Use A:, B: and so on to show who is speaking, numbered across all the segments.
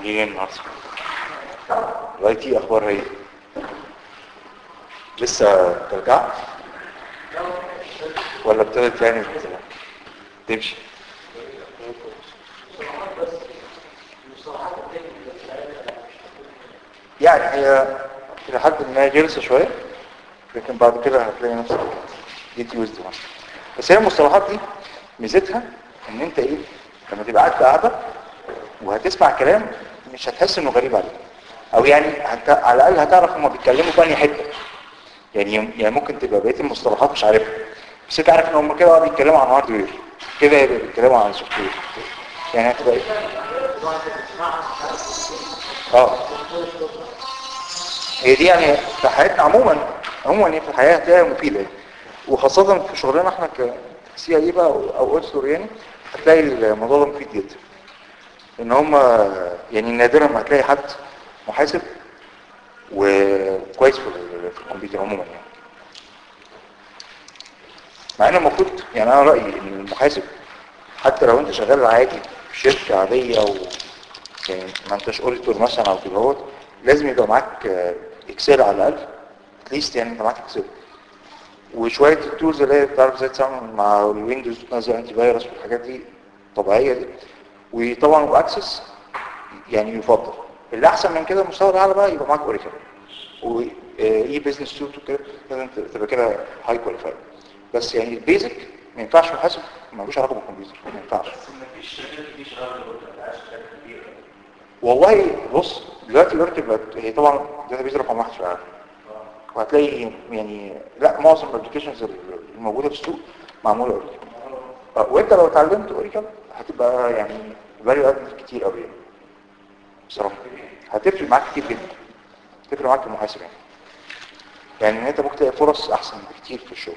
A: عاملين ايه النهارده الاي تي اخبارها ايه لسه ترجع ولا ابتدت يعني تمشي يعني هي الى حد ما جلسه شويه لكن بعد كده هتلاقي نفسك جيت يوزد بس هي المصطلحات دي ميزتها ان انت ايه لما تبقى قاعد في قاعده وهتسمع كلام مش هتحس انه غريب عليك او يعني هت... على الاقل هتعرف هما بيتكلموا في انهي حته يعني يعني ممكن تبقى بقيه المصطلحات مش عارفها بس انت عارف ان هم كده بيتكلموا عن هاردوير كده يبقى بيتكلموا عن سوفت وير يعني هتبقى ايه اه هي دي يعني في حياتنا عموما عموما يعني في الحياه هتلاقيها مفيده وخاصه في شغلنا احنا ك سي اي بقى او اوديتور يعني هتلاقي الموضوع ده مفيد جدا ان هم يعني نادرا ما هتلاقي حد محاسب وكويس في في الكمبيوتر عموما يعني مع ان المفروض يعني انا رايي ان المحاسب حتى لو انت شغال عادي في شركه عاديه و يعني ما انتش اوديتور مثلا او كده اهوت لازم يبقى معاك اكسل على الاقل اتليست يعني انت معاك اكسل وشويه التولز اللي هي بتعرف ازاي تتعامل مع الويندوز وتنزل انتي فيروس والحاجات دي طبيعيه دي وطبعا واكسس يعني يفضل اللي احسن من كده المستوى الاعلى بقى يبقى معاك اوريكل واي بزنس سوت وكده لازم تبقى كده هاي كواليفايد بس يعني البيزك ما ينفعش محاسب ملوش علاقه بالكمبيوتر ما ينفعش
B: مفيش شركات كتير شغاله بالأوراكل، شركات كبيره
A: والله بص دلوقتي الاوريكل بقت هي طبعا داتا رقم واحد في العالم وهتلاقي يعني لا معظم الابلكيشنز الموجوده في السوق معموله اوريكل آه، وانت لو اتعلمت اوريكل هتبقى يعني فاليو اد كتير قوي يعني بصراحه هتفرق معاك كتير جدا هتفرق معاك في المحاسبه يعني يعني ان انت ممكن تلاقي فرص احسن بكتير في الشغل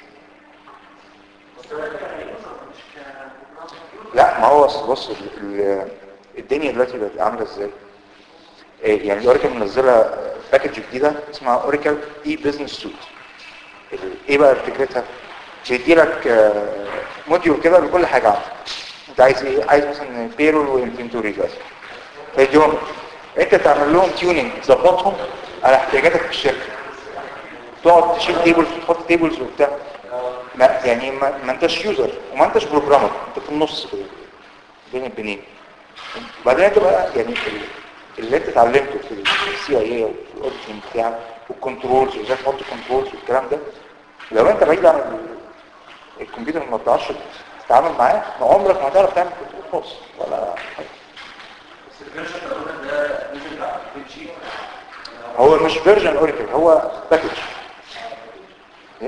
A: لا ما هو أصل بص ال- ال- الدنيا دلوقتي بقت عامله ازاي إيه، يعني الاوريكل منزله باكج جديده اسمها اوريكل اي بزنس سوت ايه بقى فكرتها بيدي لك موديول كده لكل حاجه عندك انت عايز ايه عايز مثلا بيرول وانفنتوري بس فيديهم لك. انت تعمل لهم تيوننج تظبطهم على احتياجاتك في الشركه تقعد تشيل تيبلز وتحط تيبلز وبتاع ما يعني ما, ما انتش يوزر وما انتش بروجرامر انت في النص كده بين البنين بعدين انت بقى يعني ال- اللي انت اتعلمته في السي اي اي وفي الاوديتنج بتاعك والكنترولز وازاي تحط كنترولز والكلام ده لو انت بعيد عن ال- الكمبيوتر ما بتعرفش تتعامل معاه ما عمرك ما هتعرف تعمل كنترول خالص ولا حاجه
B: بس الفيرجن بتاع الأوراكل ده نزل على البيت شيت
A: هو مش فيرجن اوريكل هو باكج إيه؟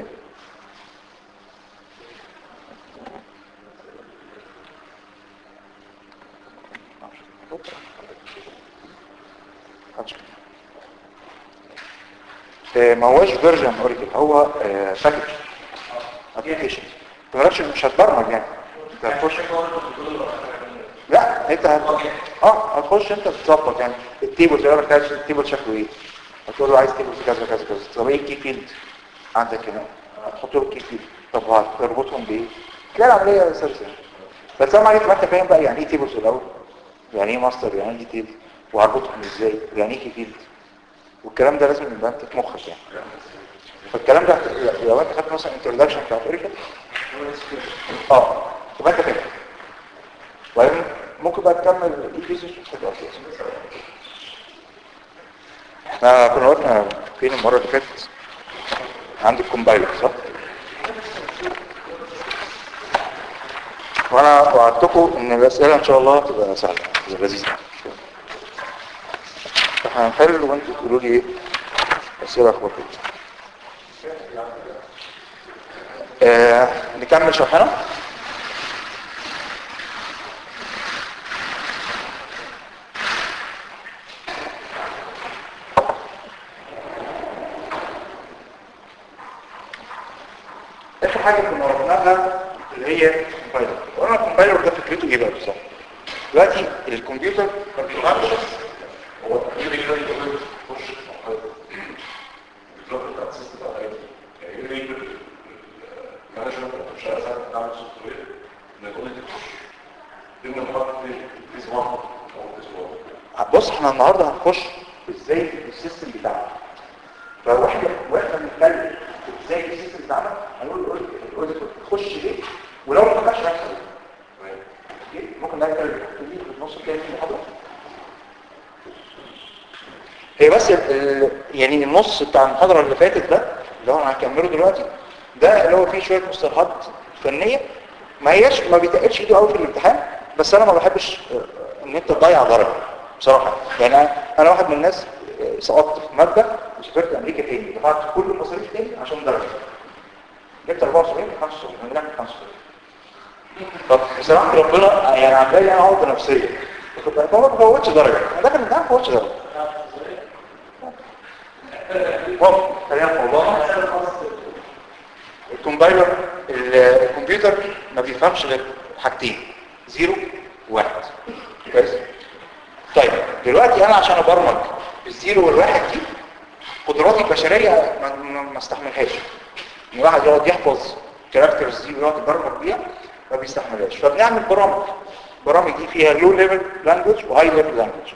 A: آه، ما هوش فيرجن اوريكل هو باكج ابلكيشن مش مش هتبرمج يعني انت هتخش لا انت هت... اه هتخش انت تظبط يعني التيبل تقول لك عايز التيبل شكله ايه هتقول له عايز تيبل كذا كذا كذا طب ايه الكي فيلد عندك هنا هتحط له الكي فيلد طب هتربطهم بايه تلاقي العمليه سلسه بس اهم حاجه تبقى انت فاهم بقى يعني ايه تيبلز الاول يعني ايه ماستر يعني ايه ديتيل وهربطهم ازاي يعني ايه كي فيلد والكلام ده لازم يبقى انت في مخك يعني فالكلام ده لو انت خدت مثلا انتروداكشن بتاعت اوريكل اه تبقى انت فاهم وبعدين ممكن بقى تكمل الاي بيزنس تبقى كويس احنا كنا وقفنا فين المره اللي فاتت عند الكومبايلر صح وانا وعدتكم ان الاسئله ان شاء الله تبقى سهله تبقى لذيذه احنا هنحل وانتوا تقولوا لي ايه اسئله اخباركم آه نكمل شرحنا اخر حاجه كنا ربناها اللي هي الكومبايلر وانا الكومبايلر ده فكرته ايه بقى بالظبط دلوقتي الكمبيوتر ما بيفهمش
B: هو يجري كده يقول خش البلوك بتاع السيستم بتاع الاي يعني يجري المانجمنت او مش عارف تعمل سوفت وير ان يقول لك تخش ضمن الخط في فيز 1 او فيز 1
A: بص احنا النهارده هنخش ازاي السيستم بتاعنا فلو احنا واحنا بنتكلم ازاي السيستم بتاعنا هنقول الاوديتور تخش ليه ولو ما دخلش هيحصل ايه أوكي؟ ممكن ده نتكلم في النص الثاني من المحاضره هي بس ال- ال- يعني النص بتاع المحاضره اللي فاتت ده اللي هو انا هكمله دلوقتي ده اللي هو فيه شويه مصطلحات فنيه ما هياش ما بيتقلش ايده قوي في الامتحان بس انا ما بحبش آه، ان انت تضيع درجه بصراحه يعني انا أنا واحد من الناس آه، سقطت في ماده وسافرت امريكا تاني دفعت كل المصاريف تاني عشان درجه جبت 74 من 75 من 75 طب بصراحه ربنا يعني عامله لي انا عقده نفسيه واخد بالك؟ هو ما بفوتش درجه انا داخل الامتحان ما بفوتش درجه ممكن خلينا في موضوعنا الكومبايلر ال- الكمبيوتر ما بيفهمش غير حاجتين زيرو وواحد كويس طيب دلوقتي انا عشان ابرمج الزيرو والواحد دي قدراتي البشريه ما, ما, ما استحملهاش ان واحد يقعد يحفظ كاركترز دي ويقعد يبرمج بيها ما بيستحملهاش فبنعمل برامج برامج دي فيها لو ليفل لانجوج وهاي ليفل لانجوج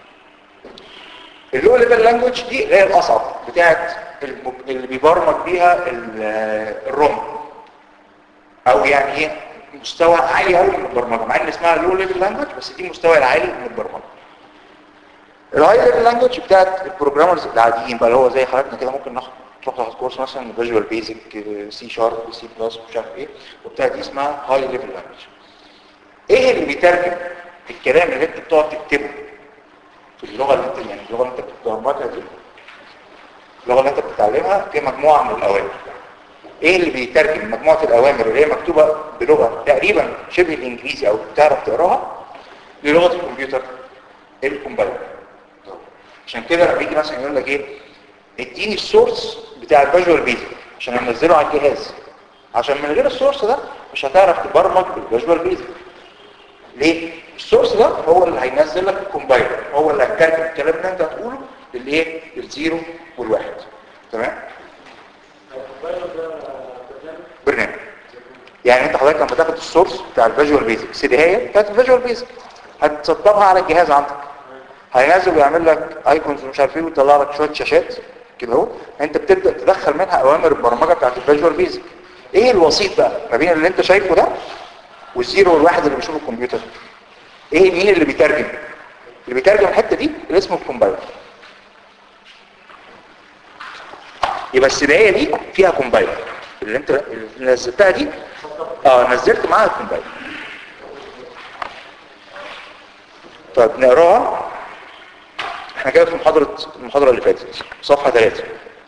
A: اللو ليفل لانجوج دي اللي هي الاصعب بتاعت الم- اللي بيبرمج بيها ال- الروم او يعني ايه مستوى عالي قوي من البرمجه مع ان اسمها لو ليفل لانجوج بس دي مستوى العالي من البرمجه الهاي ليفل لانجوج بتاعت البروجرامرز العاديين بقى اللي هو زي حضرتنا كده ممكن ناخد تروح تاخد كورس مثلا فيجوال بيزك سي شارب سي بلس مش عارف ايه وبتاع دي اسمها هاي ليفل لانجوج ايه اللي بيترجم الكلام اللي انت بتقعد تكتبه في اللغه اللي انت يعني اللغه اللي انت بتبرمجها دي اللغه اللي انت بتتعلمها في مجموعه من الاوامر ايه اللي بيترجم مجموعه الاوامر اللي هي مكتوبه بلغه تقريبا شبه الانجليزي او بتعرف تقراها للغه الكمبيوتر الكومبايلر عشان كده لما بيجي مثلا يقول لك ايه اديني السورس بتاع الفيجوال بيزك عشان انزله على الجهاز عشان من غير السورس ده مش هتعرف تبرمج بالفيجوال بيزك ليه السورس ده هو اللي هينزل لك الكومبايلر هو اللي هيترجم الكلام اللي انت هتقوله للايه للزيرو والواحد تمام برنامج يعني انت حضرتك لما تاخد السورس بتاع الفيجوال بيزك سي دي هي بتاعت الفيجوال بيزك هتسطبها على الجهاز عندك هينزل ويعمل لك ايكونز ومش عارف ايه ويطلع لك شويه شاشات كده اهو انت بتبدا تدخل منها اوامر البرمجه بتاعت الفيجوال بيزك ايه الوسيط بقى ما بين اللي انت شايفه ده والزيرو والواحد اللي بيشوف الكمبيوتر ايه مين اللي بيترجم اللي بيترجم الحته دي اللي اسمه الكومبايلر يبقى السباقيه دي فيها كومبايلر اللي انت اللي نزلتها دي اه نزلت معاها الكومبايلر طيب نقراها احنا كده في محاضرة المحاضرة اللي فاتت صفحة 3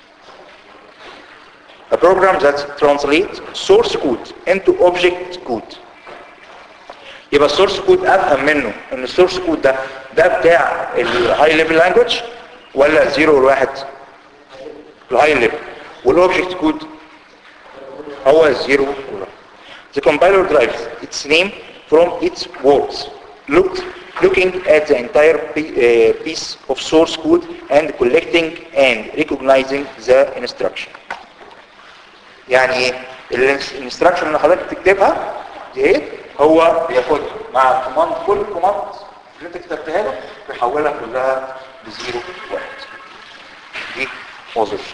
A: A program that translates source code into object code يبقى السورس كود افهم منه ان السورس كود ده ده بتاع الهاي ليفل لانجوج ولا زيرو والواحد الهاي ليفل والاوبجكت كود هو الزيرو والواحد The compiler derives its name from its words looked looking at the entire pi- uh, piece of source code and collecting and recognizing the instruction يعني ايه الانستراكشن اللي حضرتك بتكتبها دي ايه هو بياخدها مع الكوماند كل كوماند اللي انت كتبتها له بيحولها كلها لزيرو واحد دي وظيفه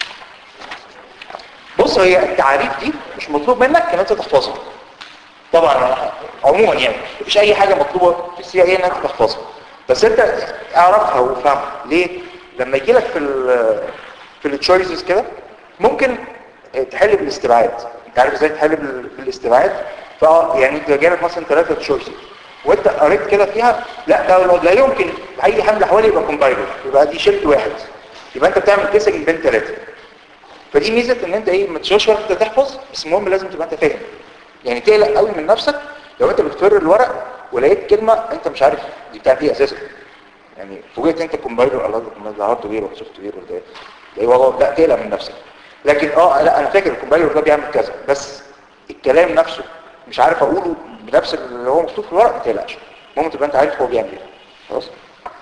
A: بص هي التعاريف دي مش مطلوب منك ان انت تحفظها طبعا عموما يعني مفيش اي حاجه مطلوبه في السي اي ان انت تحفظها بس انت اعرفها وفهمها ليه لما يجي لك في ال في التشويسز كده ممكن تحل بالاستبعاد انت عارف ازاي تحل بال- بالاستبعاد فاه يعني انت جالك مثلا ثلاثه تشويسز وانت قريت كده فيها لا ده لا يمكن اي حمل احوالي يبقى كومبايلر يبقى دي شلت واحد يبقى انت بتعمل كيسنج بين ثلاثه فدي ميزه ان انت ايه ما تشوفش وقت انت تحفظ بس المهم لازم تبقى انت فاهم يعني تقلق قوي من نفسك لو انت بتفر الورق ولقيت كلمه انت مش عارف دي بتاعت ايه اساسا يعني فوجئت انت كومبايلر الله ده كومبايلر ده هارد وير ولا سوفت وير ولا ايه ده ايه والله لا تقلق من نفسك لكن اه لا انا فاكر الكومبايلر ده بيعمل كذا بس الكلام نفسه مش عارف اقوله بنفس اللي هو مكتوب في الورق ما تقلقش المهم تبقى انت عارف هو بيعمل ايه خلاص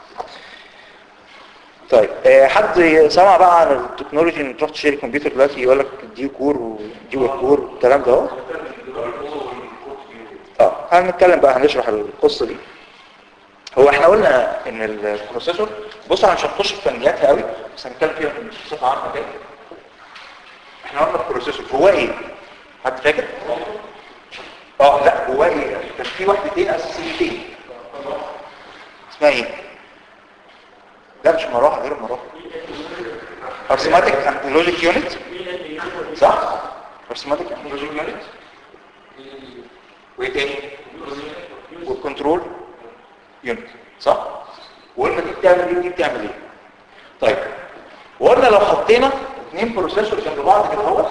A: طيب آه، حد سمع بقى عن التكنولوجي ان تروح تشتري كمبيوتر دلوقتي يقول لك دي كور ودي كور والكلام ده اهو اه هنتكلم بقى هنشرح القصه دي هو احنا قلنا ان البروسيسور بص انا مش هنخش في فنياتها قوي بس هنتكلم فيها بصفه عامه كده احنا قلنا البروسيسور هو ايه حد فاكر اه لا هو ايه كان في وحدتين اساسيتين اسمها ايه لا مش مراحل غير مراحل ارثماتيك اند لوجيك يونت صح ارثماتيك اند لوجيك يونت وايه تاني والكنترول يونت صح وقلنا دي بتعمل ايه ودي بتعمل ايه طيب وقلنا لو حطينا اثنين بروسيسور جنب بعض كده اهو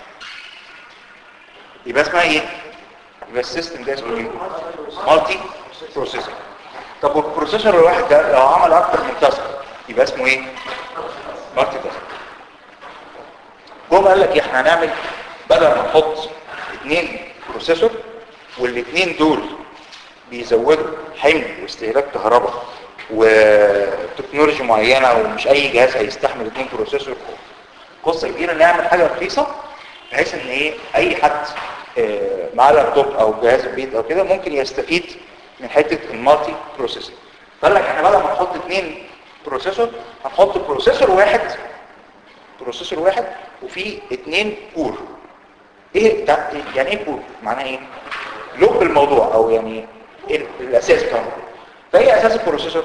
A: يبقى اسمها ايه يبقى السيستم ده اسمه ايه مالتي بروسيسور طب والبروسيسور الواحد ده لو عمل اكتر من تاسك يبقى اسمه ايه مالتي تاسك جم قال لك إيه؟ احنا هنعمل بدل ما نحط اثنين بروسيسور والاثنين دول بيزودوا حمل واستهلاك كهرباء وتكنولوجي معينة ومش اي جهاز هيستحمل اثنين بروسيسور قصة كبيرة نعمل حاجة رخيصة بحيث ان ايه اي حد آه، معاه لابتوب او جهاز البيت او كده ممكن يستفيد من حتة المالتي بروسيسور فقال لك احنا بدل ما نحط اثنين بروسيسور هنحط بروسيسور واحد بروسيسور واحد وفيه اثنين كور ايه ده يعني ايه كور معناها ايه لب الموضوع او يعني إيه الاساس بتاع الموضوع فايه اساس البروسيسور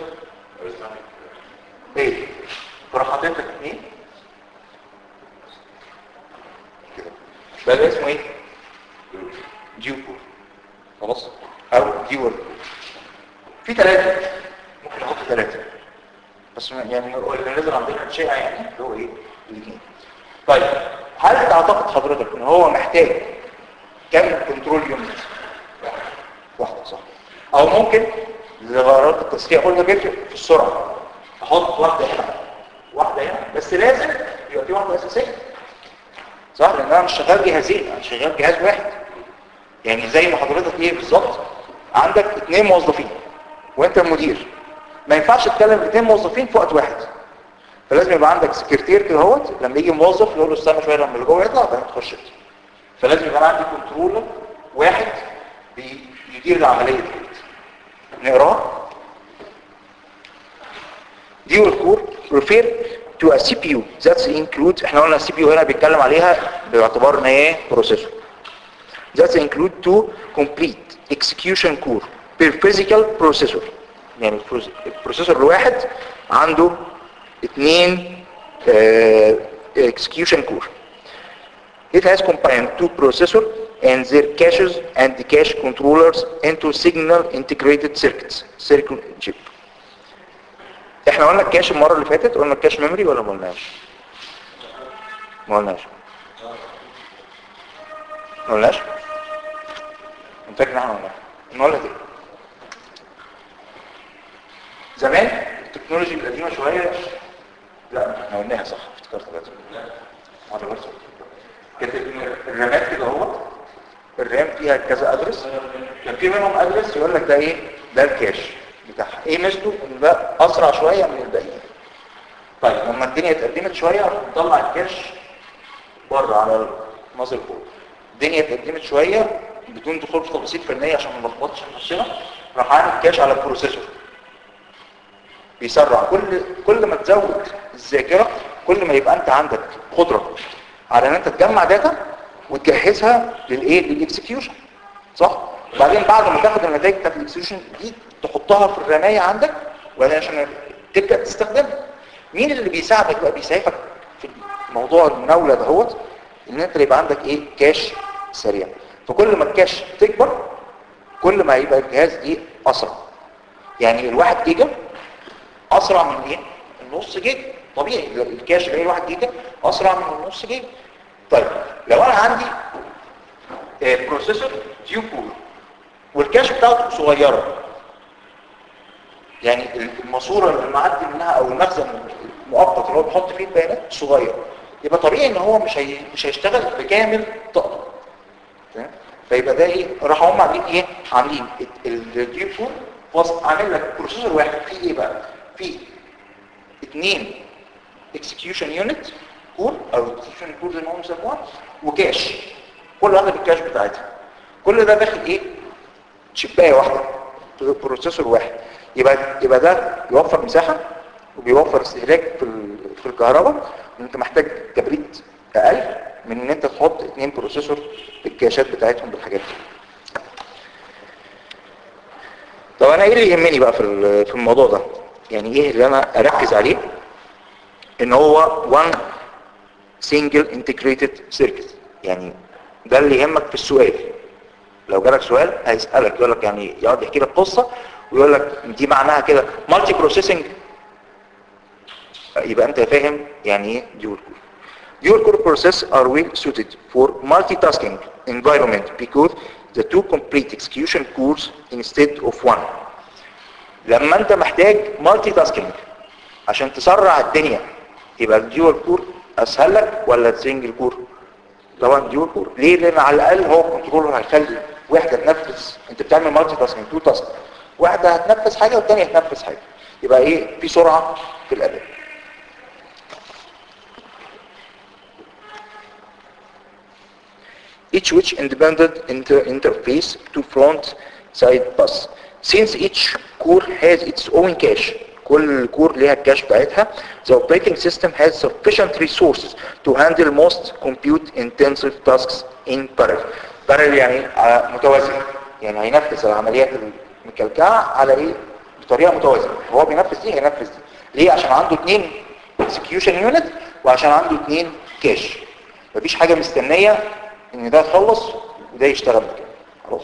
A: ايه تروح حاطط لك اثنين كده بقى ده اسمه ايه ديو كور خلاص او ديول في ثلاثه ممكن نحط ثلاثه بس ما- يعني هو اللي نزل عندنا الشائع يعني اللي هو ايه الاثنين طيب هل تعتقد حضرتك ان هو محتاج كم كنترول يونت واحده صح او ممكن لغرض التصفيه قلنا بيفرق في السرعه احط واحده هنا واحده هنا بس لازم يبقى في واحده اساسيه صح لان انا مش شغال جهازين انا شغال جهاز واحد يعني زي ما حضرتك ايه بالظبط عندك اثنين موظفين وانت المدير ما ينفعش تتكلم اثنين موظفين في وقت واحد فلازم يبقى عندك سكرتير كده اهوت لما يجي موظف يقول له استنى شويه لما اللي جوه يطلع بعدين تخش انت فلازم يبقى عندي كنترولر واحد بيدير العمليه دي نقراها دي والكور refer to a CPU that includes احنا قلنا السي بي يو هنا بيتكلم عليها باعتبار ان هي بروسيسور that include two complete execution core per physical processor يعني البروس- البروسيسور الواحد عنده اثنين آه، execution core It has combined two processors and their caches and the cache controllers into signal integrated circuits circuit chip احنا قلنا الكاش المرة اللي فاتت قلنا الكاش ميموري ولا ما قلناش ما قلناش ما قلناش انا فاكر ان احنا قلناها نقولها تاني زمان التكنولوجي القديمة شوية لا احنا قلناها صح افتكرت دلوقتي وانا برضه كانت الرامات كده اهو الرام فيها كذا ادرس كان في منهم ادرس يقول لك ده ايه ده الكاش بتاعها ايه مثله ان ده اسرع شويه من الباقيين طيب لما الدنيا اتقدمت شويه نطلع الكاش بره على المصدر فوق الدنيا اتقدمت شويه بدون دخول في تفاصيل فنيه عشان ما نلخبطش نفسنا راح عامل كاش على البروسيسور بيسرع كل كل ما تزود الذاكره كل ما يبقى انت عندك قدره على ان انت تجمع داتا وتجهزها للايه للاكسكيوشن صح وبعدين بعد ما تاخد النتائج بتاعت الاكسكيوشن دي تحطها في الرمايه عندك وبعدين عشان تبدا تستخدمها مين اللي بيساعدك بقى بيساعدك في موضوع المناوله دهوت ان انت يبقى عندك ايه كاش سريع فكل ما الكاش تكبر كل ما يبقى الجهاز ايه اسرع يعني الواحد جيجا اسرع من ايه النص جيجا طبيعي الكاش اللي هي 1 جيجا اسرع من النص جيجا طيب لو انا عندي آه، بروسيسور ديو كور والكاش بتاعته صغيره يعني الماسوره اللي معدي منها او المخزن المؤقت اللي هو بيحط فيه البيانات صغير يبقى طبيعي ان هو مش هي... مش هيشتغل بكامل طاقته تمام؟ فيبقى ده ايه راحوا هم عاملين ايه عاملين الديو كور وسط عامل لك بروسيسور واحد فيه ايه بقى فيه اثنين اكسكيوشن يونت كور او اكسكيوشن كور زي ما هم بيسموها وكاش كل واحده بالكاش بتاعتها كل ده داخل ايه شبايه واحده بروسيسور واحد يبقى يبقى ده يوفر مساحه وبيوفر استهلاك في ال- في الكهرباء انت محتاج كبريت اقل من ان انت تحط اتنين بروسيسور بالكاشات بتاعتهم بالحاجات دي طب انا ايه اللي يهمني بقى في ال- في الموضوع ده يعني ايه اللي انا اركز عليه ان هو one single integrated circuit يعني ده اللي يهمك في السؤال لو جالك سؤال هيسألك يقول لك يعني يقعد يحكي لك قصة ويقول لك دي معناها كده مالتي بروسيسنج يبقى انت فاهم يعني ايه dual core dual core process are well suited for multitasking environment because the two complete execution cores instead of one لما انت محتاج مالتي تاسكينج عشان تسرع الدنيا يبقى الديول كور اسهل لك ولا السنجل كور طبعا ديول كور ليه لان على الاقل هو كنترولر هيخلي واحده تنفذ انت بتعمل مالتي تاسكينج تو تاسك واحده هتنفذ حاجه والثانيه هتنفذ حاجه يبقى ايه في سرعه في الاداء each which independent inter interface to front side bus. Since each core has its own cache, كل كور ليها الكاش بتاعتها, the operating system has sufficient resources to handle most compute intensive tasks in parallel. parallel يعني آه، متوازي يعني هينفذ العمليات المكلكعة على ايه بطريقة متوازية هو بينفذ دي هينفذ دي ليه عشان عنده اتنين execution unit وعشان عنده اتنين كاش مفيش حاجة مستنية ان ده يخلص وده يشتغل كده خلاص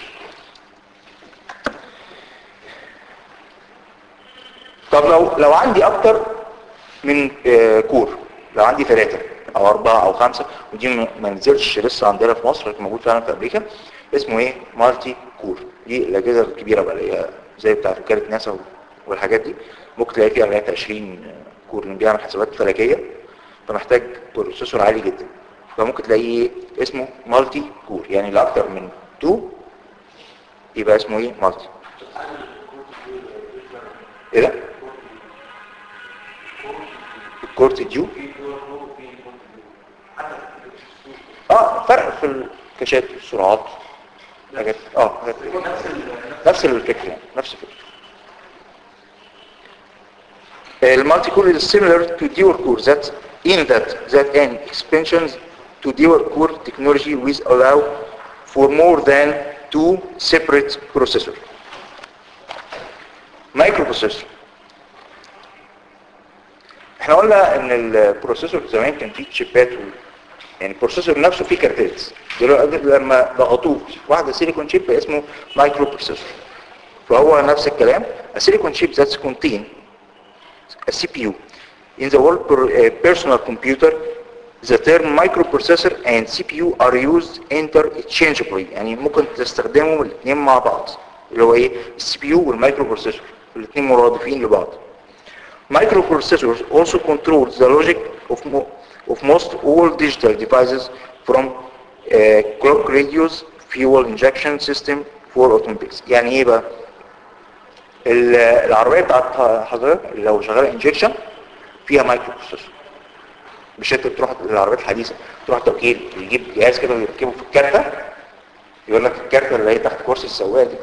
A: طب لو لو عندي اكتر من آه، كور لو عندي ثلاثة او اربعة او خمسة ودي ما ما نزلش لسه عندنا في مصر لكن موجود فعلا في امريكا اسمه ايه مالتي كور دي الاجهزة الكبيرة بقى اللي هي زي بتاع وكالة ناسا والحاجات دي ممكن تلاقي فيها لغاية 20 كور اللي بيعمل حسابات فلكية فمحتاج بروسيسور عالي جدا فممكن تلاقيه اسمه مالتي كور يعني لاكتر من 2 يبقى اسمه ايه مالتي ايه ده الكورت ديو اه فرق في الكاشات السرعات حاجات اه حاجات كده. نفس الفكره يعني نفس الفكره المالتي كور is similar to dual core that in that that an expansions to dual core technology which allow for more than two separate processors microprocessor احنا قلنا ان البروسيسور زمان كان فيه تشيبات و... يعني البروسيسور نفسه فيه كارتات دلوقتي لما ضغطوه واحده سيليكون شيب بقى اسمه مايكرو بروسيسور فهو نفس الكلام السيليكون شيب that contain a CPU in the world per, uh, personal computer the term microprocessor and CPU are used interchangeably يعني ممكن تستخدمهم الاثنين مع بعض اللي هو ايه السي بي يو والمايكرو بروسيسور الاثنين مرادفين لبعض Microprocessors also control the logic of, mo of most all digital devices from uh, clock radios, fuel injection system for automobiles. يعني ايه بقى؟ ال- العربية بتاعت حضرتك لو شغالة انجكشن فيها مايكرو بروسيسور مش انت بتروح العربيات الحديثة تروح توكيل يجيب جهاز كده ويركبه في الكارتة يقول لك الكارتة اللي هي تحت كرسي السواق دي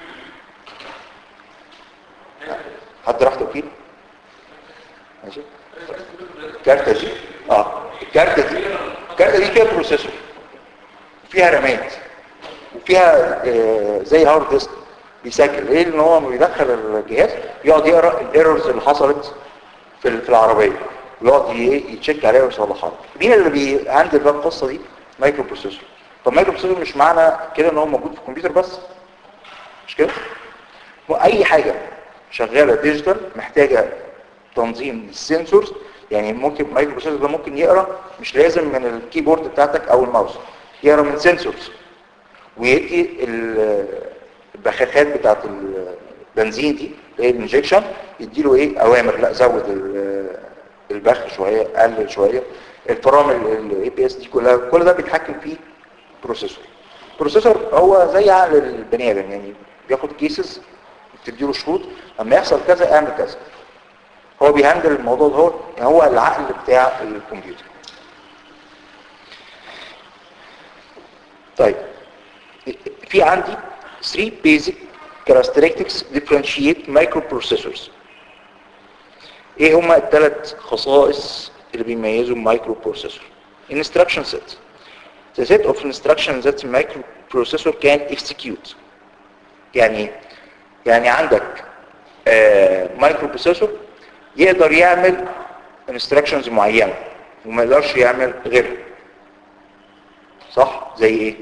A: حد راح توكيل ماشي الكارتة دي اه الكارتة دي الكارتة دي فيها بروسيسور فيها رامات وفيها آه زي هارد ديسك بيسجل ايه ان هو لما بيدخل الجهاز يقعد يقرا الايرورز اللي حصلت في ال- في العربيه ويقعد ي- يتشيك عليها ويصلحها مين اللي بيهندل بقى القصه دي مايكرو بروسيسور طب مايكرو بروسيسور مش معنى كده ان هو موجود في الكمبيوتر بس مش كده واي حاجه شغاله ديجيتال محتاجه تنظيم للسنسورز يعني ممكن مايكرو بروسيسور ده ممكن يقرا مش لازم من الكيبورد بتاعتك او الماوس يقرا من سنسورز ويدي ال- البخاخات بتاعت البنزين دي اللي هي الانجكشن يديله ايه اوامر لا زود ال- البخ شويه قلل شويه الفرامل الاي بي اس دي كلها كل ده بيتحكم فيه بروسيسور البروسيسور هو زي عقل البني ادم يعني بياخد كيسز بتديله شروط لما يحصل كذا اعمل كذا هو بيهندل الموضوع ده هو يعني هو العقل بتاع الكمبيوتر طيب في عندي 3 basic characteristics differentiate microprocessors ايه هما الثلاث خصائص اللي بيميزوا المايكرو بروسيسور instruction set the set of instructions that microprocessor can execute يعني إيه؟ يعني عندك مايكرو بروسيسور يقدر يعمل instructions معينة وما يقدرش يعمل غيرها صح زي ايه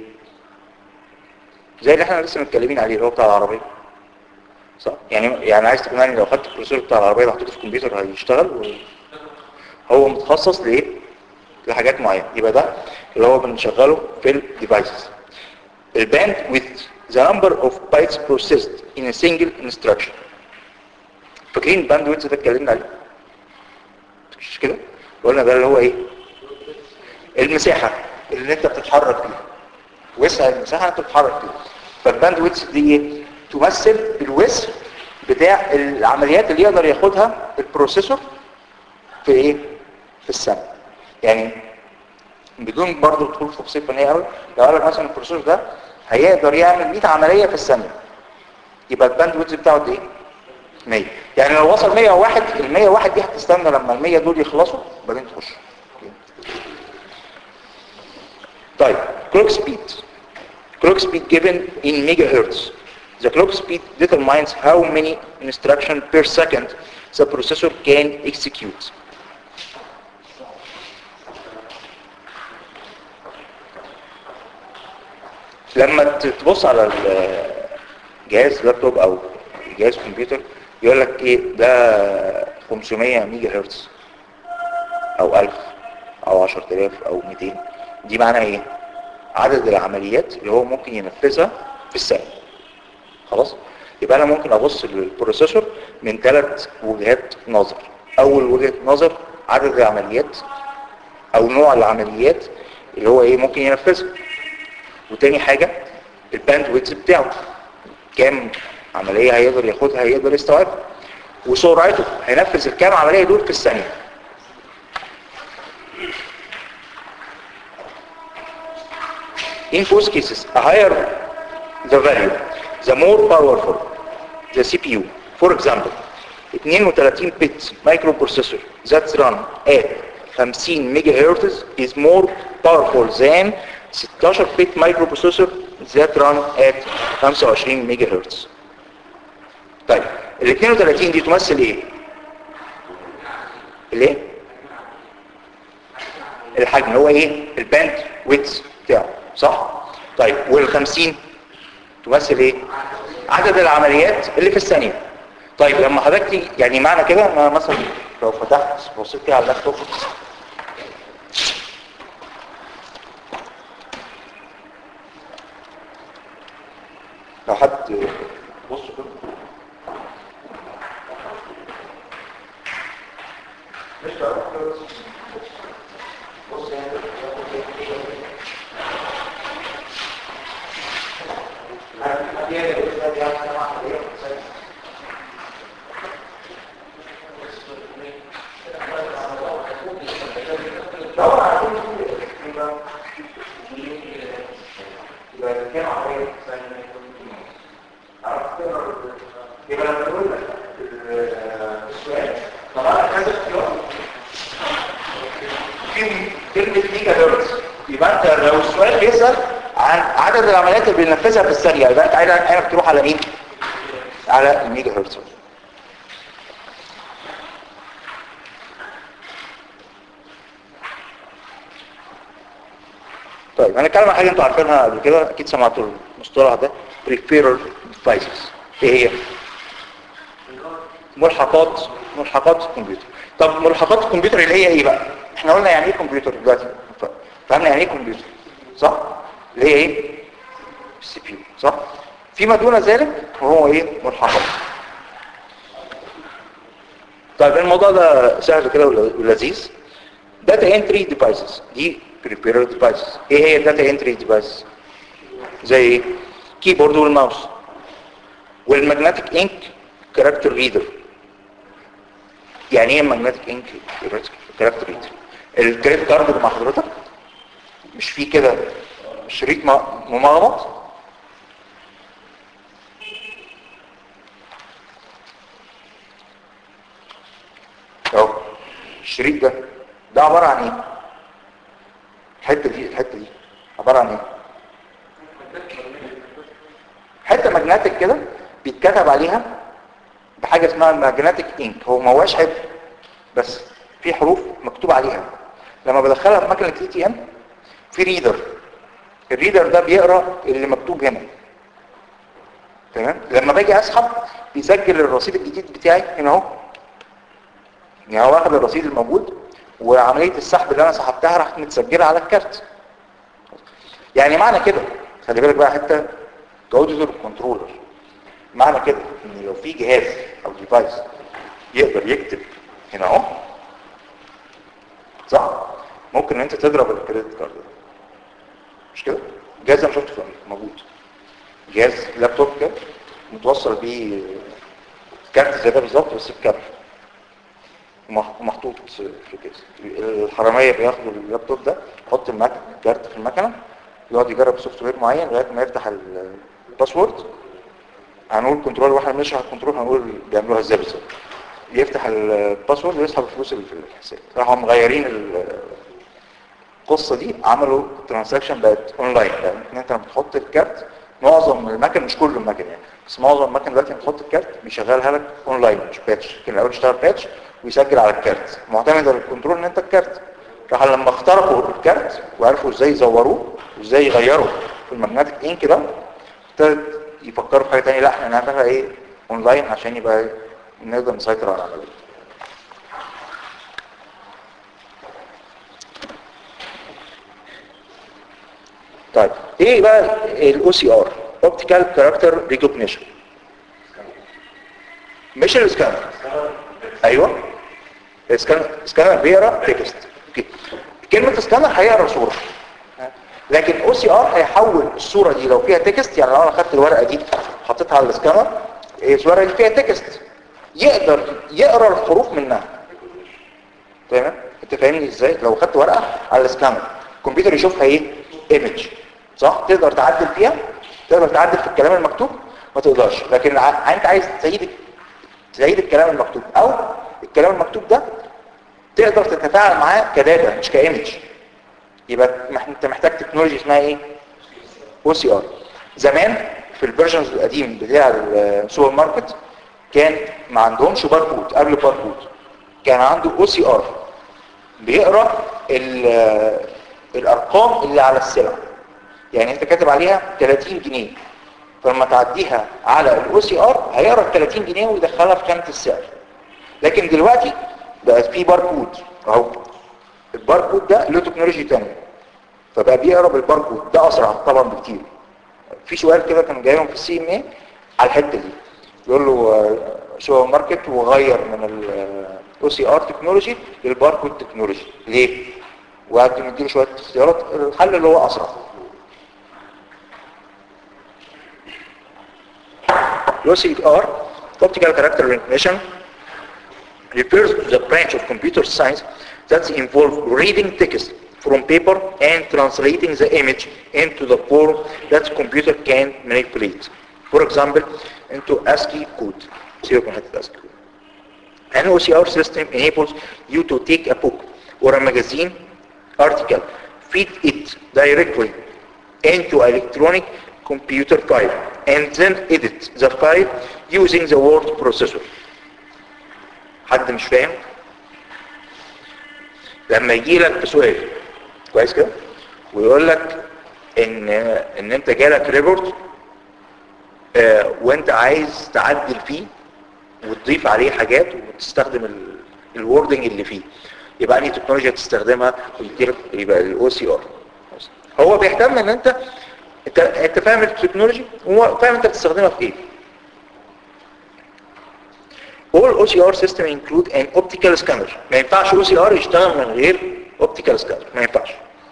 A: زي اللي احنا لسه متكلمين عليه اللي هو بتاع العربية صح يعني يعني عايز تقنعني لو خدت البروسيسور بتاع العربية وحطيته في الكمبيوتر هيشتغل و... هو متخصص لايه لحاجات معينة يبقى ده اللي هو بنشغله في الديفايسز الباند with the number of bytes processed in a single instruction فاكرين الباند ويدز ده اتكلمنا عليه مش كده قلنا ده اللي هو ايه المساحة اللي انت بتتحرك فيها وسع المساحة اللي انت بتتحرك فيها فالباند ويدز دي ايه تمثل الوسع بتاع العمليات اللي يقدر ياخدها البروسيسور في ايه في السنة يعني بدون برضه دخول في تفاصيل فنيه قوي لو قال لك مثلا البروسيسور ده هيقدر يعمل 100 عمليه في الثانيه يبقى الباند ويدز بتاعه قد ايه 100 يعني لو وصل 101 ال 101 دي هتستنى لما ال 100 دول يخلصوا وبعدين تخش طيب clock speed clock speed given in megahertz the clock speed determines how many instructions per second the processor can execute لما تبص على الجهاز لابتوب او جهاز كمبيوتر يقول لك ايه ده 500 ميجا هرتز او 1000 او 10000 او 200 دي معناها ايه عدد العمليات اللي هو ممكن ينفذها في الثانيه خلاص يبقى انا ممكن ابص للبروسيسور من ثلاث وجهات نظر اول وجهه نظر عدد العمليات او نوع العمليات اللي هو ايه ممكن ينفذها وتاني حاجة الباند ويدز بتاعه كام عملية هيقدر ياخدها هيقدر يستوعبها وسرعته هينفذ الكام عملية دول في الثانية In both cases, a higher the value, the more powerful the CPU. For example, 32 bit microprocessor that run at 50 megahertz is more powerful than 16 bit microprocessor that run at 25 ميجا هرتز طيب ال 32 دي تمثل ايه الايه الحجم هو ايه الباند ويدز بتاعه صح طيب وال 50 تمثل ايه عدد العمليات اللي في الثانيه طيب لما حضرتك تيجي- يعني معنى كده ان انا مثلا لو فتحت بصيت كده على اللابتوب لو حد بص كده مش بقى بص يعني يبقى لما تقول لك السؤال طبعا كذا اختيار في كلمة ميجا هرتز يبقى انت لو السؤال بيسأل عن عدد العمليات اللي بننفذها في الثانية يبقى انت عايز عايز تروح على مين؟ على الميجا هرتز طيب هنتكلم عن حاجة انتوا عارفينها قبل كده اكيد سمعتوا المصطلح ده peripheral devices ايه هي؟ ملحقات ملحقات الكمبيوتر طب ملحقات الكمبيوتر اللي هي ايه بقى احنا قلنا يعني ايه كمبيوتر دلوقتي ف- فهمنا يعني ايه كمبيوتر صح اللي هي ايه السي بي يو صح فيما دون ذلك هو ايه ملحقات طيب الموضوع ده سهل كده ول- ولذيذ داتا انتري ديفايسز دي بريبيرر ديفايسز ايه هي الداتا انتري ديفايسز زي ايه كيبورد والماوس والماجنتيك انك كاركتر ريدر يعني ايه ماجنتيك انك كاركتر ريدر الكريدت كارد اللي مع حضرتك مش فيه كده شريط م- ممغنط الشريط ده ده عبارة عن ايه الحتة دي الحتة دي عبارة عن ايه حتة ماجنتيك كده بيتكتب عليها بحاجة اسمها ماجنتيك انك هو ما هواش حبر بس في حروف مكتوب عليها لما بدخلها في مكنة اي تي ام في ريدر الريدر ده بيقرا اللي مكتوب هنا تمام لما باجي اسحب بيسجل الرصيد الجديد بتاعي هنا اهو يعني هو واخد الرصيد الموجود وعملية السحب اللي انا سحبتها راحت متسجلة على الكارت يعني معنى كده خلي بالك بقى حتى جودة الكنترولر معنى كده ان لو في جهاز او ديفايس يقدر يكتب هنا اهو صح ممكن ان انت تضرب الكريدت كارد ده مش كده جهاز انا شفته في أمريكا موجود جهاز لابتوب كده متوصل بيه كارت زي ده بالظبط بس بكارت ومح- ومحطوط في كيس الحراميه بياخدوا اللابتوب ده يحط المك... الكارت في المكنه يقعد يجرب سوفت وير معين لغايه ما يفتح ال- الباسورد هنقول كنترول واحنا بنشرح الكنترول هنقول بيعملوها ازاي بالظبط يفتح الباسورد ويسحب الفلوس اللي في الحساب راحوا مغيرين ال- القصه دي عملوا ترانزاكشن بقت اونلاين يعني ان انت لما بتحط الكارت معظم المكن مش كل المكن يعني بس معظم المكن دلوقتي لما تحط الكارت بيشغلها لك اونلاين مش باتش كان الاول اشتغل باتش ويسجل على الكارت معتمد على الكنترول ان انت الكارت راح لما اخترقوا الكارت وعرفوا ازاي يزوروه وازاي يغيروا في الماجنتيك انك ده ابتدت يفكروا في حاجه ثانيه لا احنا نعملها ايه اونلاين عشان يبقى نقدر نسيطر على العمليه طيب ايه بقى الاو سي ار اوبتيكال كاركتر ريكوجنيشن مش السكانر ايوه السكانر السكانر بيقرا تكست اوكي كلمه سكانر هيقرا صوره لكن او سي ار هيحول الصوره دي لو فيها تكست يعني لو انا خدت الورقه دي حطيتها على السكانر الورقه دي فيها تكست يقدر يقرا الحروف منها تمام انت فاهمني ازاي لو خدت ورقه على السكانر الكمبيوتر يشوفها ايه ايمج صح تقدر تعدل فيها تقدر تعدل في الكلام المكتوب ما تقدرش لكن ع- انت عايز تعيد تعيد الكلام المكتوب او الكلام المكتوب ده تقدر تتفاعل معاه كداتا مش كايمج يبقى مح- انت محتاج تكنولوجي اسمها ايه او سي ار زمان في الفيرجنز القديم بتاع السوبر ماركت كان ما عندهمش باركود قبل باركود كان عنده او سي ار بيقرا ال- الارقام اللي على السلع يعني انت كاتب عليها 30 جنيه فلما تعديها على الاو سي ار هيقرا ال 30 جنيه ويدخلها في خانه السعر لكن دلوقتي بقت في باركود اهو الباركود ده له تكنولوجي تانية فبقى بيقرا بالباركود ده اسرع طبعا بكتير في سؤال كده كان جايبهم في السي ام اي على الحته دي يقول له آه، سوبر ماركت وغير من الاو سي ار تكنولوجي للباركود تكنولوجي ليه؟ وقعد مديله شويه اختيارات الحل اللي هو اسرع OCR, optical character recognition, refers to the branch of computer science that involves reading text from paper and translating the image into the form that computer can manipulate. For example, into ASCII code. سيبك من حتة ASCII code. An OCR system enables you to take a book or a magazine article, feed it directly into electronic computer file, and then edit the file using the word processor. حد مش فاهم؟ لما يجي لك سؤال كويس كده ويقول لك ان ان انت جالك ريبورت آه وانت عايز تعدل فيه وتضيف عليه حاجات وتستخدم الوردنج اللي فيه يبقى انهي تكنولوجيا تستخدمها ويديلك يبقى الاو سي ار هو بيهتم ان انت انت انت فاهم التكنولوجي وهو فاهم انت بتستخدمها في ايه All OCR system include an optical scanner ما ينفعش OCR يشتغل من غير optical scanner ما ينفعش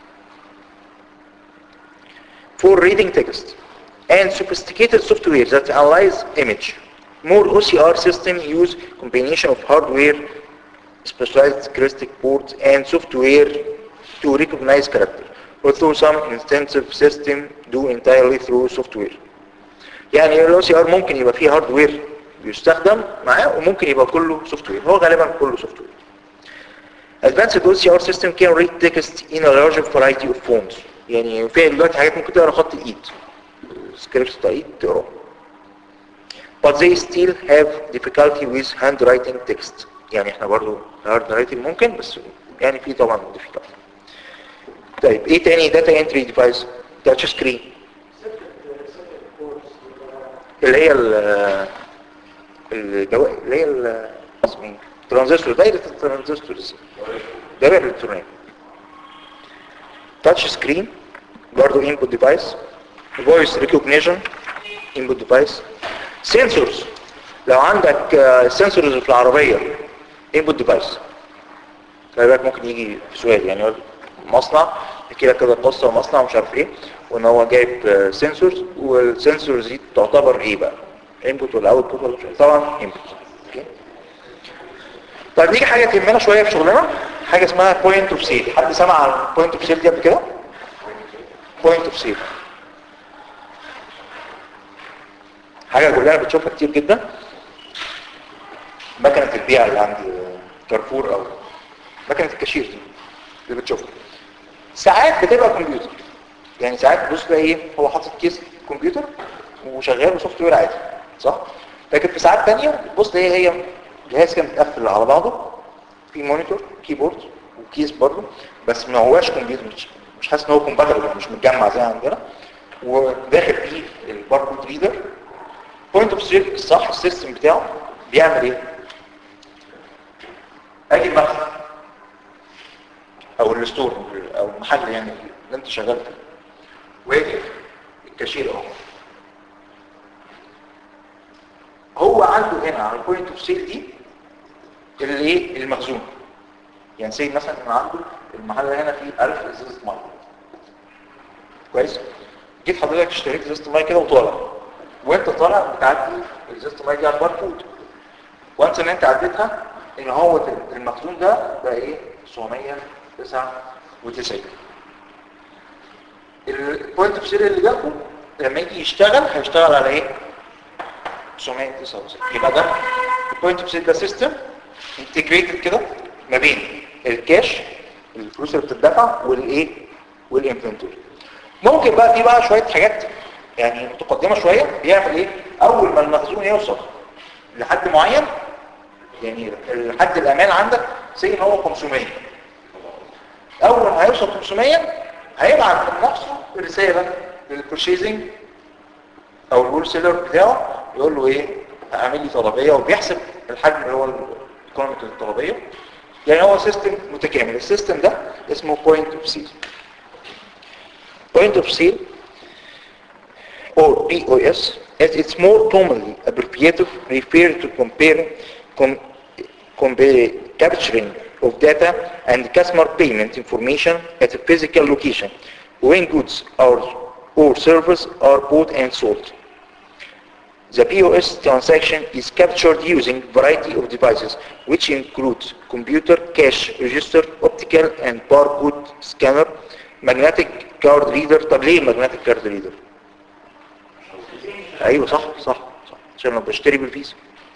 A: for reading text and sophisticated software that analyze image more OCR system use combination of hardware specialized heuristic boards and software to recognize character although some intensive system do entirely through software يعني ال OCR ممكن يبقى فيه هاردوير بيستخدم معاه وممكن يبقى كله سوفت وير هو غالبا كله سوفت وير Advanced OCR system can read text in a large variety of fonts يعني في دلوقتي حاجات ممكن تقرا خط الايد سكريبت بتاع ايد تقرا but they still have difficulty with handwriting text يعني احنا برضو handwriting ممكن بس يعني في طبعا difficulty طيب ايه تاني داتا انتري ديفايس تاتش سكرين اللي هي ال الجو... اللي هي ال- اسمه ايه ترانزستور دايره الترانزستورز دايره الالكترونيه تاتش سكرين برضه انبوت ديفايس فويس ريكوجنيشن انبوت ديفايس سنسورز لو عندك سنسورز في العربيه انبوت ديفايس خلي بالك ممكن يجي في سؤال يعني مصنع يحكي لك كده قصه مصنع مش عارف ايه وان هو جايب سنسورز والسنسورز دي تعتبر ايه بقى انبوت ولا اوتبوت ولا مش عارف. طبعا انبوت اوكي طيب نيجي حاجه تهمنا شويه في شغلنا حاجه اسمها بوينت اوف سيل حد سمع عن بوينت اوف سيل دي قبل كده بوينت اوف سيل حاجه كلنا بتشوفها كتير جدا مكنه البيع اللي عند كارفور او مكنه الكاشير دي اللي بتشوفها ساعات بتبقى كمبيوتر يعني ساعات تبص تلاقي ايه هو حاطط كيس كمبيوتر وشغال بسوفت وير عادي صح لكن في ساعات تانية بتبص تلاقي هي جهاز كان متقفل على بعضه في مونيتور كيبورد وكيس برضه بس ما هواش كمبيوتر مش, مش حاسس ان هو كومباتبل يعني مش متجمع زي عندنا وداخل فيه الباركود ريدر بوينت اوف سيل الصح السيستم بتاعه بيعمل ايه اجي المخزن او الستور او المحل يعني اللي انت شغال فيه واقف الكاشير اهو هو عنده هنا على البوينت اوف سيل دي الايه المخزون يعني سي مثلا ان عنده المحل هنا فيه 1000 ازازه ميه كويس جيت حضرتك اشتريت ازازه الميه كده وطالع وانت طالع بتعدي ازازه الميه دي على الباركود وانت ان انت عديتها ان هو المخزون ده بقى ايه 999 البوينت اوف سيل اللي جنبه لما يجي يشتغل هيشتغل على ايه 999 يبقى ده البوينت اوف سيل ده سيستم انتجريتد كده ما بين الكاش الفلوس اللي بتدفع والايه والانفنتوري ممكن بقى في بقى شويه حاجات يعني متقدمه شويه بيعمل ايه اول ما المخزون يوصل لحد معين يعني الحد الامان عندك سي ان هو 500 اول ما هيوصل 500 هيبعت من نفسه رساله للبرشيزنج او الهول سيلر بتاعه يقول له ايه اعمل لي طلبيه وبيحسب الحجم اللي هو الايكونوميك للطلبيه يعني هو سيستم متكامل السيستم ده اسمه بوينت اوف سيل بوينت اوف سيل or POS as it's more commonly abbreviated refer to compare com, compare capturing of data and customer payment information at a physical location when goods are or services are bought and sold. The POS transaction is captured using variety of devices which include computer, cash register, optical and barcode scanner, magnetic card reader. طب ليه magnetic card reader؟ ايوه صح صح صح عشان لو بشتري بالفيزا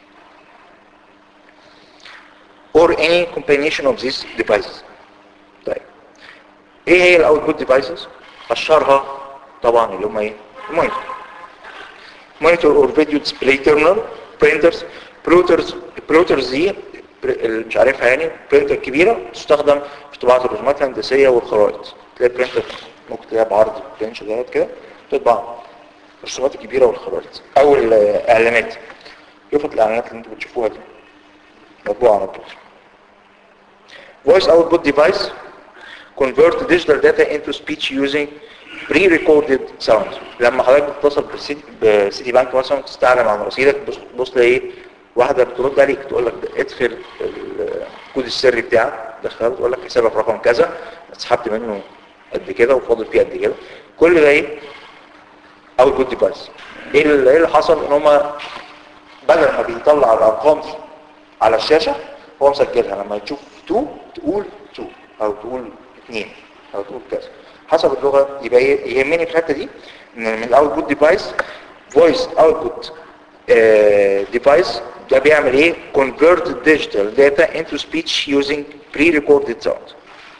A: or any combination of these devices طيب ايه هي الاوتبوت ديفايسز اشهرها طبعا اللي هم ايه المونيتور مونيتور اور فيديو ديسبلاي تيرمينال برينترز بلوترز البلوترز دي اللي مش عارفها يعني برينتر كبيره تستخدم في طباعه الرسومات الهندسيه والخرائط تلاقي برينتر ممكن تلاقيها بعرض بين شغالات كده تطبع الرسومات الكبيره والخرائط او الاعلانات شوفوا الاعلانات اللي انتوا بتشوفوها دي مطبوعه على البلوتر voice output device convert digital data into speech using pre-recorded sound لما حضرتك بتتصل بالسيتي بسيتي بانك مثلا تستعلم عن رصيدك بص بص تلاقي واحده بترد عليك تقول لك ادخل الكود السري بتاعك دخله تقول لك حسابك رقم كذا سحبت منه قد كده وفاضل فيه قد كده كل ده ايه اوتبوت ديفايس ايه اللي, إيه اللي حصل ان هما بدل ما بيطلع الارقام دي على الشاشه هو مسجلها لما تشوف 2 تقول 2 او تقول 2 او تقول كذا حسب اللغة يبقى يهمني في الحتة دي ان من الاوتبوت ديفايس فويس اوتبوت ديفايس ده بيعمل ايه convert digital data into speech using pre-recorded sound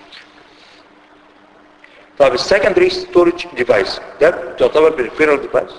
A: طب السكندري ستورج ديفايس ده تعتبر peripheral ديفايس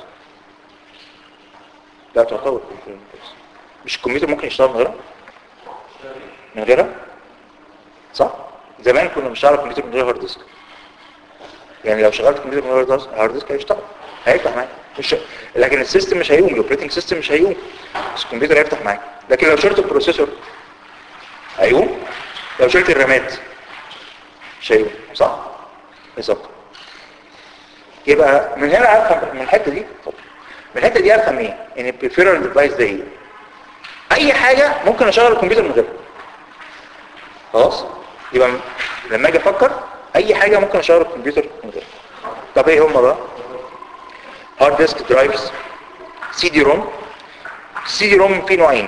A: لا تعتبر peripheral ديفايس مش الكمبيوتر ممكن يشتغل من غيرها من غيرها صح زمان كنا مش هنعرف كمبيوتر من غير هارد ديسك يعني لو شغلت كمبيوتر من غير هارد ديسك هيشتغل هيفتح معاك مش لكن السيستم مش هيقوم الاوبريتنج سيستم مش هيقوم بس الكمبيوتر هيفتح معاك لكن لو شلت البروسيسور هيقوم لو شلت الرامات مش هيقوم صح بالظبط يبقى من هنا افهم من الحته دي طب من الحته دي افهم ايه ان البريفيرال ديفايس ده ايه اي حاجه ممكن اشغل الكمبيوتر من غيرها خلاص يبقى لما اجي افكر اي حاجه ممكن اشغل الكمبيوتر من غيرها طب ايه هم بقى هارد ديسك درايفز سي دي روم سي دي روم في نوعين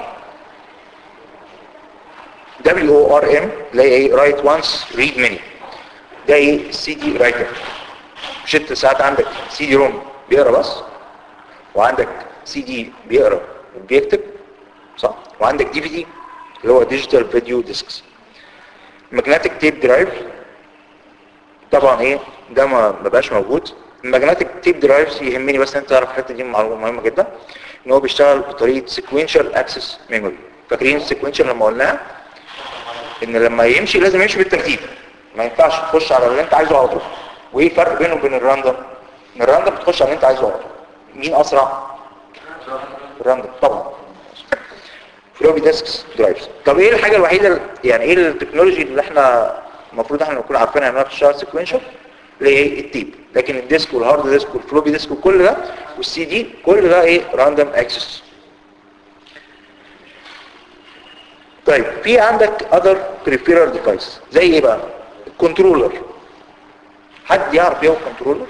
A: دبليو او ار ام اللي هي ايه رايت وانس ريد ماني ده ايه سي دي رايتر مش انت ساعات عندك سي دي روم بيقرا بس وعندك سي دي بيقرا وبيكتب صح وعندك دي في دي اللي هو ديجيتال فيديو ديسكس ماجنتيك تيب درايف طبعا ايه ده ما ما بقاش موجود الماجنتيك تيب درايفز يهمني بس انت تعرف الحته دي معلومه مهمه جدا ان هو بيشتغل بطريقه سيكوينشال اكسس ميموري فاكرين السيكوينشال لما قلناها ان لما يمشي لازم يمشي بالترتيب ما ينفعش تخش على اللي انت عايزه على طول وايه الفرق بينه وبين الراندوم ان الراندوم بتخش على اللي انت عايزه على طول مين اسرع الراندوم طبعا فلوبي ديسكس درايفز طب ايه الحاجه الوحيده ال- يعني ايه التكنولوجي اللي احنا المفروض احنا نكون عارفينها انها بتشتغل سيكوينشال اللي هي التيب لكن الديسك والهارد ديسك والفلوبي ديسك وكل ده والسي دي كل ده ايه راندوم اكسس طيب في عندك other peripheral device زي ايه بقى الكنترولر حد يعرف ايه هو الكنترولر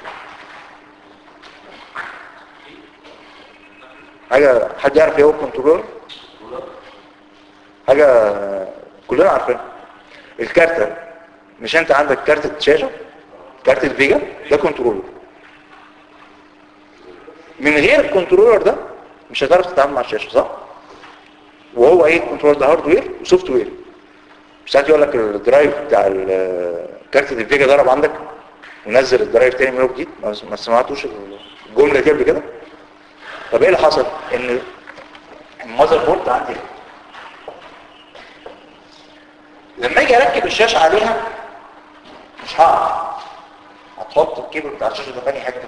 A: حاجه حد يعرف ايه هو الكنترولر حاجه كلنا عارفينها الكارتة مش انت عندك كارتة شاشة كارتة فيجا ده كنترولر من غير الكنترولر ده مش هتعرف تتعامل مع الشاشة صح وهو ايه الكنترولر ده هاردوير وسوفت وير مش ساعات يقول لك الدرايف بتاع ال- كارتة الفيجا ضرب عندك ونزل الدرايف تاني منه جديد ما ما سمعتوش الجملة دي قبل كده طب ايه اللي حصل ان المذر بورد عندي لما اجي اركب الشاشه عليها مش هعرف هتحط الكيبل بتاع الشاشه ده في أنهي حته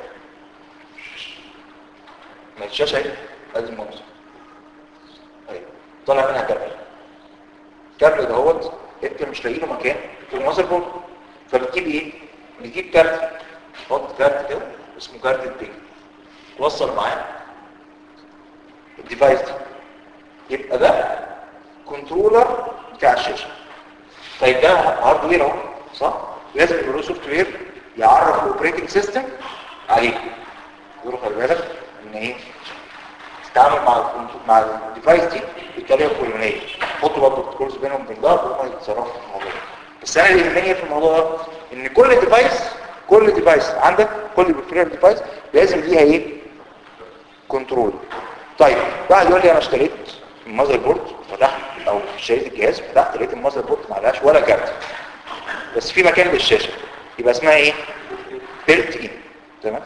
A: ما الشاشه اهي ادي الموز اهي طالع منها كابل الكابل دهوت انت مش لاقي له مكان في المذر بورد فبتجيب ايه بتجيب كارت تحط كارت كده اسمه كارت البيج توصل معاه الديفايس دي يبقى ده كنترولر بتاع الشاشه طيب ده هاردوير اهو صح لازم يبقى له سوفت وير يعرف الاوبريتنج سيستم عليه يقول له خلي بالك ان ايه تتعامل مع الكنترول- مع الديفايس دي بالطريقه الفلانيه حطوا برضه بروتوكولز بينهم وبين بعض وهم يتصرفوا في الموضوع ده. بس انا اللي يهمني في الموضوع ده ان كل ديفايس كل ديفايس عندك كل بريفيرال ديفايس لازم ليها ايه كنترول طيب بعد يقول لي انا اشتريت المذر بورد فتحت او اشتريت الجهاز فتحت لقيت المذر بورد ما عليهاش ولا كارت بس في مكان للشاشه يبقى اسمها ايه بيلت ان تمام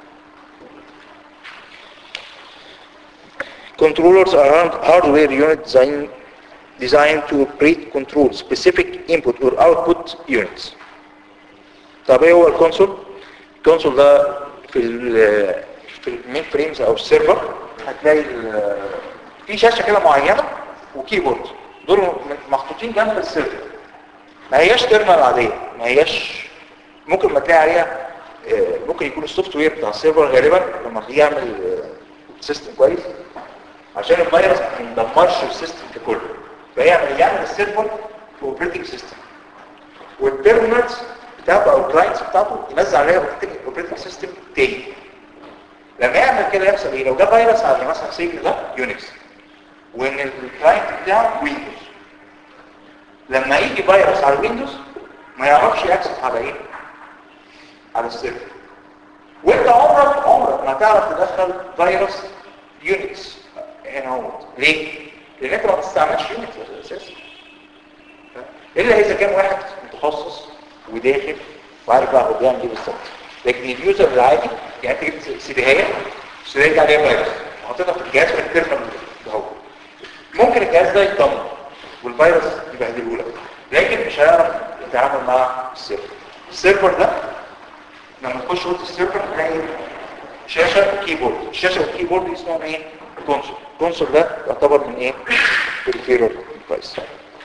A: Controllers are hard- hardware unit design, designed to operate control specific input or output units. طب ايه هو الكونسول؟ الكونسول ده في ال في المين فريمز او السيرفر هتلاقي ال- في شاشه كده معينه وكيبورد دول محطوطين جنب السيرفر ما هياش تيرمينال عاديه ما هياش ممكن ما تلاقي عليها آه، ممكن يكون السوفت وير بتاع السيرفر غالبا لما تيجي يعمل سيستم كويس عشان الفيروس ما يدمرش السيستم ككله فيعمل يعمل السيرفر في اوبريتنج سيستم والتيرمينالز بتاعته او الكلاينتس بتاعته ينزل عليها اوبريتنج سيستم تاني لما يعمل كده يحصل ايه لو جه فيروس على مثلا سيجن ده يونكس وان الكلاينت بتاعه ويندوز لما يجي فيروس على الويندوز ما يعرفش يكسب على ايه على السيرفر وانت عمرك عمرك ما تعرف تدخل فيروس يونكس هنا هو ليه لان انت ما بتستعملش يونت اساسا الا اذا كان واحد متخصص وداخل وعارف بقى هو بيعمل ايه بالظبط لكن اليوزر العادي يعني انت جبت سيديهايه السيديهايه دي عليها فيروس وحطيتها في الجهاز في الترمينال اهو ممكن الجهاز ده يتدمر والفيروس يبهدله لك لكن مش هيعرف يتعامل مع السيرفر السيرفر ده لما تخش اوضه السيرفر تلاقي شاشه وكيبورد الشاشه والكيبورد اسمهم ايه كونسول الكونسول ده يعتبر من ايه peripheral device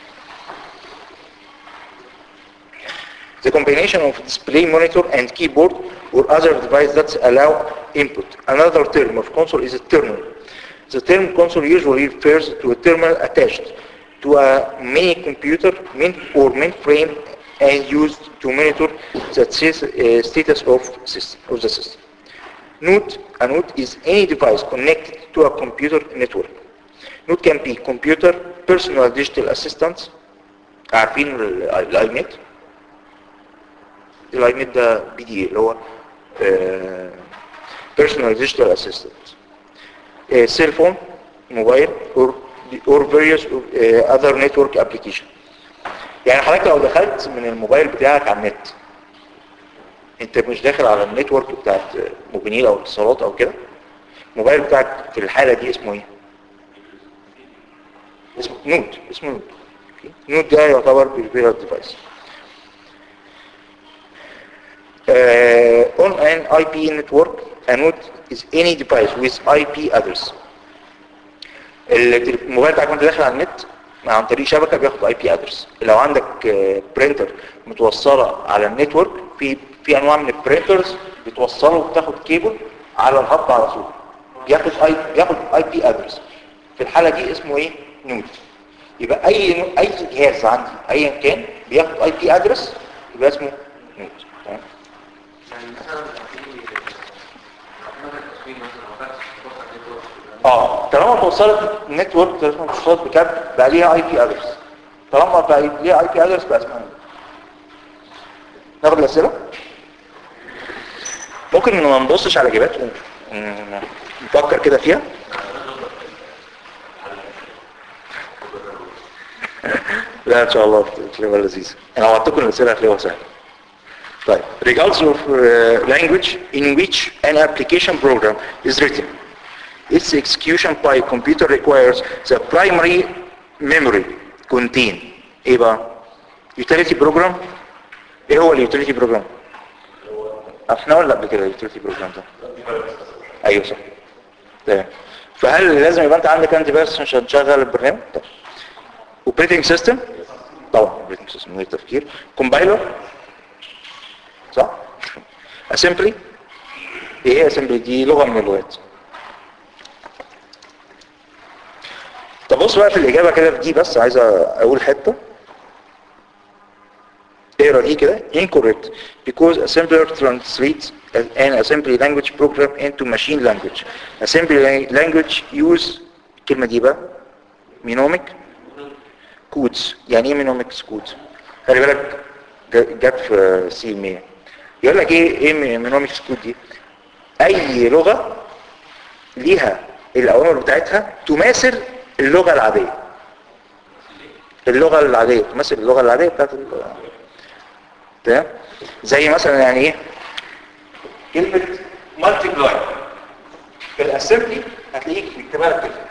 A: The combination of display monitor and keyboard or other device that allow input. Another term of console is a terminal. The term console usually refers to a terminal attached to a mini computer main or mainframe and used to monitor the sis- uh, status of, system, of the system. Node, a node is any device connected to a computer network. Node can be computer, personal digital assistants, عارفين ال- الايميت الايميت ده بي دي اللي هو آه، personal digital assistant uh, cell phone mobile or or various uh, other network application يعني حضرتك لو دخلت من الموبايل بتاعك على النت انت مش داخل على النتورك بتاعت موبينيل او اتصالات او كده الموبايل بتاعك في الحالة دي اسمه ايه اسمه نود اسمه نود نود ده يعتبر بالبيرال ديفايس uh, on an IP network a node is any device with IP address التلف- الموبايل بتاعك وانت داخل على النت عن طريق شبكه بياخد اي بي ادرس لو عندك برينتر متوصله على النتورك في في انواع من البرينترز بتوصله وبتاخد كيبل على الهب على طول بياخد اي بياخد اي بي ادرس في الحاله دي اسمه ايه نود يبقى اي نو- اي جهاز عندي ايا كان بياخد اي بي ادرس يبقى اسمه نود تمام
C: يعني مثلا لو في رقم التصوير مثلا او فاكس توصل نتورك
A: اه طالما توصلت نتورك طالما توصلت بكابل بقى ليها اي بي ادرس طالما بقى ليها اي بي ادرس بقى اسمها نود. ناخد الاسئله ممكن ما نبصش على اجابات ون- نفكر كده فيها لا ان شاء الله تلاقيها لذيذه انا وعدتكم الاسئله هتلاقوها سهله طيب regards of uh, language in which an application program is written its execution by computer requires the primary memory contain ايه بقى utility program ايه هو اليوتيليتي بروجرام احنا قلنا قبل كده اليوتيليتي بروجرام ده ايوه صح تمام فهل لازم يبقى انت عندك انتي فيروس عشان تشغل البرنامج طب اوبريتنج سيستم طبعا اوبريتنج سيستم من غير تفكير كومبايلر صح اسمبلي ايه هي اسمبلي دي لغه من اللغات طب بص بقى في الاجابه كده في دي بس عايز اقول حته اقرا دي كده incorrect because assembler translates an assembly language program into machine language assembly language use الكلمه دي بقى mnemonic codes يعني ايه mnemonic codes خلي بالك ج- جت في سي 100 يقول لك ايه ايه mnemonic code دي اي لغه ليها الاوامر بتاعتها تماثل اللغه العاديه اللغه العاديه تماثل اللغه العاديه بتاعت ال- تمام زي مثلا يعني ايه كلمة multiply في الاسمبلي هتلاقيك بيكتبها لك كده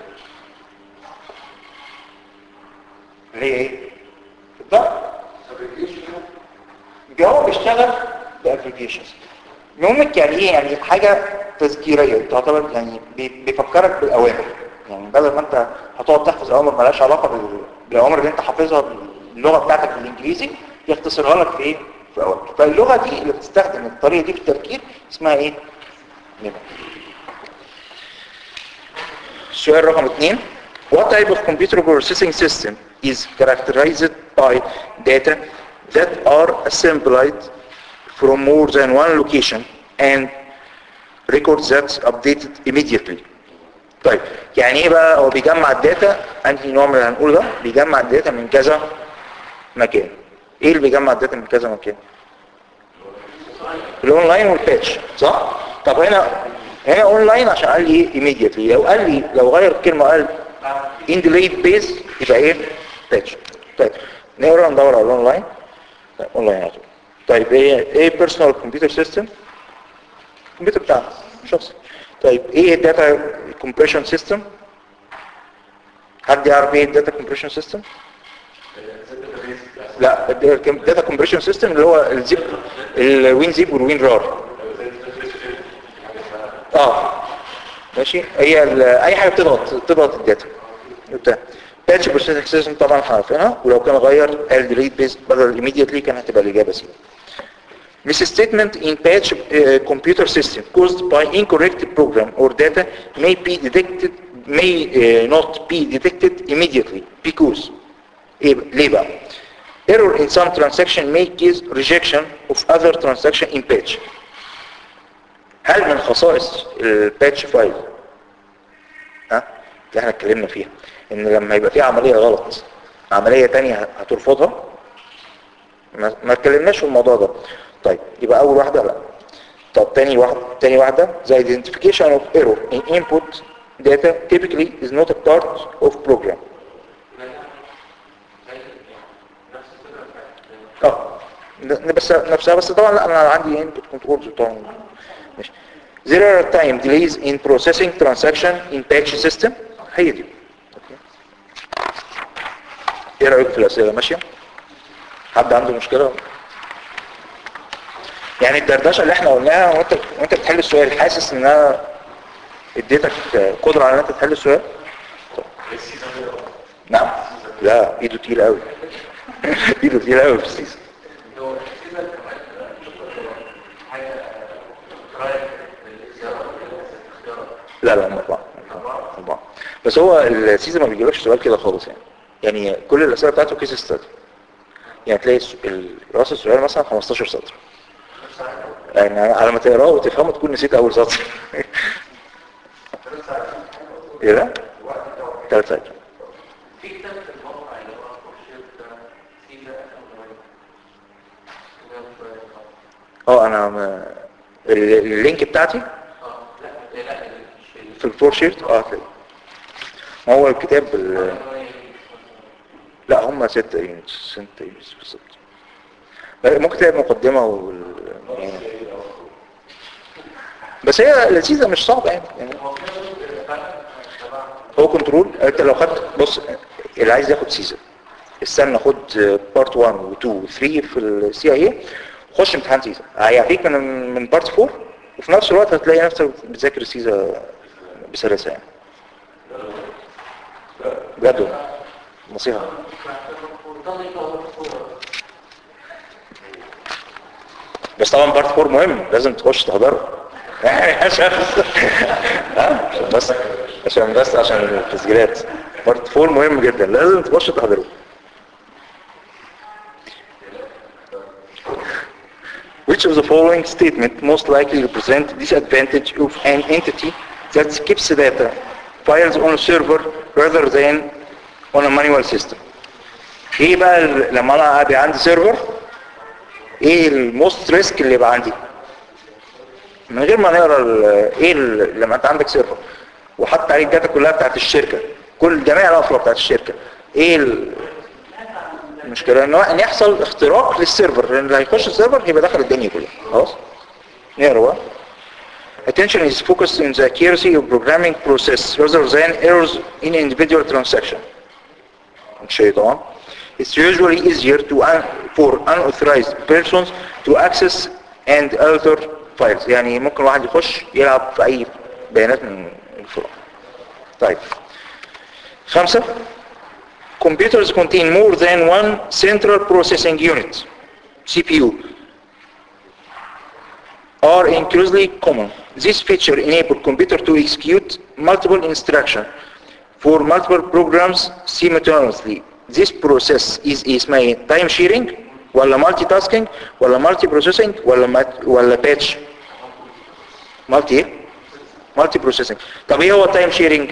A: اللي هي ايه الضرب هو بيشتغل بابلكيشنز نومك يعني ايه يعني حاجة تذكيرية تعتبر يعني بي- بيفكرك بالاوامر يعني بدل ما انت هتقعد تحفظ اوامر مالهاش علاقة بال- بالاوامر اللي انت حافظها باللغة بتاعتك بالانجليزي يختصرها لك في ايه في اوامر فاللغة دي اللي بتستخدم الطريقة دي في التفكير اسمها ايه نمر السؤال رقم اثنين What type of computer processing system is characterized by data that are assembled from more than one location and records that updated immediately طيب يعني ايه بقى هو بيجمع الداتا انهي نوع من اللي هنقول ده بيجمع الداتا من كذا مكان ايه اللي بيجمع الداتا من كذا مكان الاونلاين والباتش صح طب هنا هنا اونلاين عشان قال لي ايه immediately لو قال لي لو غير الكلمه قال ان ديليد بيز يبقى ايه باتش طيب نقرا ندور على الاونلاين طيب اونلاين على طول طيب ايه ايه بيرسونال كمبيوتر سيستم الكمبيوتر بتاعنا شخصي طيب ايه الداتا كومبريشن سيستم حد يعرف ايه الداتا كومبريشن سيستم لا الداتا كومبريشن سيستم اللي هو الزيب الوين زيب والوين رار اه ماشي هي ال- اي حاجه بتضغط بتضغط الداتا بتاع باتش بروسيسنج سيستم طبعا احنا عارفينها ولو كان غير ال ديليت بيز بدل immediately كان هتبقى الاجابه سي Misstatement in patch uh, computer system caused by incorrect program or data may be detected may uh, not be detected immediately because إيه بقى- ليه بقى error in some transaction may cause rejection of other transaction in patch هل من خصائص الباتش فايل ها اللي احنا اتكلمنا فيها ان لما يبقى في عملية غلط عملية تانية هترفضها ما ما اتكلمناش في الموضوع ده طيب يبقى اول واحدة لا طب تاني واحدة تاني واحدة the identification of error in input data typically is not a part of program اه ن- بس نفسها بس طبعا لا انا عندي input controls طبعا ماشي there are time delays in processing transaction in batch system هي دي أوكي. ايه رايك في الاسئله ماشيه حد عنده مشكله يعني الدردشه اللي احنا قلناها وانت وانت بتحل السؤال حاسس ان انا اديتك قدره على ان انت تحل السؤال نعم لا ايده تقيله قوي ايده تقيله قوي في السيزون
C: هو كده كمان حاجه رايك بالاختيارات الاختيارات
A: لا لا أربعة أربعة بس هو السيزون ما بيجيبلكش سؤال كده خالص يعني يعني كل الأسئلة بتاعته كيس ستادي يعني تلاقي الس- ال- راس السؤال مثلا 15 سطر يعني على ما تقراه وتفهمه تكون نسيت أول سطر ايه ده؟ ثلاث ساعات
C: في كتاب في الموقع اللي هو خورشيد سيدا
A: اه انا م- ال- اللينك بتاعتي
C: اه لا لا مش في
A: في الفور شيرت اه هتلاقيه ما هو الكتاب ال- لا هم ستة يونتس ستة يونتس بالظبط لا، ممكن تلاقي مقدمة وال... يعني بس هي لذيذة مش صعبة يعني, يعني هو كنترول انت لو خدت بص اللي عايز ياخد سيزون استنى خد بارت 1 و2 و3 في السي اي اي خش امتحان سيزون هيعفيك من من بارت 4 وفي نفس الوقت هتلاقي نفسك بتذاكر السيزون بسلاسة يعني بجد والله. نصيحة بس طبعا بارت 4 مهم لازم تخش تحضره يعني عشان ها؟ عشان بس عشان بس عشان التسجيلات بارت 4 مهم جدا لازم تخش تحضره Which of the following statement most likely represent disadvantage of an entity that skips data files on a server rather than on a manual system? ايه بقى ال- لما انا ابقى عندي سيرفر ايه الموست ريسك اللي يبقى عندي من غير ما نقرا ال- ايه ال- لما انت عندك سيرفر وحط عليه الداتا كلها بتاعت الشركه كل جميع الافراد بتاعت الشركه ايه ال- المشكله ان هو- ان يحصل اختراق للسيرفر لان اللي هيخش السيرفر هيبقى داخل الدنيا كلها خلاص نقرا بقى Attention is focused on the accuracy of programming process rather than errors in individual transaction. شيء طبعا. It's usually easier to un for unauthorized persons to access and alter files. يعني ممكن واحد يخش يلعب في أي بيانات من الفروع. طيب. خمسة. Computers contain more than one central processing unit, CPU, are increasingly common. This feature enables computer to execute multiple instructions for multiple programs simultaneously. This process is اسمها ايه؟ time sharing ولا multitasking ولا multi processing ولا mat- ولا batch multi ايه؟ multi processing طب ايه هو time sharing؟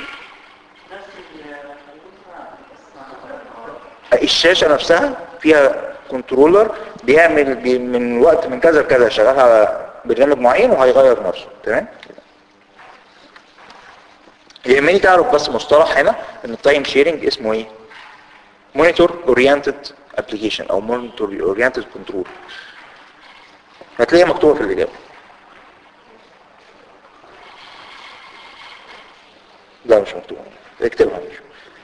A: الشاشة نفسها فيها كنترولر بيعمل بي من وقت من كذا لكذا شغال على برنامج معين وهيغير نفسه تمام يهمني تعرف بس مصطلح هنا ان التايم شيرنج اسمه ايه مونيتور اورينتد ابلكيشن او مونيتور اورينتد كنترول هتلاقيها مكتوبه في الاجابه لا مش مكتوبه اكتبها مش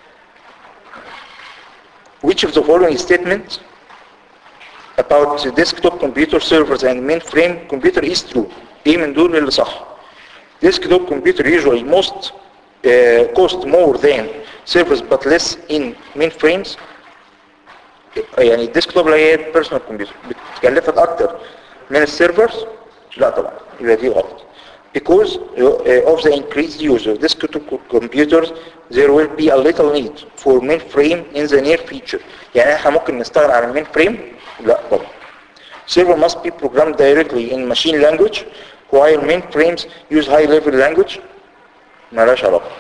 A: which of the following statements about the desktop computer servers and mainframe computer is true ايه من دول اللي صح desktop computer usually most uh, cost more than servers but less in mainframes يعني الديسكتوب اللي هي البيرسونال كمبيوتر بتكلفك اكتر من السيرفرز لا طبعا يبقى دي غلط because uh, of the increased use of desktop computers there will be a little need for mainframe in the near future يعني احنا ممكن نستغنى عن المين فريم لا طبعا server must be programmed directly in machine language while mainframes use high level language ملهاش علاقة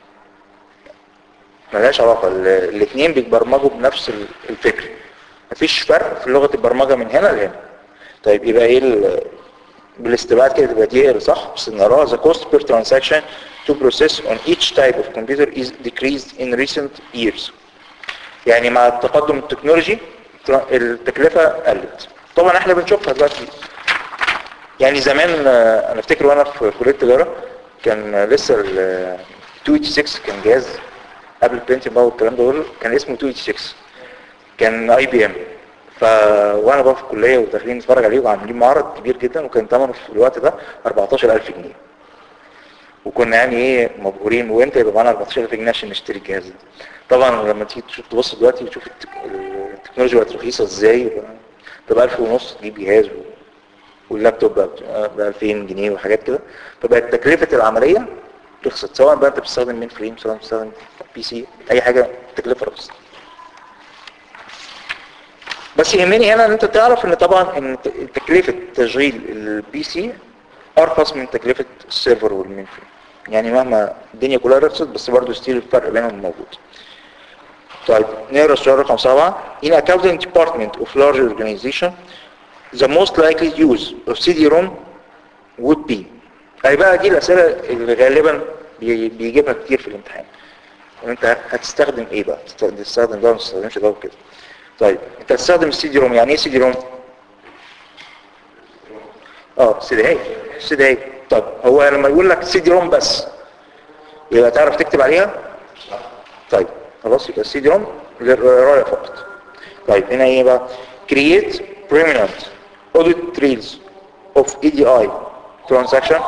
A: ملهاش علاقة الاثنين بيتبرمجوا بنفس ال- الفكر مفيش فرق في لغة البرمجة من هنا لهنا طيب يبقى ايه ال- بالاستبعاد كده تبقى دي صح بس نراها the cost per transaction to process on each type of computer is decreased in recent years يعني مع التقدم التكنولوجي التكلفة قلت طبعا احنا بنشوفها دلوقتي يعني زمان آه، انا افتكر وانا في كليه التجاره كان آه، لسه ال 286 كان جهاز قبل البنتيوم بقى والكلام ده كله كان اسمه 286 كان اي بي ام ف وانا بقى في الكليه وداخلين نتفرج عليه وعاملين معرض كبير جدا وكان ثمنه في الوقت ده 14000 جنيه وكنا يعني ايه مبهورين وانت يبقى معانا 14000 جنيه عشان نشتري الجهاز ده طبعا لما تيجي تشوف تبص دلوقتي وتشوف التك- التكنولوجيا بقت رخيصه ازاي يبقى تبقى 1000 ونص تجيب جهاز و... واللابتوب بقى ب 2000 جنيه وحاجات كده فبقت تكلفة العملية رخصت سواء بقى انت بتستخدم مين فريم سواء بتستخدم بي سي اي حاجة تكلفة رخصت بس يهمني هنا ان انت تعرف ان طبعا ان ت- تكلفة تشغيل البي سي ارخص من تكلفة السيرفر والمين فريم يعني مهما الدنيا كلها رخصت بس برضه ستيل الفرق بينهم موجود طيب نقرا السؤال رقم سبعة In accounting department of large organization the most likely use of CD-ROM would be أي بقى دي الأسئلة اللي غالبا بي- بيجيبها كتير في الامتحان وانت هتستخدم ايه بقى تستخدم تستخدم ده ولا ما تستخدمش ده وكده طيب انت هتستخدم السي دي روم يعني ايه سي دي روم اه سي سي طب هو لما يقول لك سي دي روم بس يبقى تعرف تكتب عليها طيب خلاص يبقى السي دي روم للقرايه فقط طيب هنا ايه بقى create permanent audit trails of EDI transaction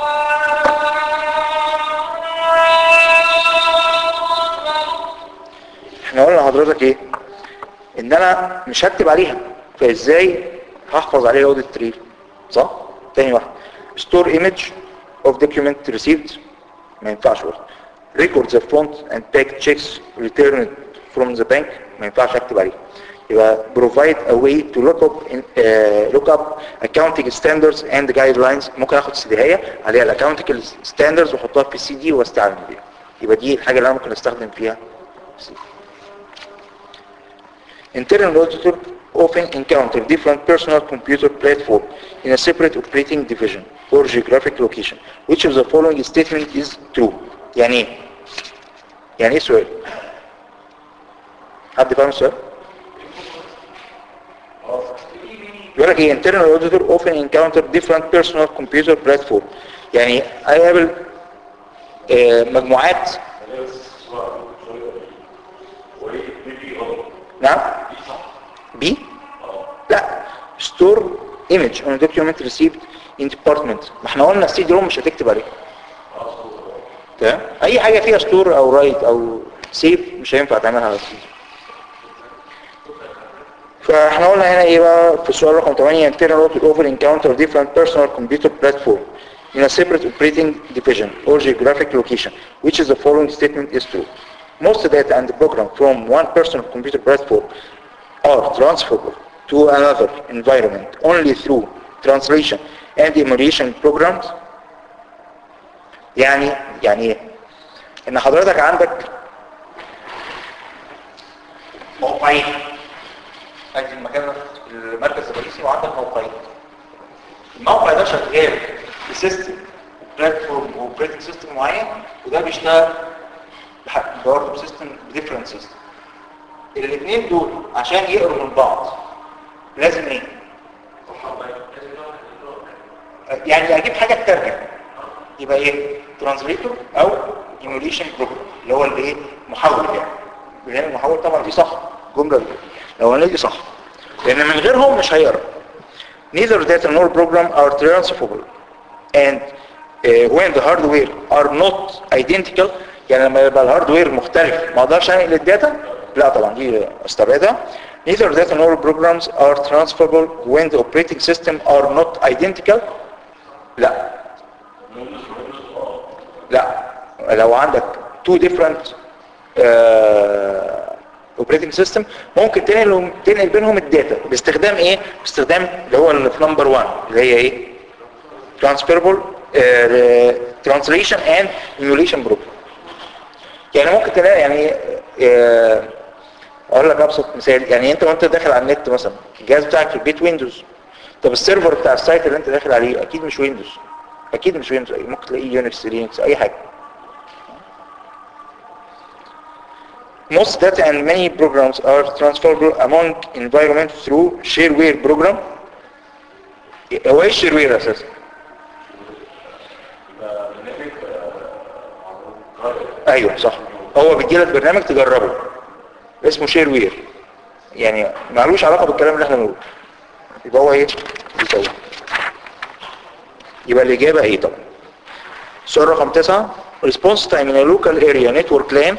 A: احنا قلنا لحضرتك ايه ان انا مش هكتب عليها فازاي هحفظ عليها audit trail صح تاني واحد store image of document received ما ينفعش برضه record the front and back checks returned from the bank ما ينفعش اكتب عليه يبقى provide a way to look up in, uh, look up accounting standards and guidelines ممكن اخد سيديهية عليها الاكاونتنج standards واحطها في سي دي واستعمل بيها يبقى دي الحاجة اللي انا ممكن استخدم فيها CD. Internal auditor often encounter different personal computer platform in a separate operating division or geographic location. Which of the following statement is true? يعني ايه؟ يعني ايه سؤال؟ حد فاهم السؤال؟ يقول لك ايه internal auditor often encounter different personal computer platform يعني هيقابل آه، مجموعات نعم بي لا store image on document received in department ما احنا قلنا السي دي روم مش هتكتب عليه تمام اي حاجه فيها store او رايت او سيف مش هينفع تعملها على السي فاحنا قلنا هنا ايه بقى في السؤال رقم 8 internal audit over encounter different personal computer platform in a separate operating division or geographic location which is the following statement is true most data and program from one personal computer platform are transferable to another environment only through translation and emulation programs يعني يعني ايه ان حضرتك عندك موقعين ادي المكان المركز الرئيسي وعندك موقعين الموقع ده شغال بسيستم بلاتفورم اوبريتنج سيستم معين وده بيشتغل برضه بسيستم ديفرنت سيستم الاثنين دول عشان يقروا من بعض لازم ايه يعني اجيب حاجه تترجم يبقى ايه ترانزليتور او ايميوليشن بروجرام اللي هو اللي ايه محول يعني برنامج محول طبعا دي صح الجمله الاولانيه دي صح لان من غيرهم مش هيقرا neither data nor program are transferable and uh, when the hardware are not identical يعني لما يبقى الهاردوير مختلف ما اقدرش انقل الداتا لا طبعا دي استبعدها neither data nor programs are transferable when the operating system are not identical لا لا لو عندك two different uh, operating system ممكن تنقل تنقل بينهم الداتا باستخدام ايه باستخدام اللي هو اللي في نمبر 1 اللي هي ايه transferable uh, translation and emulation program يعني ممكن تلاقي يعني uh, اقول لك ابسط مثال يعني انت وانت داخل على النت مثلا الجهاز بتاعك في البيت ويندوز طب السيرفر بتاع السايت اللي انت داخل عليه اكيد مش ويندوز اكيد مش ويندوز ممكن تلاقيه يونكس لينكس اي حاجه Most data and many programs are transferable among environments through shareware program. هو ايه الشيروير اساسا؟
B: برنامج
A: ايوه صح هو بيدي لك برنامج تجربه اسمه شيروير يعني معلوش علاقه بالكلام اللي احنا بنقوله يبقى هو ايه؟ بيسوي يبقى الاجابه ايه طبعا السؤال رقم تسعة response time in a local area network LAN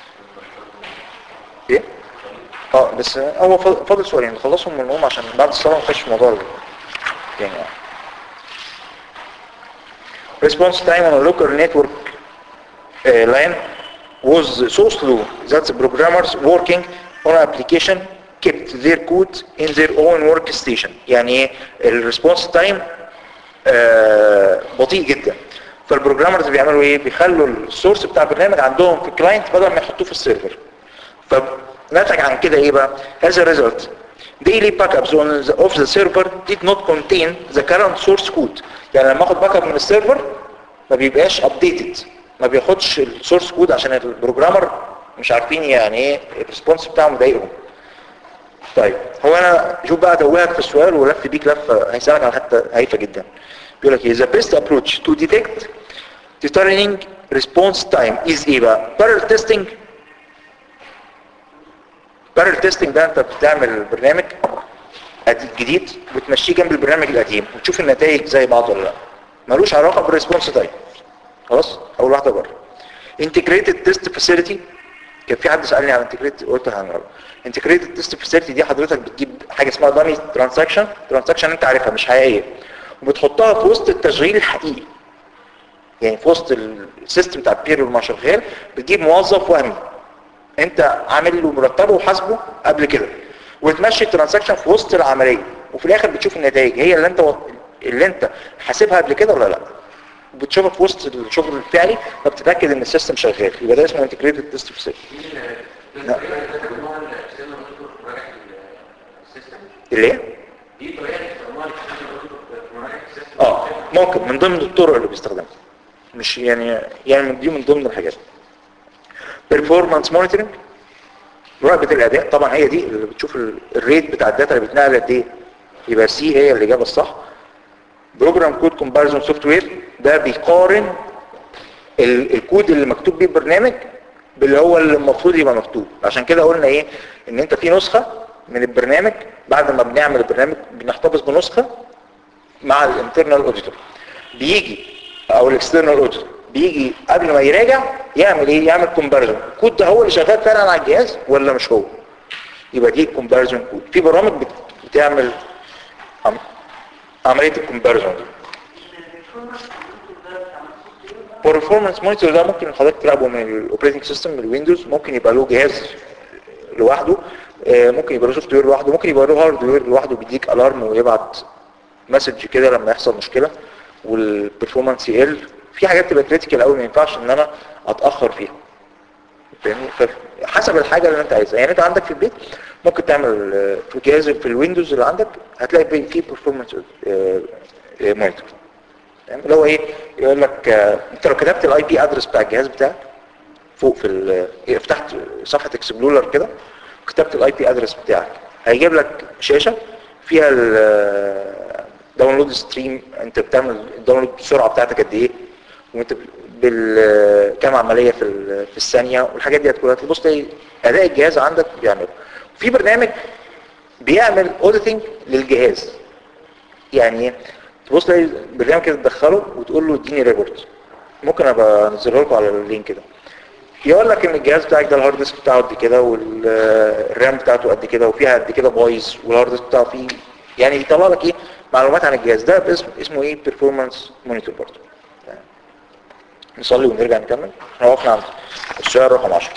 A: ايه؟ اه بس هو فاضل فاضل سؤالين نخلصهم منهم عشان بعد الصلاة نخش في موضوع ال- يعني response time on a local network uh, LAN was so slow that the programmers working on application kept their code in their own workstation يعني ايه الريسبونس تايم بطيء جدا فالبروجرامرز بيعملوا ايه بيخلوا السورس بتاع البرنامج عندهم في الكلاينت بدل ما يحطوه في السيرفر فنتج عن كده ايه بقى as a result daily backups on the, of the server did not contain the current source code يعني لما اخد باك اب من السيرفر ما بيبقاش updated ما بياخدش السورس كود عشان البروجرامر مش عارفين يعني ايه الريسبونس بتاعهم مضايقهم طيب هو انا شوف بقى توهك في السؤال ولف بيك لفه هيسالك على حته هايفه جدا بيقول لك ايه the best approach to detect determining response time is ايه بقى parallel testing parallel testing ده انت بتعمل برنامج قديم- جديد وتمشيه جنب البرنامج القديم وتشوف النتائج زي بعض ولا لا ملوش علاقه بالريسبونس تايم خلاص اول واحده بره integrated test facility كان في حد سالني عن integrated قلت هنعرف integrated test facility دي حضرتك بتجيب حاجه اسمها dummy transaction transaction انت عارفها مش حقيقيه وبتحطها في وسط التشغيل الحقيقي يعني في وسط السيستم بتاع البيريود ما شغال بتجيب موظف وهمي انت عامل له مرتبه وحاسبه قبل كده وتمشي الترانزاكشن في وسط العمليه وفي الاخر بتشوف النتائج هي اللي انت اللي انت حاسبها قبل كده ولا لا بتشوفها في وسط الشغل الفعلي فبتتاكد ان السيستم شغال يبقى ده اسمه انتجريتد تيست فاسيلتي لا. اللي هي
C: دي طريقه استخدامها في مراجعه السيستم
A: اه ممكن من ضمن الطرق اللي بيستخدمها مش يعني يعني من دي من ضمن الحاجات performance monitoring مراقبة الأداء طبعا هي دي اللي بتشوف ال- الريت بتاع الداتا اللي بتنقل قد ايه يبقى سي هي الإجابة الصح بروجرام كود كومباريزون سوفت وير ده بيقارن ال- الكود اللي مكتوب بيه البرنامج باللي هو اللي المفروض يبقى مكتوب عشان كده قلنا ايه ان انت في نسخة من البرنامج بعد ما بنعمل البرنامج بنحتفظ بنسخة مع الانترنال اوديتور بيجي او الاكسترنال اوديتور بيجي قبل ما يراجع يعمل ايه يعمل كومباريزون الكود ده هو اللي شغال فعلا على الجهاز ولا مش هو يبقى دي كومباريزون كود في برامج بت- بتعمل عم- عمليه الكومباريزون دي performance مونيتور ده ممكن حضرتك تراقبه من الاوبريتنج سيستم من الويندوز ممكن يبقى له جهاز لوحده آه، ممكن يبقى له سوفت وير لوحده ممكن يبقى له هاردوير لوحده بيديك الارم ويبعت مسج كده لما يحصل مشكله والبرفورمانس يقل في حاجات تبقى كريتيكال قوي ما ينفعش ان انا اتاخر فيها فاهمني ف- حسب الحاجه اللي انت عايزها يعني انت عندك في البيت ممكن تعمل آه، في الجهاز في الويندوز اللي عندك هتلاقي في- في برفورمانس مونيتور فاهم؟ اللي هو ايه يقول لك آه، انت لو كتبت الاي بي ادرس بتاع الجهاز بتاعك فوق في ال- إيه، فتحت صفحه اكسبلورر كده وكتبت الاي بي ادرس بتاعك هيجيب لك شاشه فيها الداونلود ستريم انت بتعمل الداونلود السرعه بتاعتك قد ايه وانت بال كام عمليه في ال- في الثانيه والحاجات دي كلها تبص تلاقي اداء الجهاز عندك بيعمل في برنامج بيعمل اوديتنج للجهاز يعني ايه تبص تلاقي برنامج كده تدخله وتقول له اديني ريبورت ممكن ابقى انزله لكم على اللينك ده يقول لك ان الجهاز بتاعك ده الهارد ديسك بتاعه قد كده والرام بتاعته قد كده وفيها قد كده بايظ والهارد ديسك بتاعه فيه يعني يطلع لك ايه معلومات عن الجهاز ده باسم اسمه ايه بيرفورمانس مونيتور برضه نصلي ونرجع نكمل احنا وقفنا عند السؤال رقم 10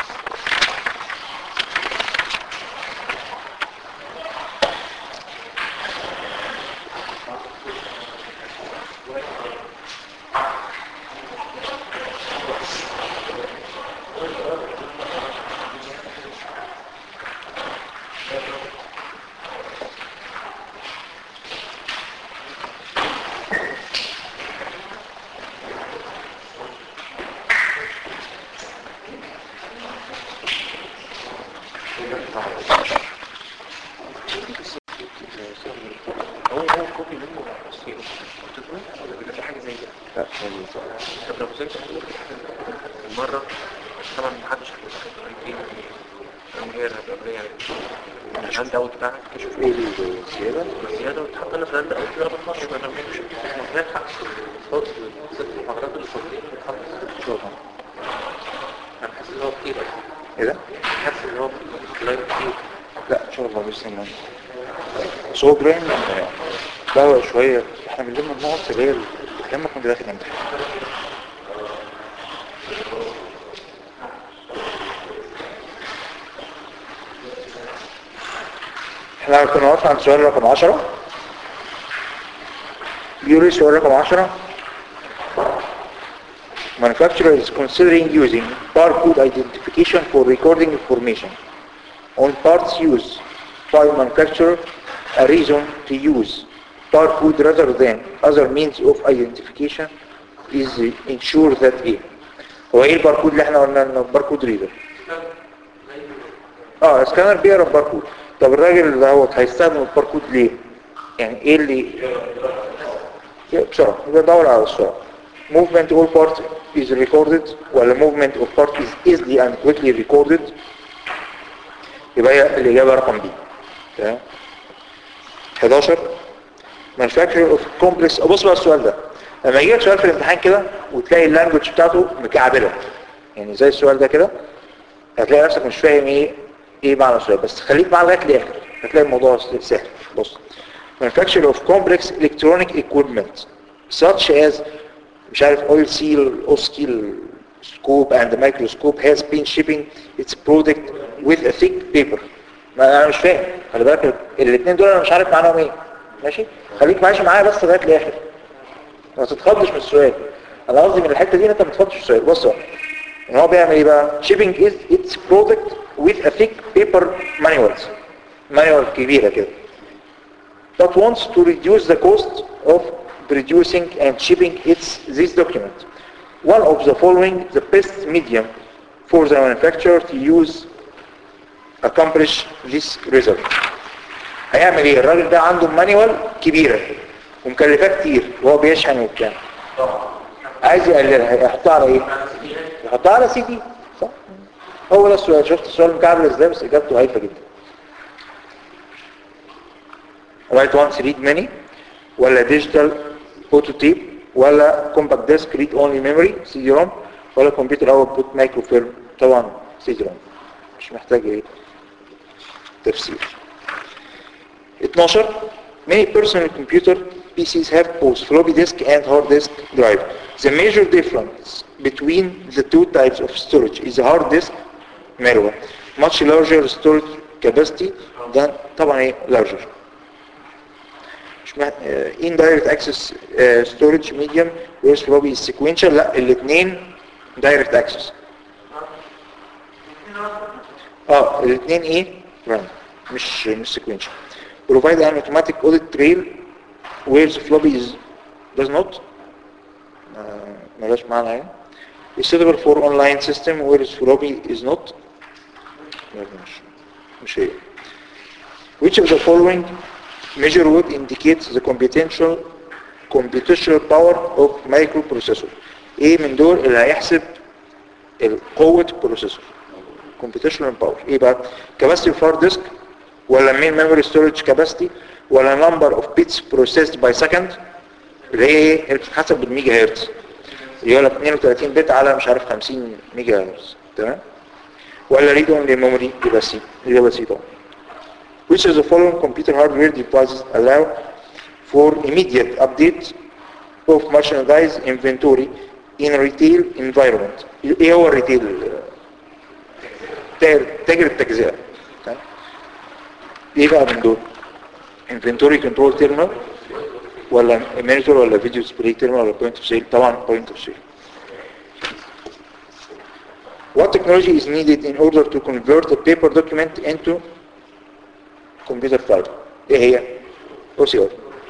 C: هو هو كوبي منه بس بتطلع ولا بيبقى في حاجه زي كده
A: لا
C: طب لو وصلت مرة طبعا محدش هيتأكد من ايه هي الرقمية يعني الهاند اوت بتاعك تشوف
A: ايه الزياده
C: زيادة وتحط لنا في الهاند اوت ده بالنص انا مش هنلحق صوت ست المحاضرات اللي فاضلين بتخلص
A: شوفها
C: انا حاسس ان هو كتير
A: ايه ده
C: حاسس ان هو كلام كتير
A: لا ان شاء الله بس ان بس هو ابراهيم بقى شويه احنا بنلم النقط اللي هي لما كنت داخل الامتحان احنا كنا واقفين عند سؤال رقم 10 بيقول لي سؤال رقم 10 Manufacturer is considering using barcode identification for recording information on parts used by manufacturer a reason to use barcode rather than other means of identification is ensure that ايه هو ايه الباركود اللي احنا قلنا انه باركود ريدر اه سكانر بيقرا الباركود طب الراجل دوت هيستخدم الباركود ليه يعني ايه اللي بسرعه يبقى دور على السرعه movement all part is recorded ولا movement of part is easily and quickly recorded يبقى هي الإجابة رقم بي تمام 11 manufacturer of complex بص بقى السؤال ده لما يجي لك سؤال في الامتحان كده وتلاقي اللانجوج بتاعته مكعبلة يعني زي السؤال ده كده هتلاقي نفسك مش فاهم ايه ايه معنى السؤال بس خليك معاه لغايه الاخر هتلاقي الموضوع سهل بص manufacturer of complex electronic equipment such as مش عارف oil seal oscilloscope and microscope has been shipping its product with a thick paper ما انا مش فاهم خلي بالك الاثنين دول انا مش عارف معناهم ايه ماشي خليك ماشي معايا بس لغايه الاخر ما تتخضش من السؤال انا قصدي من الحته دي إن انت ما تتخضش من السؤال بص بقى ان هو بيعمل ايه بقى shipping is its product with a thick paper manuals manual كبيره كده but wants to reduce the cost of producing and shipping its this document. One of the following the best medium for the manufacturer to use accomplish this result. هيعمل ايه الراجل ده عنده مانيوال كبيرة ومكلفاه كتير وهو بيشحن وبتاع عايز يقللها يحطها على ايه يحطها على سي دي صح هو ده السؤال شفت السؤال مكعبل ازاي بس اجابته هايفه جدا write once read many ولا ديجيتال اوتو تيب ولا كومباكت ديسك ريد اونلي ميموري سي دي روم ولا كمبيوتر اوتبوت مايكرو فيلم طبعا سي دي روم مش محتاج ايه تفسير 12 many personal computer PCs have both floppy disk and hard disk drive. The major difference between the two types of storage is the hard disk مالوه much larger storage capacity than طبعا ايه larger مش مح... uh, indirect access uh, storage medium whereas floppy is sequential لا الاثنين direct access اه الاثنين ايه random مش مش sequential provide an automatic audit trail where the floppy is does not ملاش معنى يعني is suitable for online system whereas floppy is not لا، مش مش هي which of the following measure would indicate the computational computational power of microprocessor ايه من دول اللي هيحسب القوة processor computational power ايه بقى capacity of hard disk ولا main memory storage capacity ولا number of bits processed by second اللي هي ايه اللي بتتحسب بالميجا هرتز اللي هو 32 بت على مش عارف 50 ميجا هرتز تمام ولا ريد اونلي ميموري يبقى سي يبقى سي طبعا which of the following computer hardware devices allow for immediate update of merchandise inventory in retail environment ايه هو الريتيل تاجر تاجر التجزئه تمام؟ ايه بقى من دول inventory control terminal ولا monitor ولا video display terminal ولا point of sale طبعا point of sale What technology is needed in order to convert a paper document into computer file ايه هي OCR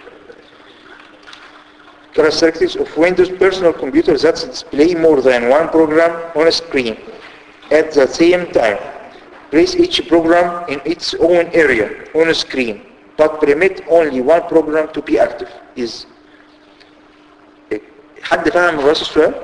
A: characteristics of Windows personal computer that display more than one program on a screen at the same time. Place each program in its own area on a screen, but permit only one program to be active. Is حد فاهم راس السؤال؟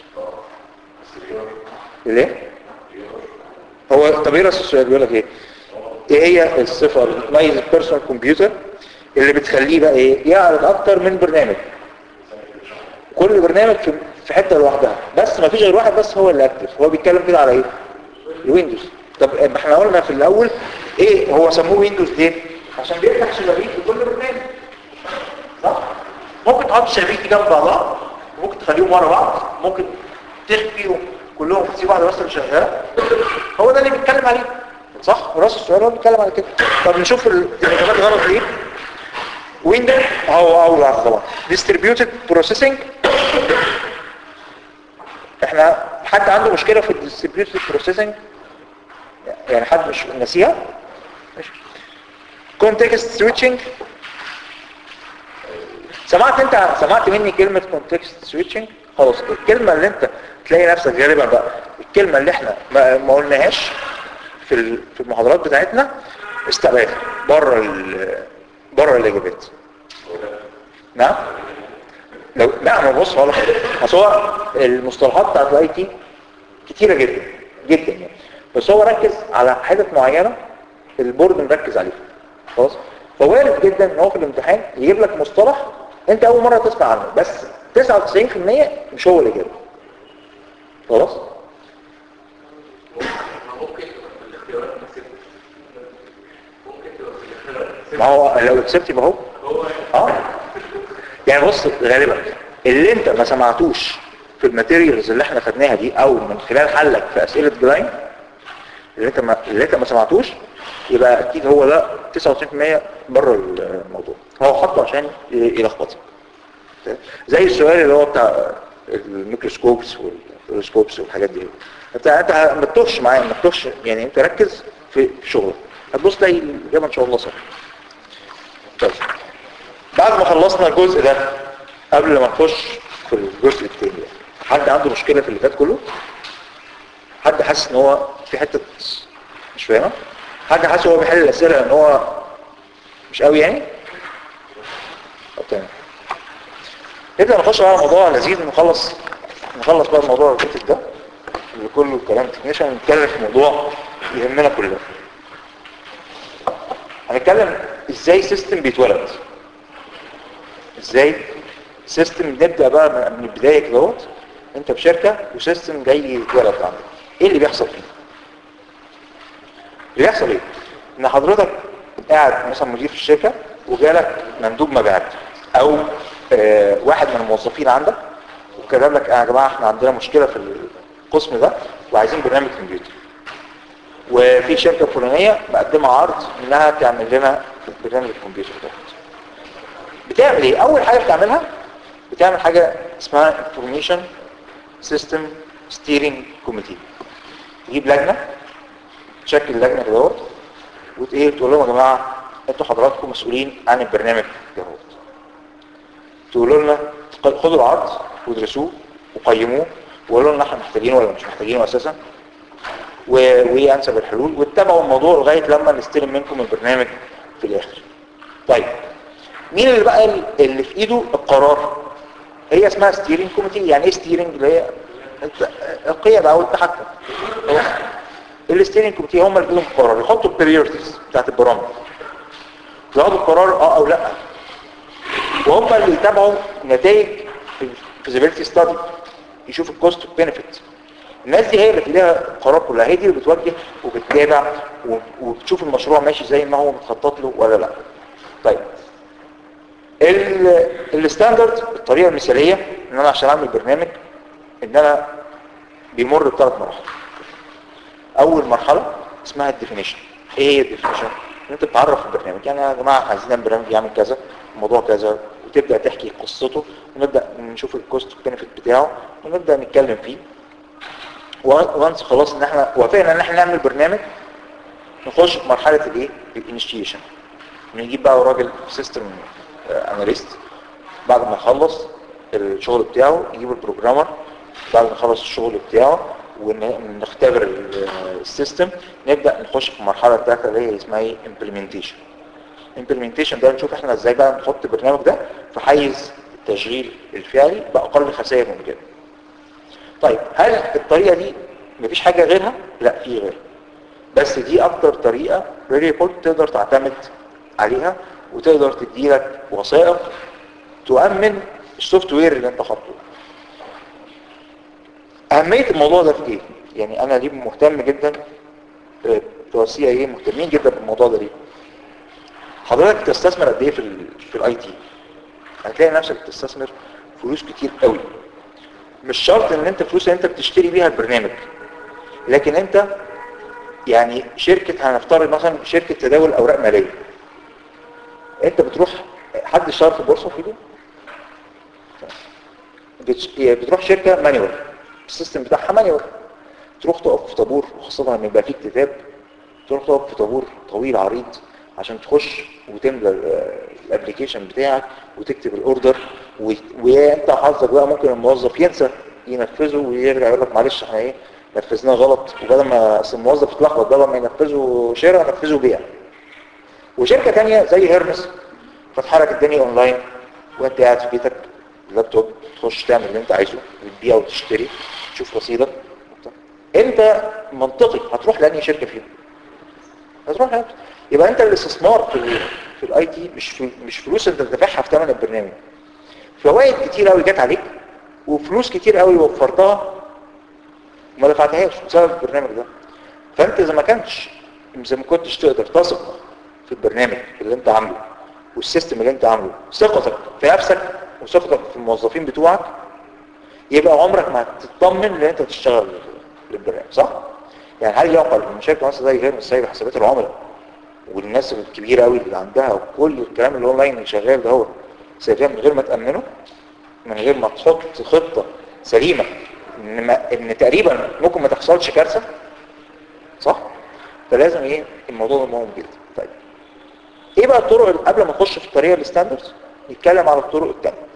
A: ليه؟ هو طب ايه راس السؤال بيقول لك ايه؟ ايه هي الصفه اللي بتميز البيرسونال كمبيوتر اللي بتخليه بقى ايه؟ يعرض اكتر من برنامج كل برنامج في في حته لوحدها بس ما فيش غير واحد بس هو اللي اكتف هو بيتكلم كده على ايه الويندوز طب ما احنا قلنا في الاول ايه هو سموه ويندوز ليه عشان بيفتح شبابيك لكل برنامج صح ممكن تحط شبابيك جنب بعضها ممكن تخليهم ورا بعض ممكن تخفيهم كلهم في بعض بس اللي شغاله هو ده اللي بيتكلم عليه صح راس السؤال هو بيتكلم على كده طب نشوف ال- الاجابات غلط ايه ويندوز او او لا طبعا distributed processing احنا حد عنده مشكلة في الديستريبيوتد بروسيسنج يعني حد مش ناسيها ماشي كونتكست سويتشنج سمعت انت سمعت مني كلمة كونتكست سويتشنج خلاص الكلمة اللي انت تلاقي نفسك غالبا بقى الكلمة اللي احنا ما, ما قلناهاش في ال- في المحاضرات بتاعتنا استبعدها بره ال بره الاجابات نعم لو لا انا بص هقول لك اصل هو المصطلحات بتاعت الاي تي كتيره جدا جدا يعني بس هو ركز على حتت معينه البورد مركز عليها خلاص فوارد جدا ان هو في الامتحان يجيب لك مصطلح انت اول مره تسمع عنه بس 99% مش هو الاجابه خلاص ما هو لو اكسبت يبقى هو اه يعني بص غالبا اللي انت ما سمعتوش في الماتيريالز اللي احنا خدناها دي او من خلال حلك في اسئله جلاين اللي انت ما اللي انت ما سمعتوش يبقى اكيد هو ده 99% بره الموضوع هو حطه عشان ي- يلخبطك زي السؤال اللي هو بتاع الميكروسكوبس والسكوبس والحاجات دي انت انت ما تتوهش معايا ما تتوهش يعني انت ركز في شغلك هتبص تلاقي الاجابه ان شاء الله صح طيب بعد ما خلصنا الجزء ده قبل ما نخش في الجزء التاني ده حد عنده مشكله في اللي فات كله حد حاسس ان هو في حته مش فاهمه حد حاسس هو بيحل الاسئله ان هو مش قوي يعني طب تمام نبدا نخش بقى على موضوع لذيذ نخلص نخلص بقى الموضوع الجديد ده اللي كله كلام تكنيشن ونتكلم في موضوع يهمنا كلنا هنتكلم ازاي سيستم بيتولد ازاي سيستم نبدا بقى من- من البدايه كده اهوت انت في شركه وسيستم جاي يتولد عندك ايه اللي بيحصل فيه اللي بيحصل ايه ان حضرتك قاعد مثلا مدير في الشركه وجالك مندوب مبيعات او آه واحد من الموظفين عندك وكتب لك يا جماعه احنا عندنا مشكله في القسم ده وعايزين برنامج كمبيوتر وفي شركه فلانيه مقدمه عرض انها تعمل لنا برنامج الكمبيوتر ده بتعمل ايه اول حاجه بتعملها بتعمل حاجه اسمها انفورميشن سيستم ستيرنج كوميتي تجيب لجنه تشكل لجنه دوت وايه تقول لهم يا جماعه انتوا حضراتكم مسؤولين عن البرنامج دوت تقولوا لنا خدوا العرض وادرسوه وقيموه وقالوا لنا احنا محتاجينه ولا مش محتاجينه اساسا و- وايه انسب الحلول واتبعوا الموضوع لغايه لما نستلم منكم البرنامج في الاخر طيب مين اللي بقى اللي في ايده القرار هي اسمها ستيرنج كوميتي يعني ايه ستيرنج اللي هي الت- القيادة او التحكم الستيرنج كوميتي هم اللي بيدهم القرار يحطوا البريورتيز بتاعت البرامج ياخدوا القرار اه او لا وهم اللي يتابعوا نتائج الفيزيبيليتي ستادي يشوف الكوست والبنفيت الناس دي هي اللي في ايديها القرار كلها هي دي اللي بتوجه وبتتابع و- وبتشوف المشروع ماشي زي ما هو متخطط له ولا لا طيب ال- الستاندرد الطريقه المثاليه ان انا عشان اعمل برنامج ان انا بيمر بثلاث مراحل اول مرحله اسمها الديفينيشن ايه هي الديفينيشن ان انت بتعرف البرنامج يعني يا جماعه احنا عايزين نعمل برنامج يعمل كذا الموضوع كذا وتبدا تحكي قصته ونبدا نشوف الكوست والبنفيت بتاعه ونبدا نتكلم فيه وانس خلاص ان احنا وافقنا ان احنا نعمل برنامج نخش في مرحله الايه الانيشيشن نجيب بقى راجل سيستم اناليست بعد ما يخلص الشغل بتاعه يجيب البروجرامر بعد ما يخلص الشغل بتاعه ونختبر ال- السيستم نبدا نخش في المرحله بتاعتها اللي هي اسمها ايه امبلمنتيشن امبلمنتيشن ده نشوف احنا ازاي بقى نحط البرنامج ده في حيز التشغيل الفعلي باقل خسائر ممكنه طيب هل الطريقه دي مفيش حاجه غيرها لا في غيرها بس دي اكتر طريقه ريبورت تقدر تعتمد عليها وتقدر تديلك وثائق تؤمن السوفت وير اللي انت حاطه اهميه الموضوع ده في ايه يعني انا ليه مهتم جدا آه، بتوع سي اي مهتمين جدا بالموضوع ده ليه حضرتك تستثمر قد ايه في ال في الاي تي هتلاقي نفسك بتستثمر فلوس كتير قوي مش شرط ان انت فلوس اللي انت بتشتري بيها البرنامج لكن انت يعني شركة هنفترض مثلا شركة تداول اوراق مالية انت بتروح حد اشتغل في البورصة في ايده بتش- بتروح شركة مانيوال السيستم بتاعها مانيوال تروح تقف في طابور وخاصة ان يبقى فيه كتاب تروح تقف في طابور طويل عريض عشان تخش وتملى الابلكيشن بتاعك وتكتب الاوردر و- وانت حظك بقى ممكن الموظف ينسى ينفذه ويرجع يقول لك معلش احنا ايه نفذناه غلط وبدل ما أصل الموظف يتلخبط بدل ما ينفذه شراء نفذه بيع وشركة تانية زي هيرمس فتح لك الدنيا اونلاين وانت قاعد في بيتك اللابتوب تخش تعمل اللي انت عايزه وتبيع وتشتري تشوف رصيدك وبتاع. انت منطقي هتروح لاني شركة فيهم هتروح لأنهي؟ يبقى انت الاستثمار في ال في الاي تي مش في مش فلوس انت دافعها في ثمن البرنامج فوائد كتير قوي جت عليك وفلوس كتير قوي وفرتها وما دفعتهاش بسبب البرنامج ده فانت اذا ما كانش اذا ما كنتش تقدر تثق في البرنامج اللي انت عامله والسيستم اللي انت عامله ثقتك في نفسك وثقتك في الموظفين بتوعك يبقى عمرك ما هتطمن ان انت تشتغل للبرنامج صح؟ يعني هل يعقل ان شركه مثلا زي غير سايبه حسابات العملاء والناس الكبيره قوي اللي عندها وكل الكلام اللي اونلاين اللي شغال ده هو سايباه من غير ما تامنه من غير ما تحط خطه سليمه ان, ما ان تقريبا ممكن ما تحصلش كارثه صح؟ فلازم ايه الموضوع ده مهم جدا طيب ايه بقى الطرق اللي قبل ما نخش في الطريقه الستاندردز نتكلم على الطرق الثانيه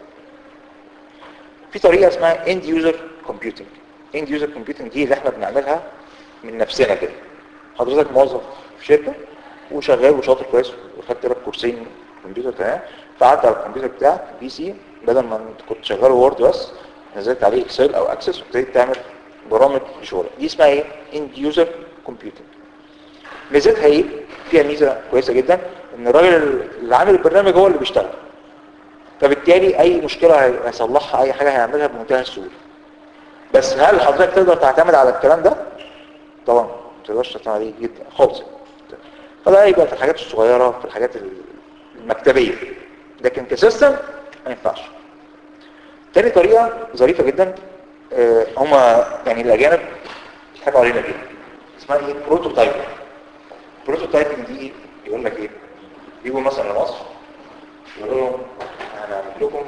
A: في طريقه اسمها اند يوزر كومبيوتنج اند يوزر كومبيوتنج دي اللي احنا بنعملها من نفسنا كده حضرتك موظف في شركه وشغال وشاطر كويس وخدت لك كورسين كمبيوتر تمام فقعدت على الكمبيوتر بتاعك بي سي بدل ما انت كنت شغال وورد بس نزلت عليه اكسل او اكسس وابتديت تعمل برامج لشغلك دي اسمها ايه اند يوزر كومبيوتنج ميزتها ايه فيها ميزه كويسه جدا ان الراجل اللي عامل البرنامج هو اللي بيشتغل فبالتالي اي مشكله هيصلحها اي حاجه هيعملها بمنتهى السهوله بس هل حضرتك تقدر تعتمد على الكلام ده طبعا ما تقدرش تعتمد عليه جدا خالص فده يبقى في الحاجات الصغيره في الحاجات المكتبيه لكن كسيستم ما ينفعش تاني طريقه ظريفه جدا آه، هما يعني الاجانب بيضحكوا علينا بيها اسمها ايه بروتوتايبنج بروتوتايبنج دي إيه؟ يقول لك ايه يجوا مثلا لمصر يقولوا لهم هنعمل لكم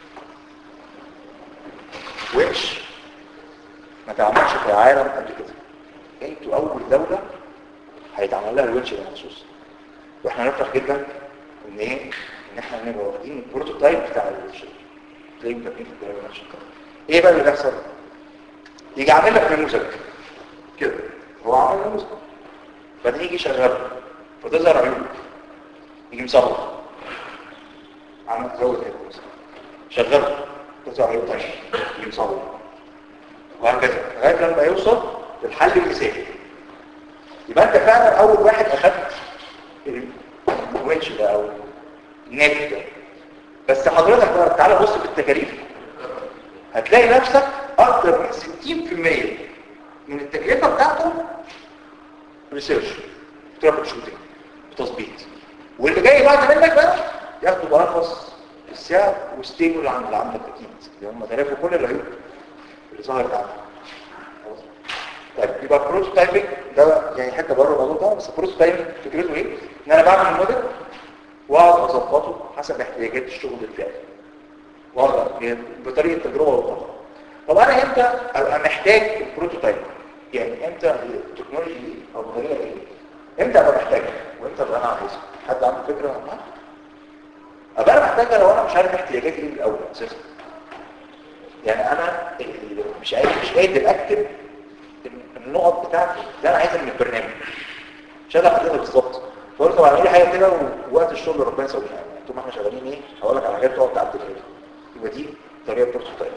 A: وش ما تعملش في العالم قبل كده انتوا اول دوله هيتعمل لها الونش ده مخصوص واحنا نفرح جدا ان ايه ان احنا نبقى واخدين البروتوتايب بتاع الشركه تلاقيهم كاتبين في الكلام نفس الكلام ايه بقى اللي بيحصل يجي عامل لك نموذج كده هو عامل نموذج بعدين يجي يشغله فتظهر عيوب يجي مصور عمل زود كده مثلا شغله تظهر عيوب تانية يجي مصور وهكذا لغايه لما يوصل للحل المثالي يبقى انت فعلا اول واحد اخدت الوينش ده او النت ده بس حضرتك بقى تعالى بص في التكاليف هتلاقي نفسك اكتر من 60% من التكلفه بتاعته ريسيرش ترابل شوتنج وتظبيط واللي جاي بعد منك بقى ياخدوا بارخص السعر وستيبل عن اللي عندك اكيد اللي هم تلافوا كل العيوب اللي ظهرت عندك خلاص؟ طيب يبقى البروتوتايبنج ده يعني حته بره الموضوع ده بس البروتوتايبنج فكرته ايه؟ ان انا بعمل الموديل واقعد اظبطه حسب احتياجات الشغل الفعلي واقعد بطريقه تجربه وطبعا طب انا امتى ابقى محتاج البروتوتايب يعني امتى التكنولوجي دي او الطريقه دي امتى ابقى محتاجها وامتى ابقى انا عايزها حد عنده فكره عنها ابقى انا محتاجها لو انا مش عارف احتياجاتي ايه من الاول اساسا يعني انا اللي مش عايز مش قادر اكتب النقط بتاعتي اللي انا عايزها من البرنامج مش قادر احددها بالظبط فقلت طب اعمل لي حاجه كده ووقت الشغل ربنا يسويها يعني طول ما احنا شغالين ايه هقول لك على حاجات تقعد تعدلها لي يبقى دي طريقه بروتوتايب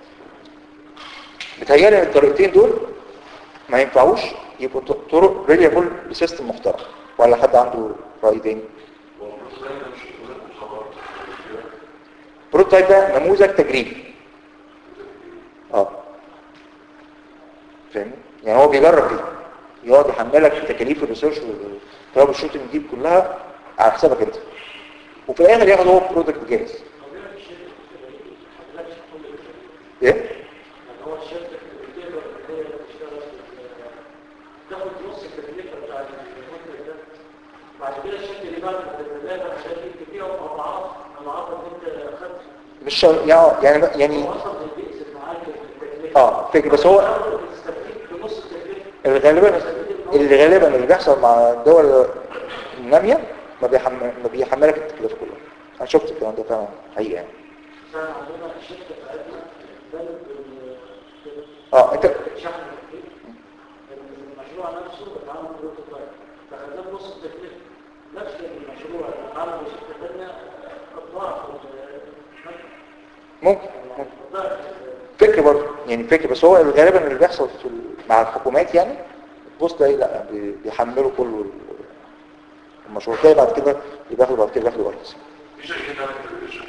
A: بتهيألي ان الطريقتين دول ما ينفعوش يبقوا ط- طرق ريليابل لسيستم محترم ولا حد عنده رأي تاني بروتوتايب ده نموذج تجريبي اه فاهم يعني هو بيجرب كده يقعد يحملك تكاليف الريسيرش والترابل شوتنج دي كلها على حسابك انت وفي الاخر ياخد هو برودكت جاهز ايه
D: هو الشركة بتقدر تقدر تشتغل تاخد نص التكلفة بتاع المنتج ده بعد كده الشركة اللي بعد التكلفة عشان تبيعه أضعاف أضعاف اللي أنت أخدته
A: مش شر- يعني يعني يعني
D: هو أصلا بيقسم معاك التكلفة
A: اه فكرة بس هو
D: حاول تستفيد بنص التكلفة
A: الغالبا اللي غالبا اللي بيحصل مع الدول النامية ما بيحمل ما بيحملك التكلفة كلها انا شفت الكلام ده فعلا حقيقة يعني
D: فعلا عندنا الشركة بتاعتنا بلد
A: اه انت
D: شحن التكلفة المشروع نفسه اتعمل بروتوتايب فخدناه بنص التكلفة نفس المشروع اللي اتعمل بشركة تانية أضعاف
A: ممكن ممكن
D: أضعاف
A: فكر برضه يعني فكر بس هو غالبا اللي بيحصل في ال- مع الحكومات يعني بص تلاقي لا بي- بيحملوا كله ال- المشروع تلاقي بعد كده اللي بياخدوا بعد كده بياخدوا ارخص
B: في شركات عملت الريشن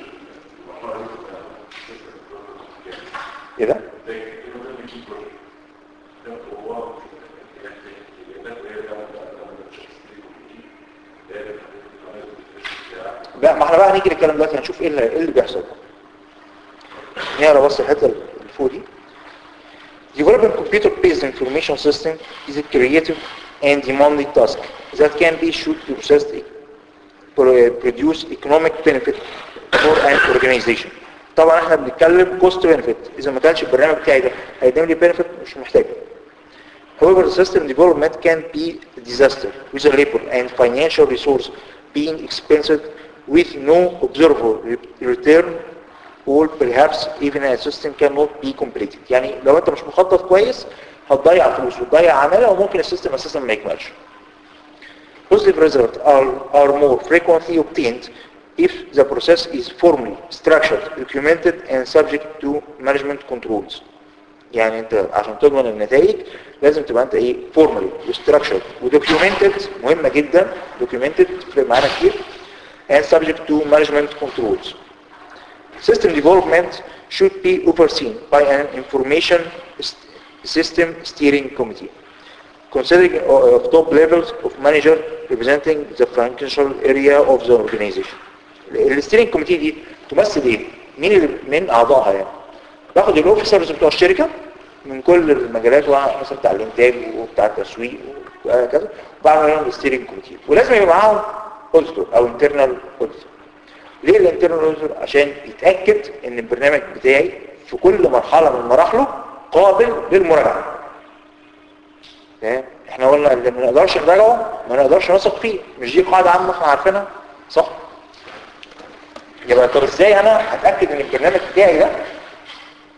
A: ايه ده؟
B: زي الموديل بيكيب بروجكت ده هو
A: لا ما احنا بقى هنيجي نتكلم دلوقتي هنشوف ايه اللي, إيه اللي بيحصل نقرا بس الحته اللي فوق دي Developing computer-based information system is a creative and demanding task that can be should be processed pro- produce economic benefit for an organization. طبعا احنا بنتكلم cost benefit اذا ما كانش البرنامج بتاعي ده هيقدم لي benefit مش محتاجه. However, the system development can be a disaster with the labor and financial resource being expensed with no observable re- return or perhaps even a system cannot be completed. يعني لو انت مش مخطط كويس هتضيع فلوس وتضيع عمالة وممكن السيستم اساسا ما يكملش. Positive results are, are more frequently obtained if the process is formally structured, documented and subject to management controls. يعني انت عشان تضمن النتائج لازم تبقى انت ايه formally وستراكشرد ودوكيومنتد مهمة جدا documented تفرق معانا كتير and subject to management controls. System development should be overseen by an information st- system steering committee considering uh, of top levels of manager representing the functional area of the organization. الستيرنج كوميتي دي تمثل ايه؟ مين اللي من اعضائها يعني؟ باخد الاوفيسرز بتوع الشركه من كل المجالات وع- مثلا بتاع الانتاج وبتاع التسويق وهكذا وبعمل لهم الستيرنج كوميتي ولازم يبقى معاهم اوديتور او انترنال اوديتور ليه الانترنال اوديتور عشان يتاكد ان البرنامج بتاعي في كل مرحله من مراحله قابل للمراجعه فاهم؟ احنا قلنا اللي ما نقدرش نراجعه ما نقدرش نثق فيه مش دي قاعده عامه احنا عارفينها صح يبقى طب ازاي انا هتاكد ان البرنامج بتاعي ده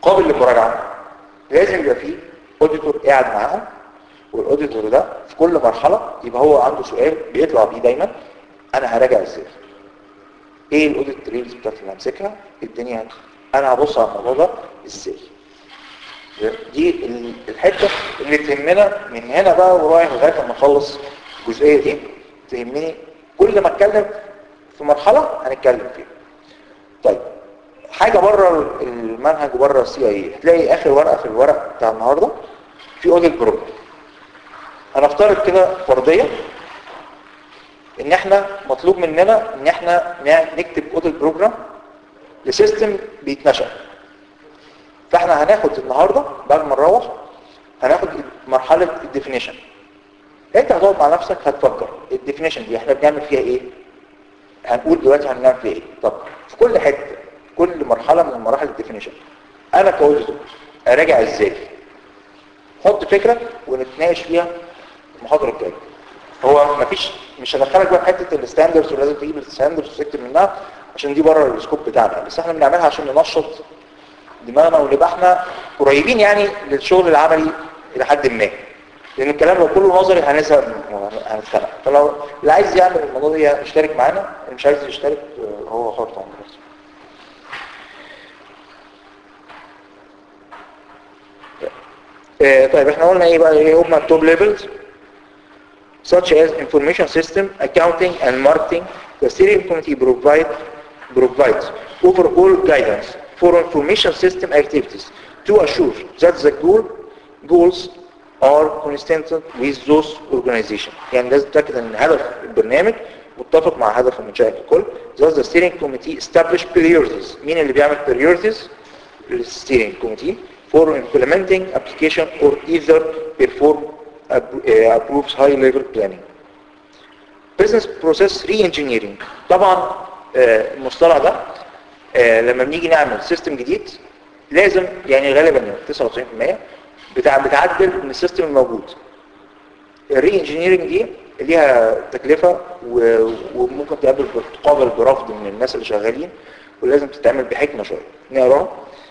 A: قابل للمراجعه لازم يبقى فيه اوديتور قاعد معاهم والاوديتور ده في كل مرحله يبقى هو عنده سؤال بيطلع بيه دايما انا هراجع ازاي ايه الاوديت تريلز بتاعتي اللي همسكها الدنيا انا هبص على الموضوع ده ازاي دي ال- الحته اللي تهمنا من هنا بقى ورايح لغايه لما نخلص الجزئيه دي تهمني كل ما اتكلم في مرحله هنتكلم فيها طيب حاجه بره المنهج وبره السي اي هتلاقي اخر ورقه في الورق بتاع النهارده في اوديت بروجرام هنفترض كده فرضيه ان احنا مطلوب مننا ان احنا نع- نكتب اوديت بروجرام لسيستم بيتنشأ فاحنا هناخد النهارده بعد ما نروح هناخد مرحله الديفينيشن انت هتقعد مع نفسك هتفكر الديفينيشن دي احنا بنعمل فيها ايه هنقول دلوقتي هنعمل فيها ايه طب في كل حته كل مرحله من مراحل الديفينيشن انا كاوديتور اراجع ازاي حط فكره ونتناقش فيها المحاضره الجايه هو مفيش مش هدخلك بقى في حته الستاندردز ولازم تجيب الستاندردز وتكتب منها عشان دي بره السكوب بتاعنا بس احنا بنعملها عشان ننشط دماغنا ونبقى احنا قريبين يعني للشغل العملي الى حد ما لان الكلام لو كله نظري هنزهق هنتخنق فلو اللي عايز يعمل الموضوع ده يشترك معانا اللي مش عايز يشترك آه، هو حر طبعا آه، طيب احنا قلنا ايه بقى ايه هم التوب ليفلز such as information system, accounting and marketing, the steering committee provide, provides overall guidance for information system activities to assure that the goal, goals are consistent with those organizations. يعني لازم تتأكد ان هدف البرنامج متفق مع هدف المنشأة ككل. Thus the steering committee establish priorities. مين اللي بيعمل priorities؟ ال steering committee for implementing application or either perform ap- uh, approves high level planning. business process re-engineering طبعا آه، المصطلح ده آه، لما بنيجي نعمل سيستم جديد لازم يعني غالبا 99% بتاع بتعدل من السيستم الموجود الري انجينيرنج دي ليها تكلفة و- وممكن تقابل تقابل برفض من الناس اللي شغالين ولازم تتعمل بحكمة شوية نقراها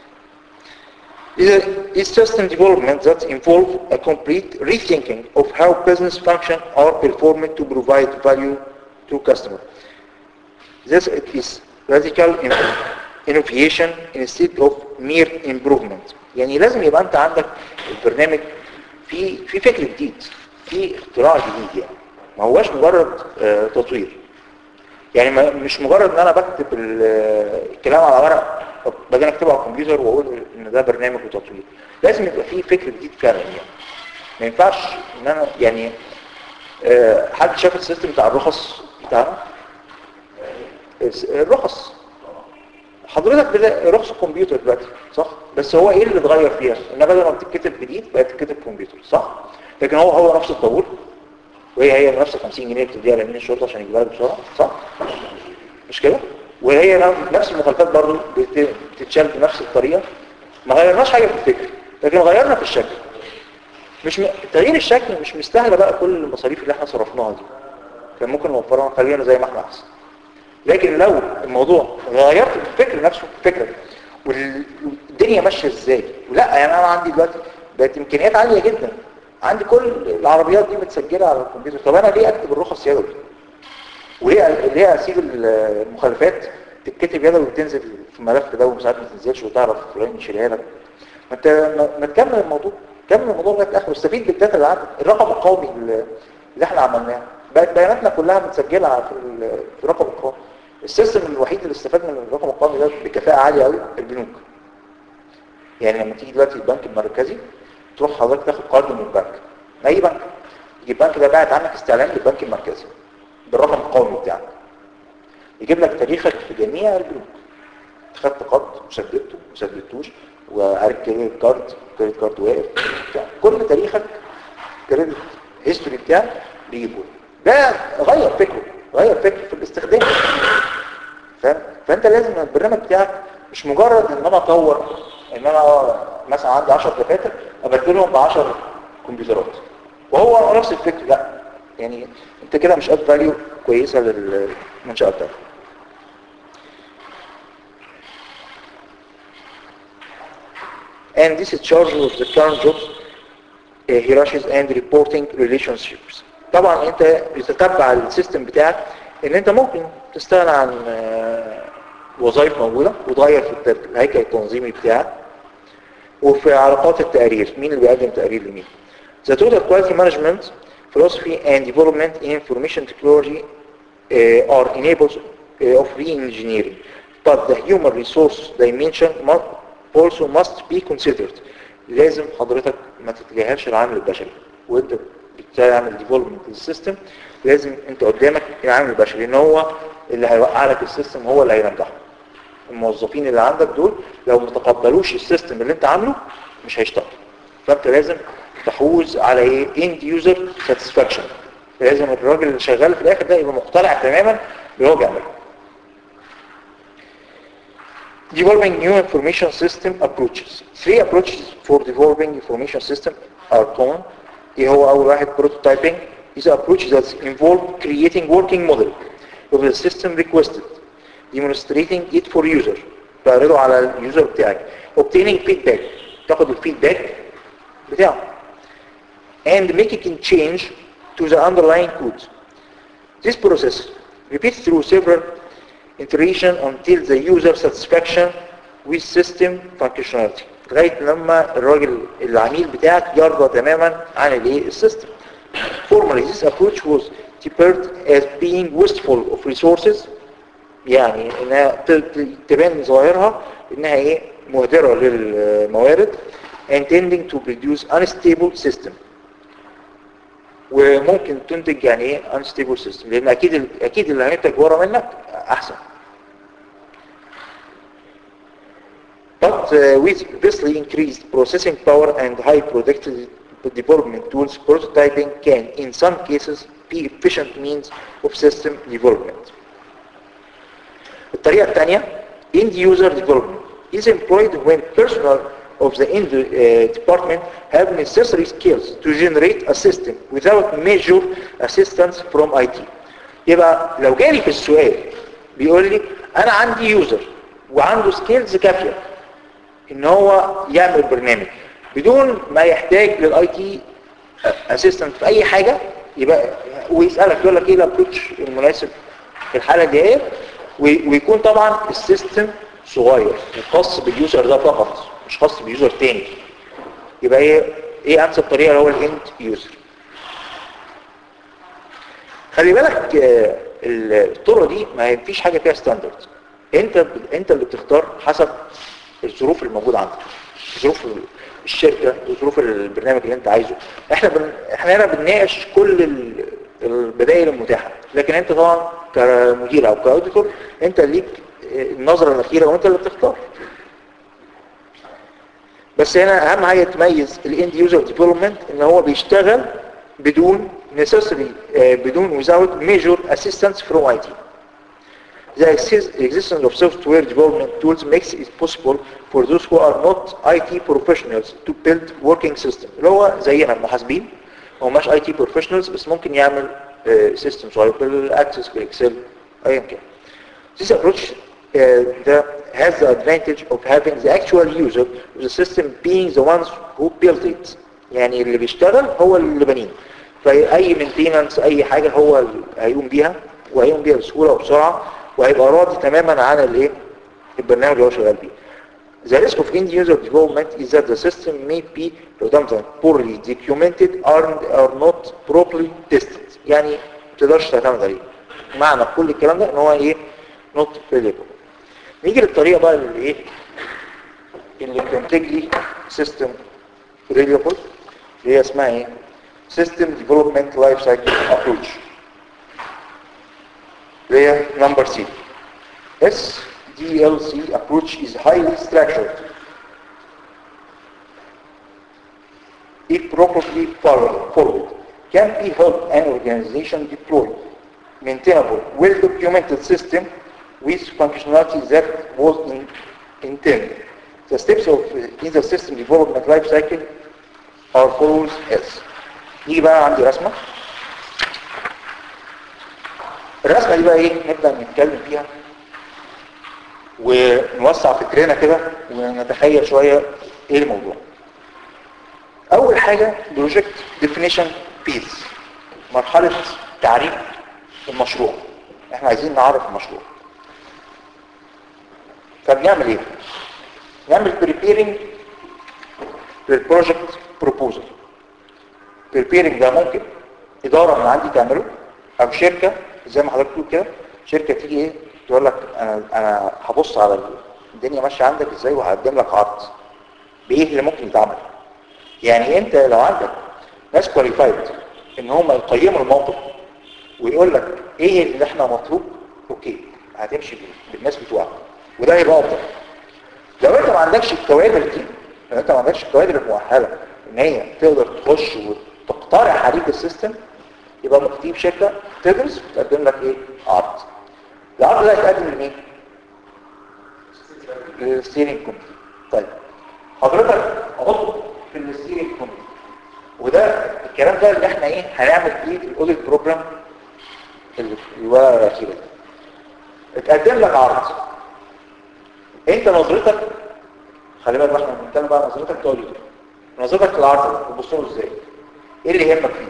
A: is system development that involve a complete rethinking of how business function are performed to provide value to customer. This is radical in- innovation instead of mere improvement. يعني لازم يبقى انت عندك البرنامج في في فكر جديد في اختراع جديد يعني ما هواش مجرد آه، تطوير يعني ما مش مجرد ان انا بكتب ال- الكلام على ورق بعدين اكتبه على الكمبيوتر واقول ان ده برنامج وتطوير لازم يبقى فيه فكر جديد فعلا يعني ما ينفعش ان انا يعني آه، حد شاف السيستم بتاع الرخص بتاعنا الرخص حضرتك بدا رخص الكمبيوتر دلوقتي صح بس هو ايه اللي اتغير فيها ان بدل ما بتتكتب جديد بقت تتكتب كمبيوتر صح لكن هو هو نفس الطابور وهي هي نفس ال 50 جنيه بتديها لامين الشرطه عشان يجيبها لك بسرعه صح مش كده وهي نفس المخالفات برضه بت- بتتشال بنفس الطريقه ما غيرناش حاجه في الفكر لكن غيرنا في الشكل مش م... تغيير الشكل مش مستاهله بقى كل المصاريف اللي احنا صرفناها دي كان ممكن نوفرها نخلينا زي ما احنا احسن لكن لو الموضوع غيرت الفكر نفسه الفكره والدنيا ماشيه ازاي لا يعني انا عندي دلوقتي بقت امكانيات عاليه جدا عندي كل العربيات دي متسجله على الكمبيوتر طب انا ليه اكتب الرخص يدوي وليه ليه اسيب المخالفات تتكتب يدوي وتنزل في الملف ده وساعات ما تنزلش وتعرف فلان يشيلها لك ما انت ما- ما تكمل الموضوع كمل الموضوع لغايه اخره استفيد بالداتا اللي عندك الرقم القومي اللي اللي احنا عملناه بقت بياناتنا كلها متسجله على- في ال- في الرقم القومي السيستم الوحيد اللي استفاد من الرقم القومي ده بكفاءه عاليه قوي البنوك يعني لما تيجي دلوقتي البنك المركزي تروح حضرتك تاخد قرض من البنك من اي بنك يجي البنك ده باعت عنك استعلام للبنك المركزي بالرقم القومي بتاعك يجيب لك تاريخك في جميع البنوك خدت قرض وسددته وسددتوش وعارف كريدت كارد كريدت كارد واقف بتاع. كل تاريخك كريدت هيستوري بتاعك بيجيبه لك. ده غير فكره غير فكره في الاستخدام فاهم فانت لازم البرنامج بتاعك مش مجرد ان انا اطور ان انا مثلا عندي 10 دفاتر ابدلهم ب 10 كمبيوترات وهو نفس الفكر لا يعني انت كده مش اد فاليو كويسه للمنشاه بتاعتك and discharge of the current jobs uh, hierarchies and reporting relationships طبعا انت بتتبع السيستم بتاعك ان انت ممكن تستغنى عن آه، وظائف موجودة وتغير في التر- الهيكل التنظيمي بتاعك وفي علاقات التقارير مين اللي بيقدم تقرير لمين The total quality management philosophy and development in information technology uh, are enablers uh, of re-engineering but the human resource dimension mu- also must be considered لازم حضرتك ما تتجاهلش العامل البشري وانت بتعمل ديفلوبمنت للسيستم لازم انت قدامك العامل البشري ان هو اللي هيوقع لك السيستم هو اللي هينجحه الموظفين اللي عندك دول لو ما تقبلوش السيستم اللي انت عامله مش هيشتغل فانت لازم تحوز على ايه end user satisfaction لازم الراجل اللي شغال في الاخر ده يبقى مقتنع تماما باللي هو بيعمله Developing new information system approaches. Three approaches for developing information system are common. ايه هو اول واحد prototyping is an approach that involve creating working model of the system requested demonstrating it for user تعرضه على اليوزر بتاعك obtaining feedback تاخد الفيدباك بتاعه and making change to the underlying code this process repeats through several iteration until the user satisfaction with system functionality لغاية لما الراجل العميل بتاعك يرضى تماما عن الايه السيستم formally this approach was depicted as being wasteful of resources يعني انها ت- ت- تبان ظاهرها انها ايه مهدرة للموارد intending to produce unstable system وممكن تنتج يعني ايه unstable system لان اكيد ال- اكيد اللي هينتج ورا منك احسن But uh, with vastly increased processing power and high productivity development tools, prototyping can, in some cases, be efficient means of system development. الطريقة الثانية end user development is employed when personnel of the end uh, department have necessary skills to generate a system without major assistance from IT. يبقى لو جالي في السؤال بيقول لي انا عندي يوزر وعنده سكيلز كافية ان هو يعمل برنامج بدون ما يحتاج للاي تي اسيستنت في اي حاجة يبقى ويسألك يقول لك ايه الابروتش المناسب في الحالة دي ايه وي- ويكون طبعا السيستم صغير خاص باليوزر ده فقط مش خاص بيوزر تاني يبقى ايه ايه انسب طريقة اللي هو الاند يوزر خلي بالك آه، الطرق دي ما فيش حاجة فيها ستاندرد انت ب- انت اللي بتختار حسب الظروف الموجودة عندك ظروف الشركة وظروف البرنامج اللي انت عايزه احنا بن... احنا هنا بنناقش كل ال- البدائل المتاحة لكن انت طبعا كمدير او كاوديتور انت ليك النظرة الاخيرة وانت اللي بتختار بس هنا اهم حاجة تميز الاند يوزر ديفلوبمنت ان هو بيشتغل بدون necessary آه، بدون without major assistance from IT. The exis- existence of software development tools makes it possible for those who are not IT professionals to build working system. اللي هو زينا المحاسبين هو مش IT professionals بس ممكن يعمل سيستم صغير بالاكسس بالاكسل ايا كان. This approach uh, the, has the advantage of having the actual user of the system being the ones who built it. يعني اللي بيشتغل هو اللي بنيه. فأي maintenance أي حاجة هو اللي هيقوم بيها وهيقوم بيها بسهولة وبسرعة وهيبقى راضي تماما عن الايه البرنامج اللي هو شغال بيه. The risk of end user development is that the system may be redundant, poorly documented, or are not properly tested. يعني ما تقدرش تعتمد عليه. معنى كل الكلام ده ان هو ايه not reliable. نيجي للطريقة بقى اللي ايه اللي بتنتج لي system reliable اللي هي اسمها ايه system development life cycle approach اللي هي number C SDLC approach is highly structured if properly followed, followed can be help an organization deploy maintainable, well-documented system with functionality that was in, intended. The steps of uh, either system development life cycle are follows as نيجي بقى عندي رسمة الرسمة دي بقى ايه نبدأ نتكلم فيها ونوسع فكرنا كده ونتخيل شوية ايه الموضوع اول حاجة بروجكت ديفينيشن بيز مرحلة تعريف المشروع احنا عايزين نعرف المشروع فبنعمل ايه نعمل preparing للبروجكت بروبوزل preparing ده ممكن ادارة من عندي تعمله او شركة زي ما حضرتك بتقول كده شركة تيجي ايه تقول لك انا انا هبص على الدنيا ماشيه عندك ازاي وهقدم لك عرض بايه اللي ممكن يتعمل يعني انت لو عندك ناس كواليفايد ان هم يقيموا الموقف ويقول لك ايه اللي احنا مطلوب اوكي هتمشي بالناس بتوعك وده هيبقى افضل لو انت ما عندكش الكوادر دي لو انت ما عندكش الكوادر المؤهله ان هي تقدر تخش وتقترح عليك السيستم يبقى ممكن تجيب شركه تدرس وتقدم لك ايه عرض العرض ده هيتقدم لمين للستيرنج كوميتي طيب حضرتك عضو في الستيرنج كوميتي وده الكلام ده اللي احنا ايه هنعمل فيه الاوديت بروجرام اللي في الورقه الاخيره دي اتقدم لك عرض انت نظرتك خلي بالك احنا بنتكلم بقى نظرتك تقول لي نظرتك للعرض ده تبص له ازاي ايه اللي يهمك فيه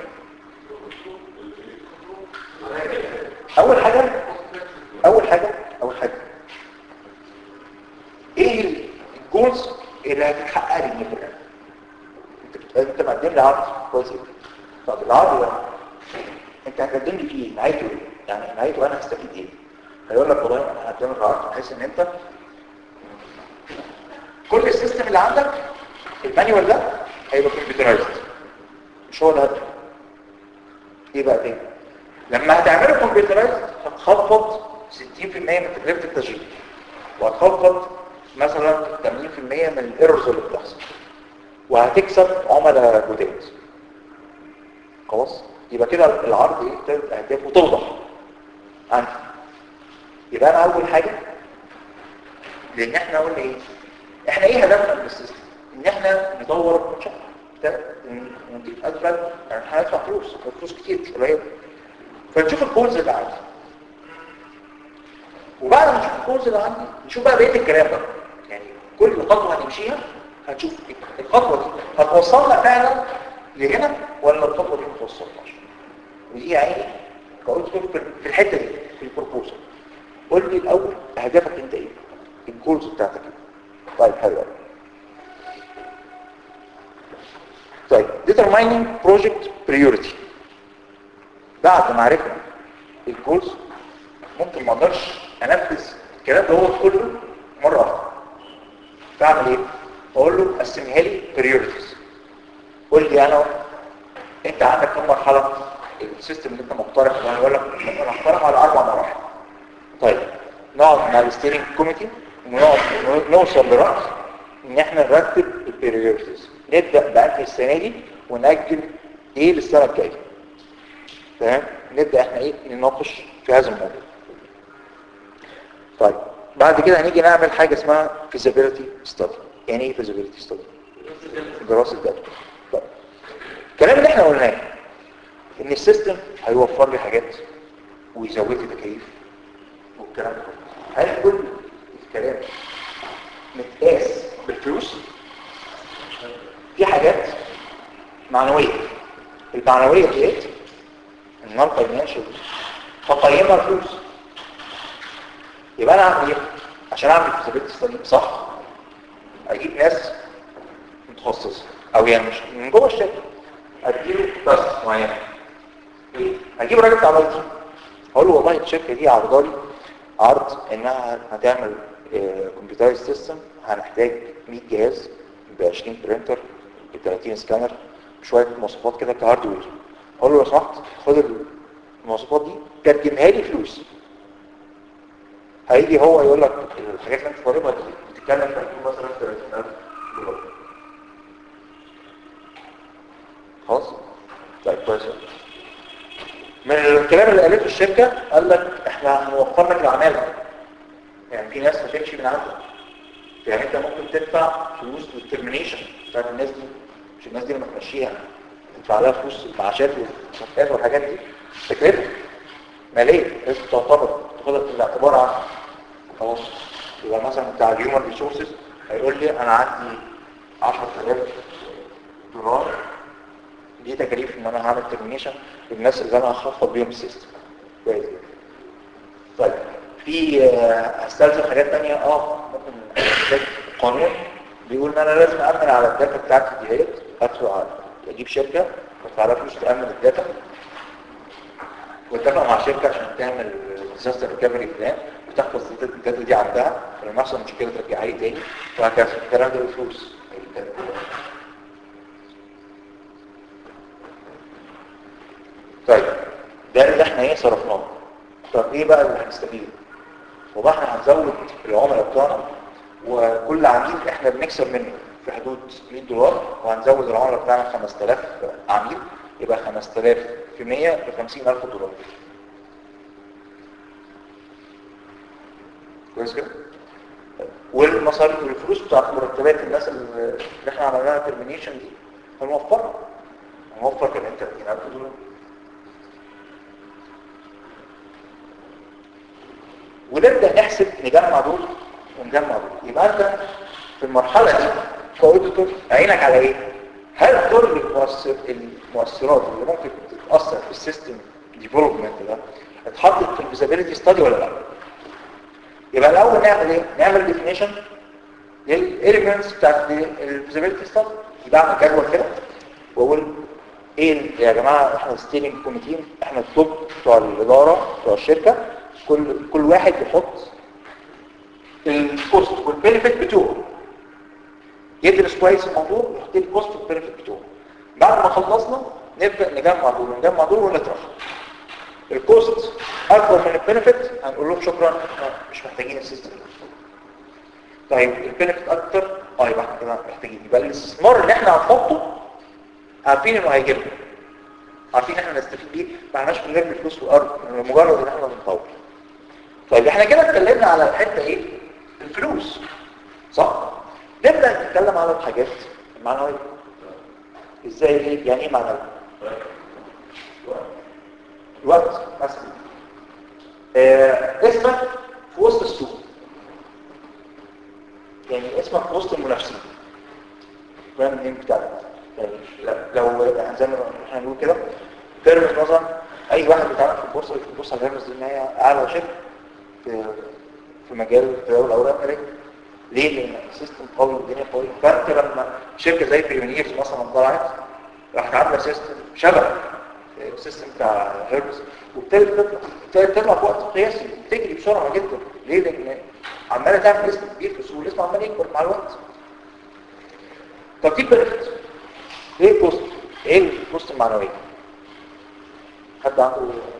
A: اول حاجه اول حاجه اول حاجه ايه الجولز اللي هتتحقق لي من البرنامج انت انت مقدم لي عرض كويس جدا طب العرض ده انت هتقدم لي فيه نهايته ايه يعني نهايته انا هستفيد ايه هيقول لك والله انا هقدم لك عرض بحيث ان انت كل السيستم اللي عندك المانيوال ده هيبقى كمبيوترايزد مش هو الهدف ايه بقى تاني لما هتعمله كمبيوترايزد هتخفض 60% من تكلفه التشغيل وهتخفض مثلا 80% من الايرورز اللي بتحصل وهتكسب عملاء جداد خلاص يبقى كده العرض ايه ابتدت اهدافه توضح عندي يبقى انا اول حاجه لان احنا قلنا ايه احنا ايه هدفنا من السيستم ان احنا ندور منشأ نضيف ادفع يعني احنا هندفع فلوس فلوس كتير مش قليل فنشوف الكورز اللي عندي وبعد ما نشوف الكورز اللي عندي نشوف بقى بقيه الكلام ده يعني كل خطوه هنمشيها هنشوف الخطوه دي هتوصلنا فعلا لهنا ولا الخطوه دي ما توصلناش ودي يا عيني قلت في الحته دي في البروبوزل قول لي الاول اهدافك انت ايه الجولز بتاعتك ايه طيب حلو قوي طيب determining project priority بعد ما عرفنا الجولز ممكن ما اقدرش انفذ الكلام ده هو كله مره واحده بعمل ايه اقول له قسمها لي priorities قول لي انا انت عندك كم مرحله السيستم اللي انت مقترح وانا بقول لك انا مقترح على اربع مراحل طيب نقعد مع الستيرنج كوميتي ونقعد نوصل لرأس ان احنا نرتب البريورتيز نبدأ بأنهي السنة دي ونأجل ايه للسنة الجاية تمام نبدأ احنا ايه نناقش في هذا الموضوع طيب بعد كده هنيجي نعمل حاجة اسمها feasibility study يعني ايه feasibility study دراسة جدوى طيب الكلام اللي احنا قلناه ان السيستم هيوفر لي حاجات ويزود لي تكاليف والكلام ده هل كل الكلام متقاس بالفلوس في حاجات معنوية المعنوية ديت النون فاينانشال فقيمها فلوس يبقى انا اعمل ايه عشان اعمل فيزابيلتي ستادي صح اجيب ناس متخصصه او يعني مش من جوه الشركه اديله بس معينه اجيب راجل بتاع الاي تي اقول له والله الشركه دي عرضه لي عرض انها هتعمل كمبيوتر سيستم هنحتاج 100 جهاز ب 20 برينتر ب 30 سكانر بشويه مواصفات كده كهاردوير اقول له لو سمحت خد المواصفات دي ترجمها لي فلوس هيجي هو يقول لك الحاجات اللي انت طالبها دي بتتكلم في مثلا 30000 دولار خلاص طيب كويس من الكلام اللي قالته الشركه قال لك احنا هنوفر لك العماله يعني في ناس هتمشي من عندك يعني انت ممكن تدفع فلوس للترمينيشن بتاعت الناس دي مش الناس دي لما تمشيها تدفع لها فلوس المعاشات والمكافآت والحاجات دي تكلفه ماليه لازم تعتبر تاخدها في الاعتبار عنها خلاص يبقى مثلا بتاع الهيومن ريسورسز هيقول لي انا عندي 10000 دولار دي تكاليف ان انا هعمل ترمينيشن للناس اللي انا هخفض بيهم السيستم كويس جدا. طيب في آه، هستلزم حاجات تانية اه ممكن محتاج قانون بيقول ان انا لازم امن على الداتا بتاعتي ديت ادخل على اجيب شركه بدفع لها فلوس تامن الداتا واتفق مع شركه عشان تعمل ديزاستر ريكفري بلان وتحفظ الداتا دي عندها فلما يحصل مشكله ترجعها لي تاني وهكذا الكلام ده بفلوس طيب ده اللي احنا ايه صرفناه طب ايه بقى اللي هنستفيده وبقى احنا هنزود العملاء بتوعنا وكل عميل احنا بنكسب منه في حدود 100 دولار وهنزود العملاء بتاعنا 5000 عميل يبقى 5000 في 100 ب 50000 دولار كويس كده والمصاريف والفلوس بتاعت مرتبات الناس اللي احنا عملناها ترمينيشن دي هنوفرها هنوفر كده انت 30000 دولار ونبدأ نحسب نجمع دول ونجمع دول يبقى انت في المرحلة دي كاوديتور عينك على ايه؟ هل كل المؤثر المؤثرات اللي ممكن تتأثر في السيستم ديفلوبمنت ده اتحطت في الفيزابيلتي ستادي ولا لا؟ يبقى الاول نعمل ايه؟ نعمل ديفينيشن للاليمنتس بتاعت الفيزابيلتي ستادي يبقى اعمل جدول كده واقول ايه يا جماعه احنا ستيرنج كوميتي احنا التوب بتوع الاداره بتوع الشركه كل كل واحد يحط الكوست والبينفيت بتوعه يدرس كويس الموضوع ويحط لي الكوست والبينفيت بتوعه بعد ما خلصنا نبدا نجمع دول ونجمع دول ونطرح الكوست اكبر من البينفيت هنقول لهم شكرا احنا مش محتاجين السيستم ده طيب البينفيت اكتر اه يبقى احنا كده محتاجين يبقى الاستثمار اللي احنا هنحطه عارفين انه هيجيبنا عارفين احنا نستفيد بيه ما احناش بنرمي الفلوس في الارض مجرد ان احنا بنطور طيب احنا كده اتكلمنا على الحته ايه الفلوس صح نبدا نتكلم على الحاجات المعنويه ازاي ايه يعني ايه معنوي الوقت مثلا آه اسمك في وسط السوق يعني اسمك في وسط المنافسين فاهم منين بتاعك يعني لو زي ما احنا بنقول كده بيرمز مثلا اي واحد بيتعامل في البورصه بيبص على بيرمز ان هي اعلى شركه في في مجال تداول الاوراق الماليه ليه؟ لان السيستم قوي والدنيا قويه فانت لما شركه زي بريميرز مثلا طلعت راحت عامله سيستم شبه السيستم بتاع هيربس وابتدت تطلع ابتدت تطلع في وقت قياسي بتجري بسرعه جدا ليه؟ لان عماله تعمل اسم كبير في السوق الاسم عمال يكبر مع الوقت طب دي بنفيت ايه الكوست؟ ايه الكوست المعنويه؟ حد عنده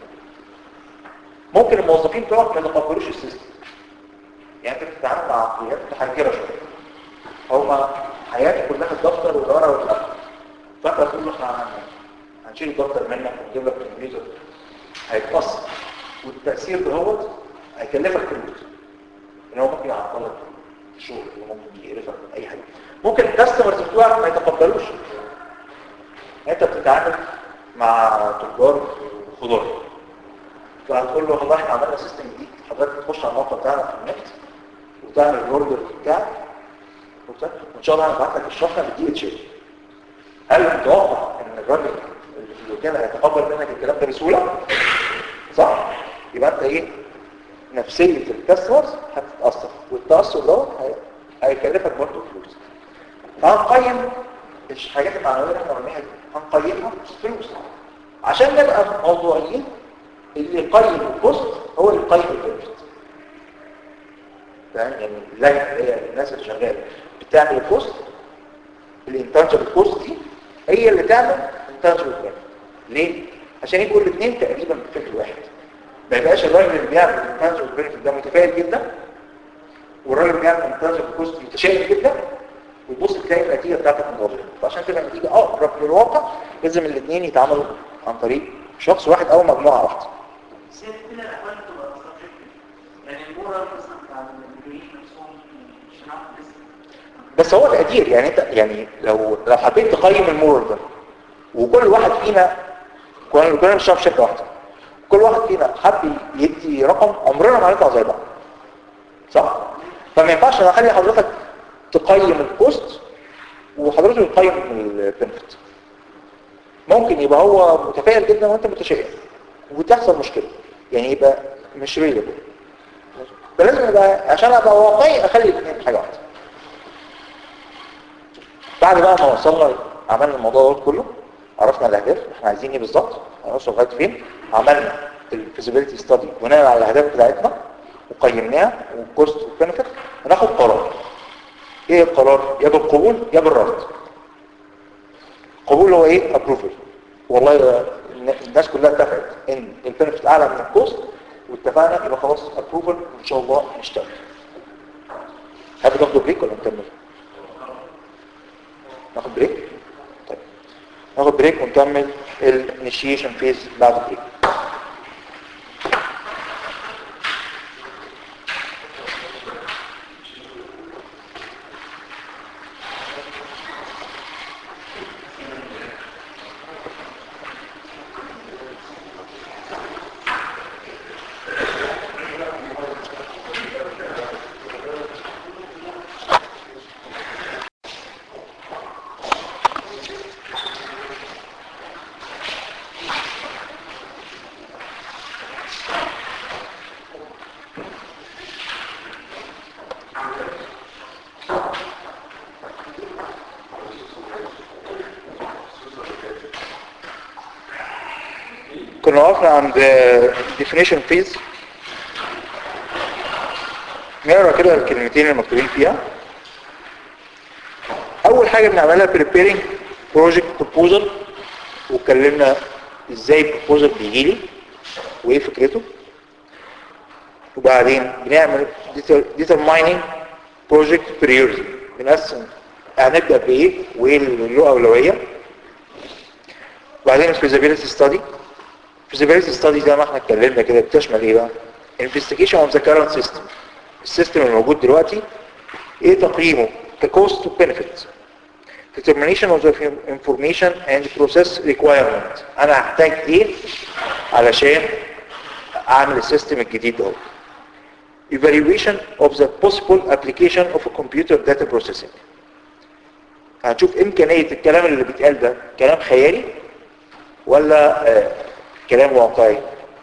A: ممكن الموظفين بتوعك ما يتقبلوش السيستم يعني انت بتتعامل مع عقليات متحجره شويه هما حياتي كلها الدفتر والورقه والقلم فانت تقول له احنا هنشيل الدفتر منك ونجيب لك كمبيوتر هيتقصر والتاثير دهوت هيكلفك فلوس ان هو ممكن يعطلك الشغل وممكن يقرفك من اي حاجه ممكن الكاستمرز بتوعك ما يتقبلوش انت بتتعامل مع تجار خضار فهتقول له والله احنا عملنا سيستم جديد حضرتك تخش على الموقع بتاعنا في النت وتعمل الاوردر بتاعك وان شاء الله هنبعت لك الشحنه بالدي اتش هل متوقع ان الراجل اللي في الوكاله هيتقبل منك الكلام ده بسهوله؟ صح؟ يبقى انت ايه؟ نفسيه الكاستمرز هتتاثر والتاثر دوت هيكلفك برضه فلوس فهنقيم الحاجات المعنويه اللي احنا بنعملها دي هنقيمها فلوس عشان نبقى موضوعيين اللي يقيم الكوست هو اللي يقيم البنفيت يعني اللجنه هي الناس اللي شغاله بتعمل الكوست الانتنجبل كوست دي هي اللي تعمل انتنجبل بنفيت ليه؟ عشان يبقوا الاثنين تقريبا بفكر واحد ما يبقاش الراجل اللي بيعمل انتنجبل بنفيت ده متفائل جدا والراجل اللي بيعمل انتنجبل كوست متشائم جدا وتبص تلاقي النتيجه بتاعتك مضاده فعشان تبقى النتيجه اقرب للواقع لازم الاثنين يتعاملوا عن طريق شخص واحد او مجموعه واحده
E: سيد كده الاحوال تبقى subjective. يعني المورال مثلا بتاع المديرين نفسهم مش هنعرف لسه
A: بس هو تقدير يعني انت يعني لو لو حبيت تقيم المورال ده وكل واحد فينا كلنا كلنا بنشتغل في شركه واحده كل واحد فينا حب يدي رقم عمرنا ما هنطلع زي بعض صح فما ينفعش انا اخلي حضرتك تقيم الكوست وحضرتك يقيم البنفيت ممكن يبقى هو متفائل جدا وانت متشائم وتحصل مشكله يعني يبقى مش ريلابل فلازم يبقى عشان ابقى واقعي اخلي الاثنين حاجه واحده بعد بقى ما وصلنا عملنا الموضوع ده كله عرفنا الاهداف احنا عايزين ايه بالظبط هنوصل لغايه فين عملنا الفيزيبيليتي ستادي بناء على الاهداف بتاعتنا وقيمناها والكوست والبنفيت هناخد قرار ايه القرار يا بالقبول يا بالرفض قبول هو ايه ابروفل والله الناس كلها اتفقت ان البنفيت اعلى من الكوست واتفقنا يبقى خلاص ابروفل وان شاء الله نشتغل حابب تاخدوا بريك ولا نكمل ناخد بريك طيب ناخد بريك ونكمل الانيشيشن فيز بعد بريك كنا وقفنا عند definition phase نقرا كده الكلمتين المكتوبين فيها اول حاجه بنعملها preparing project proposal واتكلمنا ازاي proposal بيجي لي وايه فكرته وبعدين بنعمل determining project priority بنقسم هنبدا بايه وايه اللي له اولويه وبعدين feasibility study feasibility study زي ما احنا اتكلمنا كده بتشمل ايه بقى investigation of the current system السيستم الموجود دلوقتي ايه تقييمه كcost to benefit determination of the information and process requirement انا هحتاج ايه علشان اعمل السيستم الجديد ده evaluation of the possible application of a computer data processing هنشوف امكانية الكلام اللي بيتقال ده كلام خيالي ولا آه كلام واقعي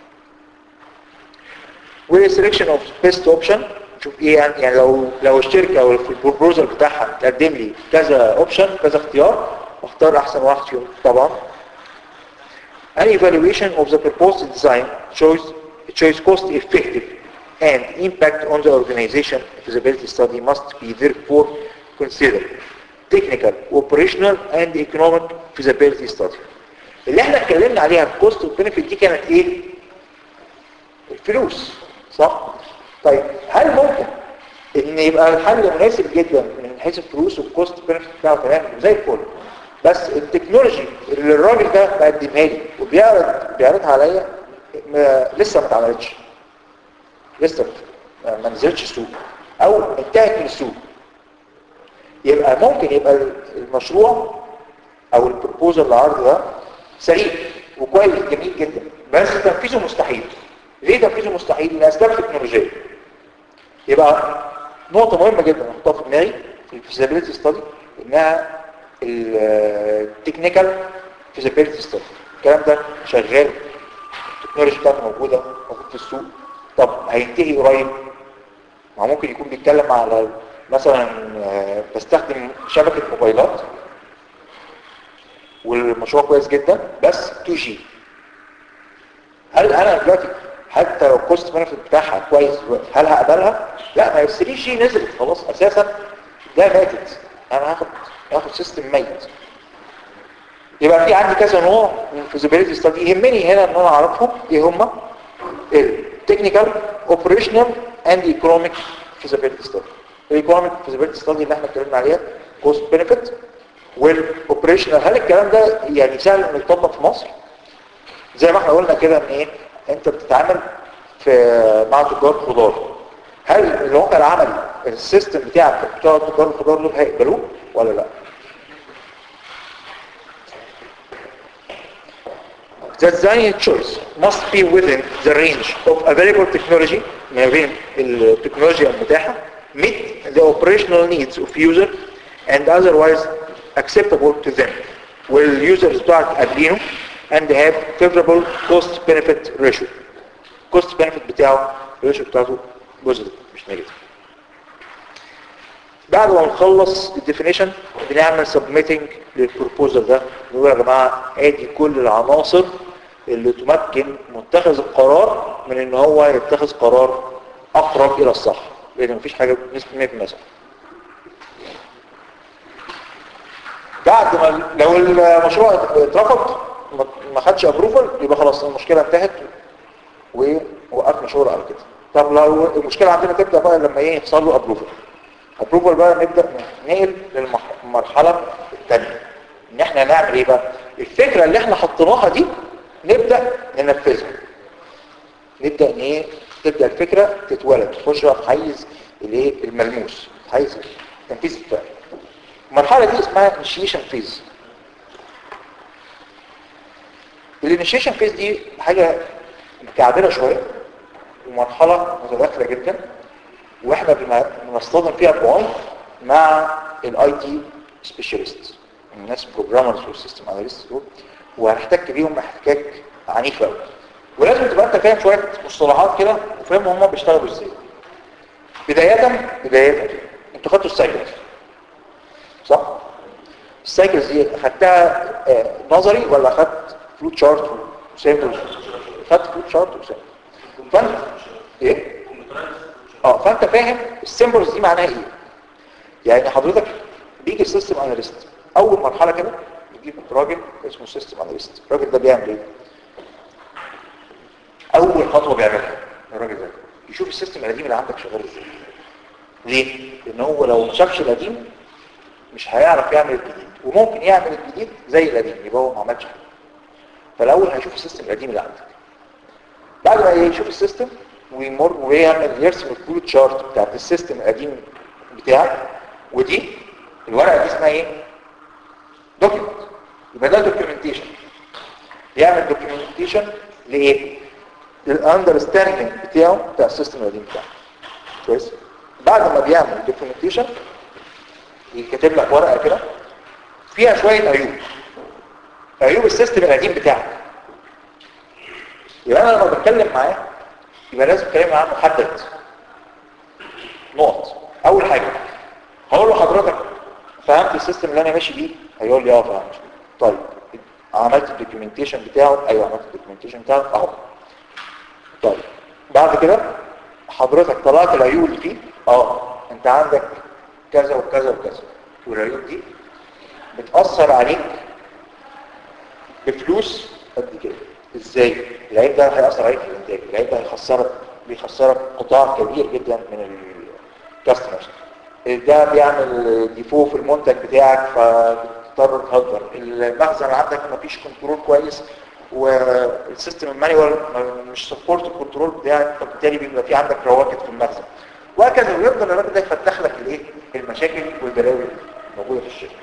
A: والسلكشن اوف بيست اوبشن شوف ايه يعني, يعني لو لو الشركه او البروبوزل بتاعها تقدم لي كذا اوبشن كذا اختيار اختار احسن واحد فيهم طبعا an evaluation of the proposed design shows shows cost effective and impact on the organization feasibility study must be therefore considered technical operational and economic feasibility study اللي احنا اتكلمنا عليها الكوست والبنفيت دي كانت ايه الفلوس صح طيب هل ممكن ان يبقى الحل مناسب جدا من حيث الفلوس والكوست والبنفيت بتاعه تمام زي الفل بس التكنولوجي اللي الراجل ده بقدمها لي وبيعرض بيعرضها عليا ما لسه ما اتعملتش لسه ما نزلتش السوق او انتهت من السوق يبقى ممكن يبقى المشروع او البروبوزال العرض ده سليم وكويس جميل جدا بس تنفيذه مستحيل ليه تنفيذه مستحيل لاسباب تكنولوجيه يبقى نقطه مهمه جدا احطها في دماغي في الفيزابيلتي ستادي انها التكنيكال فيزابيلتي ستادي الكلام ده شغال التكنولوجي بتاعته موجوده موجود في السوق طب هينتهي قريب ما ممكن يكون بيتكلم على مثلا بستخدم شبكه موبايلات والمشروع كويس جدا بس 2 جي هل انا دلوقتي حتى لو الكوست بنفيت بتاعها كويس دلوقتي هل هقبلها لا ما ال 3 جي نزلت خلاص اساسا ده ماتت انا هاخد هاخد سيستم ميت يبقى في عندي كذا نوع من فيزيبيليتي ستادي يهمني هنا ان انا اعرفهم ايه هم التكنيكال اوبريشنال اند ايكونوميك فيزيبيليتي ستادي الايكونوميك فيزيبيليتي ستادي اللي احنا اتكلمنا عليها كوست بنفيت والاوبريشنال هل الكلام ده يعني سهل انه يطبق في مصر زي ما احنا قلنا كده ان ايه انت بتتعامل في مع تجار خضار هل الواقع العملي السيستم بتاعك بتوع تجار الخضار دول هيقبلوه ولا لا The design choice must be within the range of available technology ما بين التكنولوجيا المتاحة meet the operational needs of user and otherwise acceptable to them والusers بتوعك قابلينه and have favorable cost benefit ratio cost benefit بتاعه الريشيو بتاعته بوزيتيف مش نيجاتيف بعد ما نخلص الديفينيشن بنعمل سبميتنج للبروبوزال ده نقول يا جماعه ادي كل العناصر اللي تمكن متخذ القرار من ان هو يتخذ قرار اقرب الى الصح لان مفيش حاجه بنسبه 100% صح بعد ما لو المشروع اترفض ما- ما خدش ابروفل يبقى خلاص المشكله انتهت ووقفنا شغل على كده طب لو المشكله عندنا تبدا بقى لما ايه يحصل له ابروفل ابروفل بقى نبدا ننقل للمرحله الثانيه ان احنا نعمل ايه بقى الفكره اللي احنا حطيناها دي نبدا ننفذها نبدا ان ايه تبدا الفكره تتولد تخش بقى في حيز الايه الملموس حيز التنفيذ الفعلي المرحله دي اسمها initiation phase الانيشيشن فيز دي حاجه متكعبله شويه ومرحله متداخله جدا واحنا بن- بنصطدم فيها بعنف مع الاي تي سبيشالست الناس بروجرامرز والسيستم اناليست دول وهنحتك بيهم احتكاك عنيف قوي ولازم تبقى انت فاهم شويه مصطلحات كده وفاهم هم بيشتغلوا ازاي بدايه بدايه انتوا خدتوا السايكلز صح السايكلز دي اخدتها آه، نظري ولا اخدت فلوت شارت وسيمبلز اخدت فلوت شارت وسيمبلز فانت ايه اه فانت فاهم السيمبلز دي معناها ايه يعني حضرتك بيجي السيستم اناليست اول مرحله كده بيجيب راجل اسمه سيستم اناليست الراجل ده بيعمل ايه اول خطوه بيعملها الراجل ده يشوف السيستم القديم اللي عندك شغال ازاي ليه لان هو لو ما شافش القديم مش هيعرف يعمل الجديد وممكن يعمل الجديد زي القديم يبقى هو ما عملش حاجه فالاول هيشوف السيستم القديم اللي عندك بعد ما يشوف السيستم ويمر ويعمل يرسم الفلوت شارت بتاعت السيستم القديم بتاعك ودي الورقه دي اسمها ايه دوكيمنت يبقى ده دوكيومنتيشن بيعمل دوكيومنتيشن لايه للاندرستاندنج بتاعه بتاع السيستم القديم بتاعه كويس بعد ما بيعمل دوكيومنتيشن يكتب لك ورقه كده فيها شويه عيوب عيوب السيستم القديم بتاعك يبقى انا لما بتكلم معاه يبقى لازم اتكلم معاه محدد نقط اول حاجه هقول له حضرتك فهمت السيستم اللي انا ماشي بيه هيقول لي اه فهمت طيب عملت الدوكيومنتيشن بتاعه ايوه عملت الدوكيومنتيشن بتاعه اهو طيب بعد كده حضرتك طلعت العيوب اللي فيه اه انت عندك كذا وكذا وكذا والعيوب دي بتأثر عليك بفلوس قد كده ازاي العيب ده هيأثر عليك في الانتاج العيب ده هيخسرك بيخسرك قطاع كبير جدا من الكاستمرز ده بيعمل ديفو في المنتج بتاعك فبتضطر تهدر المخزن عندك مفيش كنترول كويس والسيستم المانيوال مش سبورت الكنترول بتاعك فبالتالي بيبقى في عندك رواكد في المخزن وهكذا ويفضل الراجل ده يفتح لك الايه المشاكل والبلاوي الموجوده في الشركه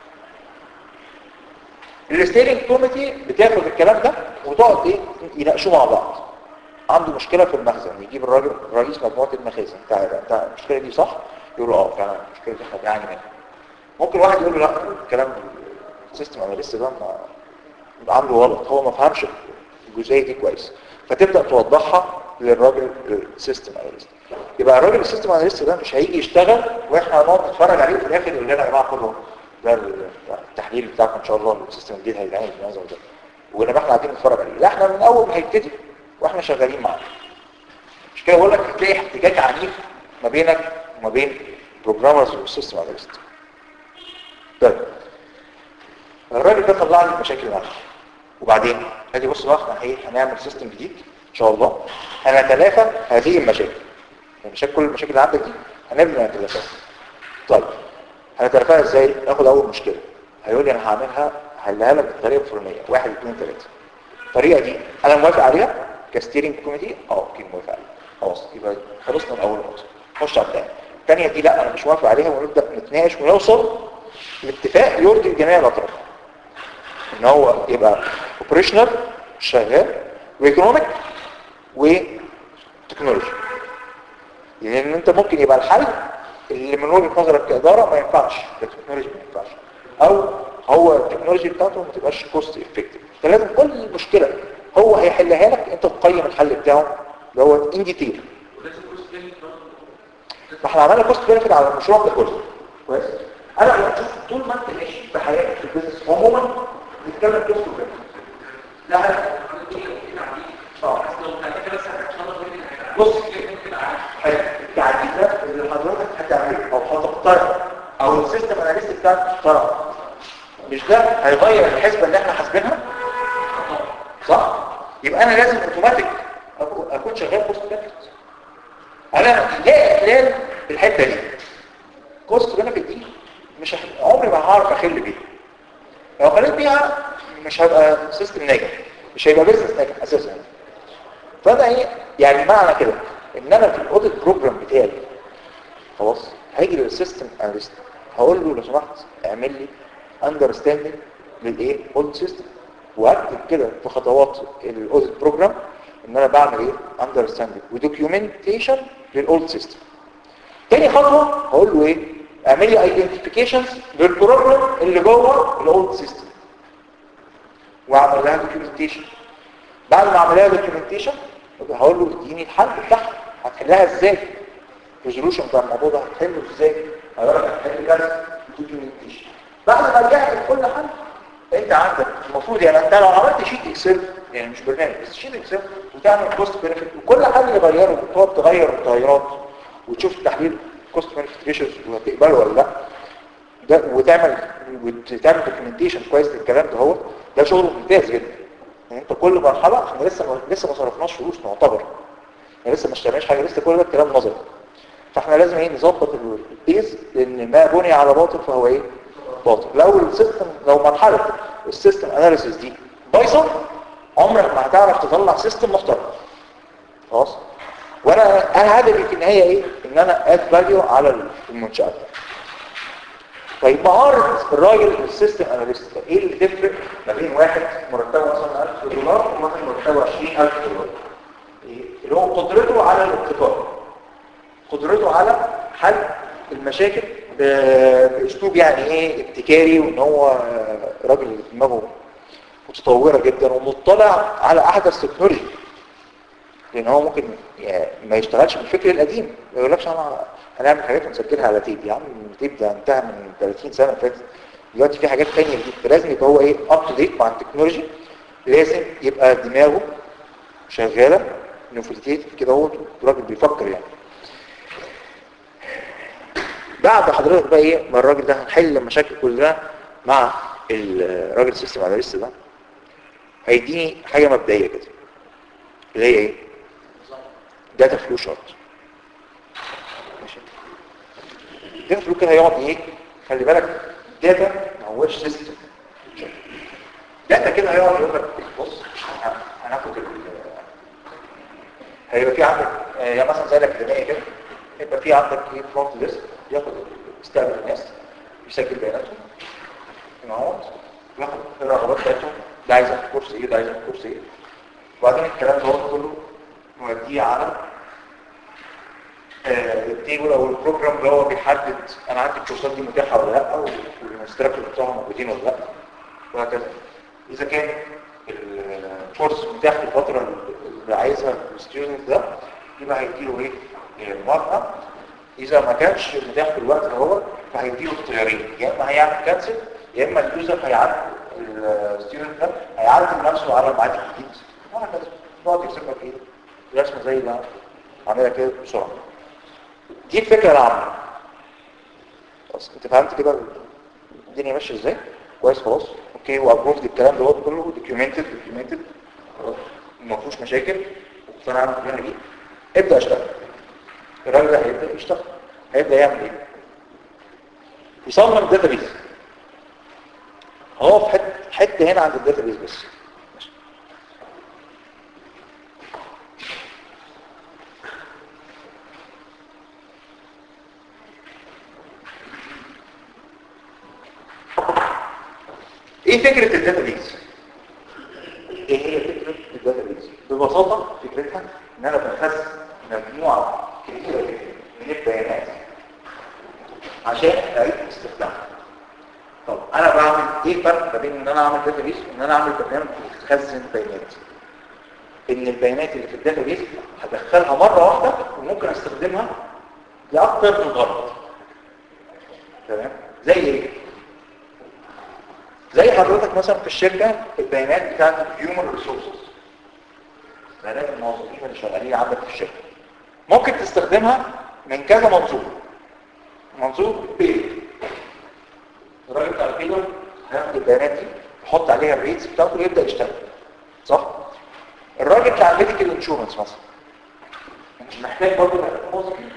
A: الستيرنج كوميتي بتاخد الكلام ده وتقعد ايه يناقشوه مع بعض عنده مشكله في المخزن يجيب الراجل رئيس مجموعه المخازن تعالى انت المشكله دي صح يقول له اه فعلا المشكله دي احنا بنعاني منها ممكن واحد يقول له لا الكلام السيستم اناليست ده ما عامله غلط هو ما فهمش الجزئيه دي كويس فتبدا توضحها للراجل السيستم اناليست يبقى الراجل السيستم اناليست ده مش هيجي يشتغل واحنا هنقعد نتفرج عليه وفي الاخر يقول لنا يا جماعه خدوا ده التحليل بتاعكم ان شاء الله السيستم الجديد هيتعمل بالنظام ده ونبقى احنا قاعدين نتفرج عليه لا احنا من اول ما هيبتدي واحنا شغالين معاه مش كده بقول لك هتلاقي احتكاك عنيف ما بينك وما بين بروجرامرز والسيستم اناليست طيب الراجل ده طلع لي المشاكل اللي عندي وبعدين ادي بص بقى احنا ايه هنعمل سيستم جديد ان شاء الله هنتلافى هذه المشاكل المشاكل كل المشاكل اللي عندك دي هنبدا نتلافاها طيب هنتلافاها ازاي ناخد اول مشكله هيقول لي انا هعملها هحلها لك بالطريقه الفلانيه واحد اثنين ثلاثه الطريقه دي انا موافق عليها كستيرنج كوميتي اه اوكي موافق عليها خلاص يبقى خلصنا من اول نقطه نخش على الثانيه الثانيه دي لا انا مش موافق عليها ونبدا نتناقش ونوصل لاتفاق يرضي جميع الاطراف ان هو يبقى اوبريشنال شغال وايكونوميك وتكنولوجي لان انت ممكن يبقى الحل اللي من وجهه نظرك كاداره ما ينفعش التكنولوجي ما ينفعش او هو التكنولوجي بتاعته ما تبقاش كوست افكتيف فلازم كل مشكله هو هيحلها لك انت تقيم الحل بتاعه اللي هو ان ديتيل فاحنا عملنا كوست بنفيت على المشروع ده كله كويس انا لما اشوف طول ما انت ماشي في حياتك في البيزنس عموما بتتكلم كوست بنفيت لا لا اه بص التعديل ده اللي حضرتك هتعمله او هتقترح او السيستم اناليست بتاعك تخترع مش ده هيغير الحسبه اللي احنا حاسبينها صح يبقى انا لازم اوتوماتيك أكون- اكون شغال كوست بنفيت انا لا اخلال الحته دي كوست بنفيت دي مش هخ... عمري ما هعرف اخل بيها لو خليت بيها مش هيبقى سيستم ناجح مش هيبقى بيزنس ناجح اساسا فانا ايه يعني معنى كده ان انا في الاوديت بروجرام بتاعي خلاص هاجي للسيستم اناليست هقول له لو سمحت اعمل لي اندرستاندنج للايه اولد سيستم واكتب كده في خطوات الاوديت بروجرام ان انا بعمل ايه اندرستاندنج ودوكيومنتيشن للاولد سيستم تاني خطوه هقول له ايه اعمل لي ايدنتيفيكيشنز للبروبلم اللي جوه الاولد سيستم واعمل لها دوكيومنتيشن بعد ما اعمل لها دوكيومنتيشن هقول له اديني الحل بتاعها هتحلها ازاي ريزولوشن بتاع الموضوع ده هتحله ازاي هقول لك هتحل كذا دوكيومنتيشن بعد ما رجعت كل حل انت عندك المفروض يعني انت لو عملت شيت اكسل يعني مش برنامج بس شيت اكسل وتعمل كوست بنفيت وكل حل يغيره وتقعد تغير التغيرات وتشوف تحليل كوست بنفيت ريشيوز وهتقبله ولا لا ده وتعمل وتعمل دوكيومنتيشن كويس للكلام ده هو ده شغل ممتاز جدا يعني انت كل مرحله احنا لسه ما لسه ما صرفناش فلوس نعتبر يعني لسه ما اشتريناش حاجه لسه كل ده الكلام نظري فاحنا لازم ايه نظبط البيز لان ما بني على باطل فهو ايه باطل لو السيستم لو مرحله السيستم اناليسيس دي بايظه عمرك ما هتعرف تطلع سيستم محترم خلاص وانا انا هدفي في النهايه ايه ان انا اد فاليو على المنشات طيب مهارة الراجل السيستم اناليست ده ايه اللي تفرق ما بين واحد مرتبه مثلا 1000 دولار وواحد مرتبه 20000 دولار إيه؟ اللي هو قدرته على الابتكار قدرته على حل المشاكل ب- باسلوب يعني ايه ابتكاري وان هو راجل دماغه متطوره جدا ومطلع على احدث تكنولوجي لان هو ممكن يعني ما يشتغلش بالفكر القديم ما يقولكش انا هنعمل حاجات ونسجلها على تيب يا عم التيب ده انتهى من 30 سنه فاتت دلوقتي في حاجات تانية جديد فلازم يبقى هو ايه اب تو ديت مع التكنولوجي لازم يبقى دماغه شغاله نوفلتيتيف كده هو الراجل بيفكر يعني بعد حضرتك بقى ايه ما الراجل ده هنحل المشاكل كلها مع الراجل السيستم اناليست ده هيديني حاجه مبدئيه كده اللي هي ايه داتا فلو شارت ماشي داتا فلو كده هيقعد ايه خلي بالك داتا ما هوش سيستم داتا كده هيقعد يقول لك بص هناخد ال هيبقى في عندك آه، يعني مثلا زي الاكاديميه كده يبقى في عندك ايه فرونت ليست ياخد يستقبل الناس يسجل بياناتهم يقعد ياخد الرغبات بتاعتهم ده عايز ياخد كورس ايه ده عايز ياخد كورس ايه وبعدين الكلام ده كله نوديه على آه، التيبل او البروجرام اللي هو بيحدد انا عندي الكورسات دي متاحه ولا لا والانستراكتور بتوعهم موجودين ولا لا وهكذا اذا كان الكورس متاح في الفتره اللي عايزها الستودنت ده يبقى هيديله ايه آه، موافقه اذا ما كانش متاح في الوقت اللي هو فهيديله اختيارين يا اما هيعمل كانسل يا اما اليوزر هيعدل الستودنت ده هيعدل نفسه على الميعاد الجديد وهكذا يقعد يكتب لك ايه رسمه زي اللي عاملها كده بسرعه دي الفكره العامه خلاص انت فهمت كده الدنيا ماشيه ازاي كويس خلاص اوكي وابروفد الكلام ده كله دوكيومنتد دوكيومنتد خلاص ما فيهوش مشاكل واقتنع بالدنيا دي ابدا اشتغل الراجل ده هيبدا يشتغل هيبدا يعمل ايه يصمم داتابيز هو في حته حته هنا عند الداتابيز بس ماشي. ايه فكرة الداتابيز ايه هي فكرة الداتابيز ببساطة فكرتها ان انا بخزن مجموعة كبيرة جدا من البيانات عشان اعيد استخدامها طب انا بعمل ايه الفرق ما بين ان انا اعمل داتابيس وان انا اعمل برنامج يخزن بيانات ان البيانات اللي في الداتابيس هدخلها مره واحده وممكن استخدمها لاكثر من غرض تمام زي ايه زي حضرتك مثلا في الشركه البيانات بتاعت الهيومن ريسورسز بيانات الموظفين اللي شغالين عندك في الشركه ممكن تستخدمها من كذا منظور منظور بيل الراجل بتاع البيلر هياخد البيانات دي يحط عليها الريتس بتاعته ويبدا يشتغل صح الراجل بتاع الميديكال انشورنس مثلا محتاج برضه بيانات موظفين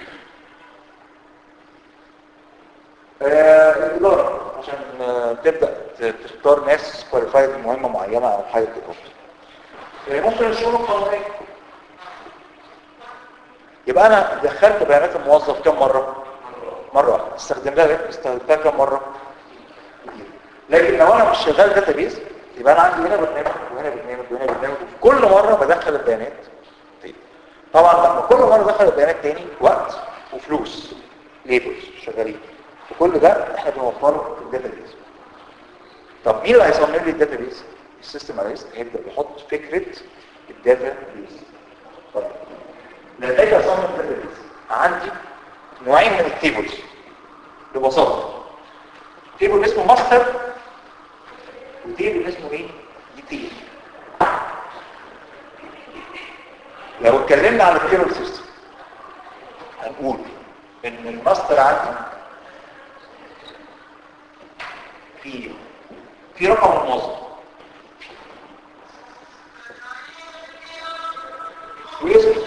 A: آه، الإدارة عشان آه، تبدأ ت- تختار ناس كواليفايد لمهمة معينة أو حاجة كده آه، ممكن الشغل القانونية يبقى أنا دخلت بيانات الموظف كم مرة؟ مرة واحدة استخدمتها استخدمتها كم مرة؟ لكن لو أنا مش شغال داتابيز يبقى أنا عندي هنا برنامج وهنا برنامج وهنا برنامج وفي كل مرة بدخل البيانات دي. طبعا لما كل مرة ادخل البيانات تاني وقت وفلوس ليبرز شغالين وكل ده احنا بنوفره في الداتابيز طب مين اللي هيصمم لي الداتابيز السيستم اناليست هيبدا يحط فكره الداتابيز طيب لما اجي اصمم الداتابيز عندي نوعين من التيبلز ببساطه تيبل اسمه ماستر وتيبل اسمه ايه ديتيل لو اتكلمنا عن التيبل سيستم هنقول ان الماستر عندي في في رقم الموظف واسمه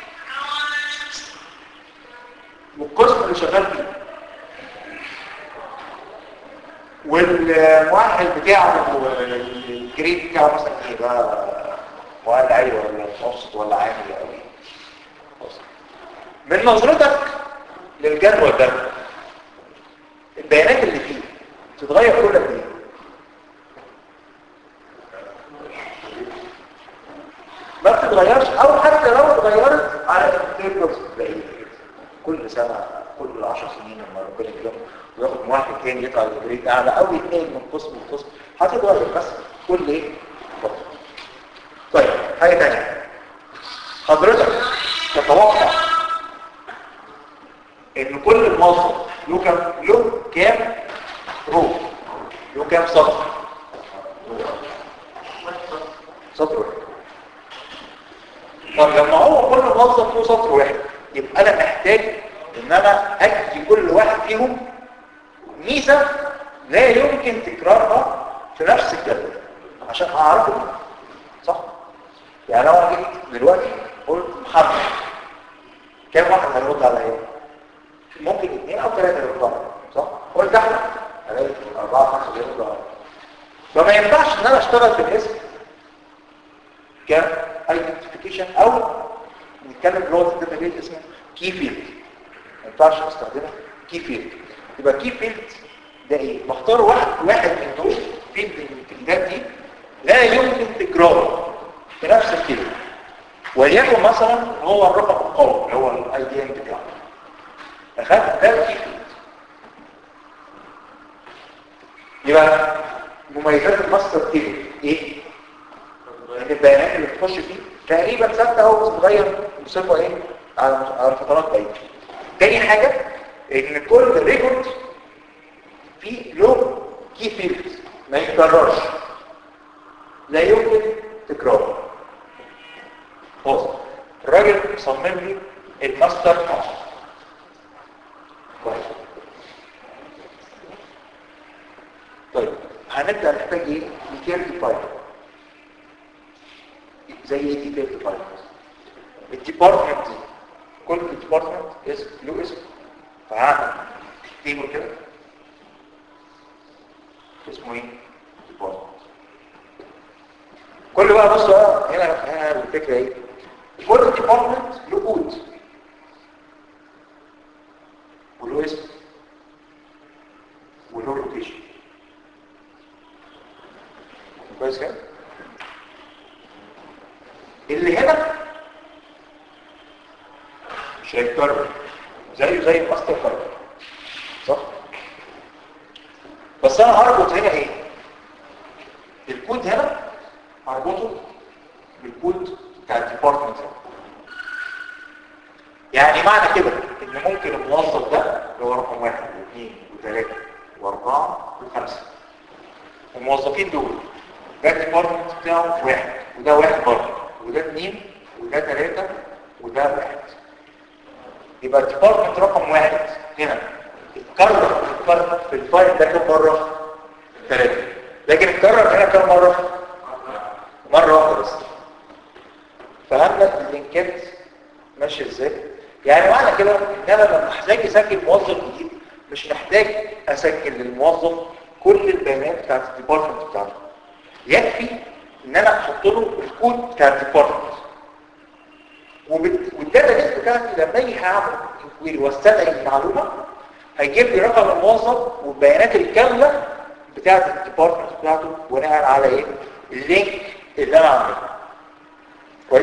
A: والقسم اللي شغال فيه والمؤهل بتاعه الجريد بتاعه مثلا ايه بقى مؤهل عالي ولا متوسط ولا عالي او ايه خلاص. من نظرتك للجدول ده البيانات اللي فيه تتغير كل قد ايه ما بتتغيرش او حتى لو اتغيرت على التيبلز بعيد كل سنه كل 10 سنين لما ربنا يكرمه وياخد مؤهل تاني يطلع للجريد اعلى او يتنقل من قسم لقسم هتتغير بس كل ايه فترة. طيب حاجه ثانيه حضرتك تتوقع ان كل موظف له كام له كام رو له كام سطر سطر واحد طب لما هو كل موظف له سطر واحد يبقى انا محتاج ان انا ادي كل واحد فيهم ميزه لا يمكن تكرارها في نفس الجدول عشان اعرفه صح يعني لو انا جيت دلوقتي قلت محمد كام واحد هيرد عليا ممكن اثنين او ثلاثه يردوا عليا صح قلت احمد هلاقي اربعه خمسه بيردوا عليا فما ينفعش ان انا اشتغل بالاسم كايدنتيفيكيشن او نتكلم بلغه الداتابيز اسمه كي فيلد ما ينفعش استخدمه كي فيلد يبقى كي فيلد ده ايه بختار واحد واحد من دول فيلد من الفيلدات دي لا يمكن تكراره في نفس الكلمه وليكن مثلا هو الرقم القومي اللي هو الاي دي ام بتاعه اخدت ده كي فيلد يبقى مميزات الماستر تيبل ايه ان البيانات اللي بتخش فيه تقريبا ثابته او بتتغير بصفه ايه على على فترات بعيده تاني حاجه ان كل ريكورد فيه له كي فيلد ما يتكررش لا يمكن تكراره خلاص الراجل صمم لي الماستر كويس طيب هنبدا نحتاج ايه ديتيل فايل زي ايه ديتيل فايل الديبارتمنت دي كل ديبارتمنت اسم له اسم فهعمل تيبل كده اسمه ايه ديبارتمنت كل بقى بص بقى هنا هنا الفكره ايه كل ديبارتمنت له كود وله اسم وله لوكيشن كويس كده اللي هنا مش هيتكرر زيه زي الماستر كارد صح بس انا هربط هنا ايه الكود هنا هربطه بالكود بتاع الديبارتمنت يعني معنى كده ان ممكن الموظف ده اللي هو رقم واحد واثنين وثلاثة واربعة وخمسة الموظفين دول ده الديبارتمنت بتاعه واحد وده واحد برضه وده اثنين وده ثلاثة وده واحد يبقى الديبارتمنت رقم واحد هنا اتكرر اتكرر في الفايل ده كم مرة؟ ثلاثة لكن اتكرر هنا كم مرة؟ مرة واحدة بس فهمنا اللينكات ماشية ازاي؟ يعني معنى كده ان انا لما احتاج اسجل موظف جديد مش محتاج اسجل للموظف كل البيانات بتاعت الديبارتمنت بتاعته يكفي ان انا احط له الكود بتاع الديبارتمنت وبت- والداتا بيس بتاعتي لما اجي هعمل انكويري واستدعي المعلومه هيجيب لي رقم الموظف والبيانات الكامله بتاعت الديبارتمنت بتاعته بناء على ايه؟ اللينك اللي انا عامله كويس؟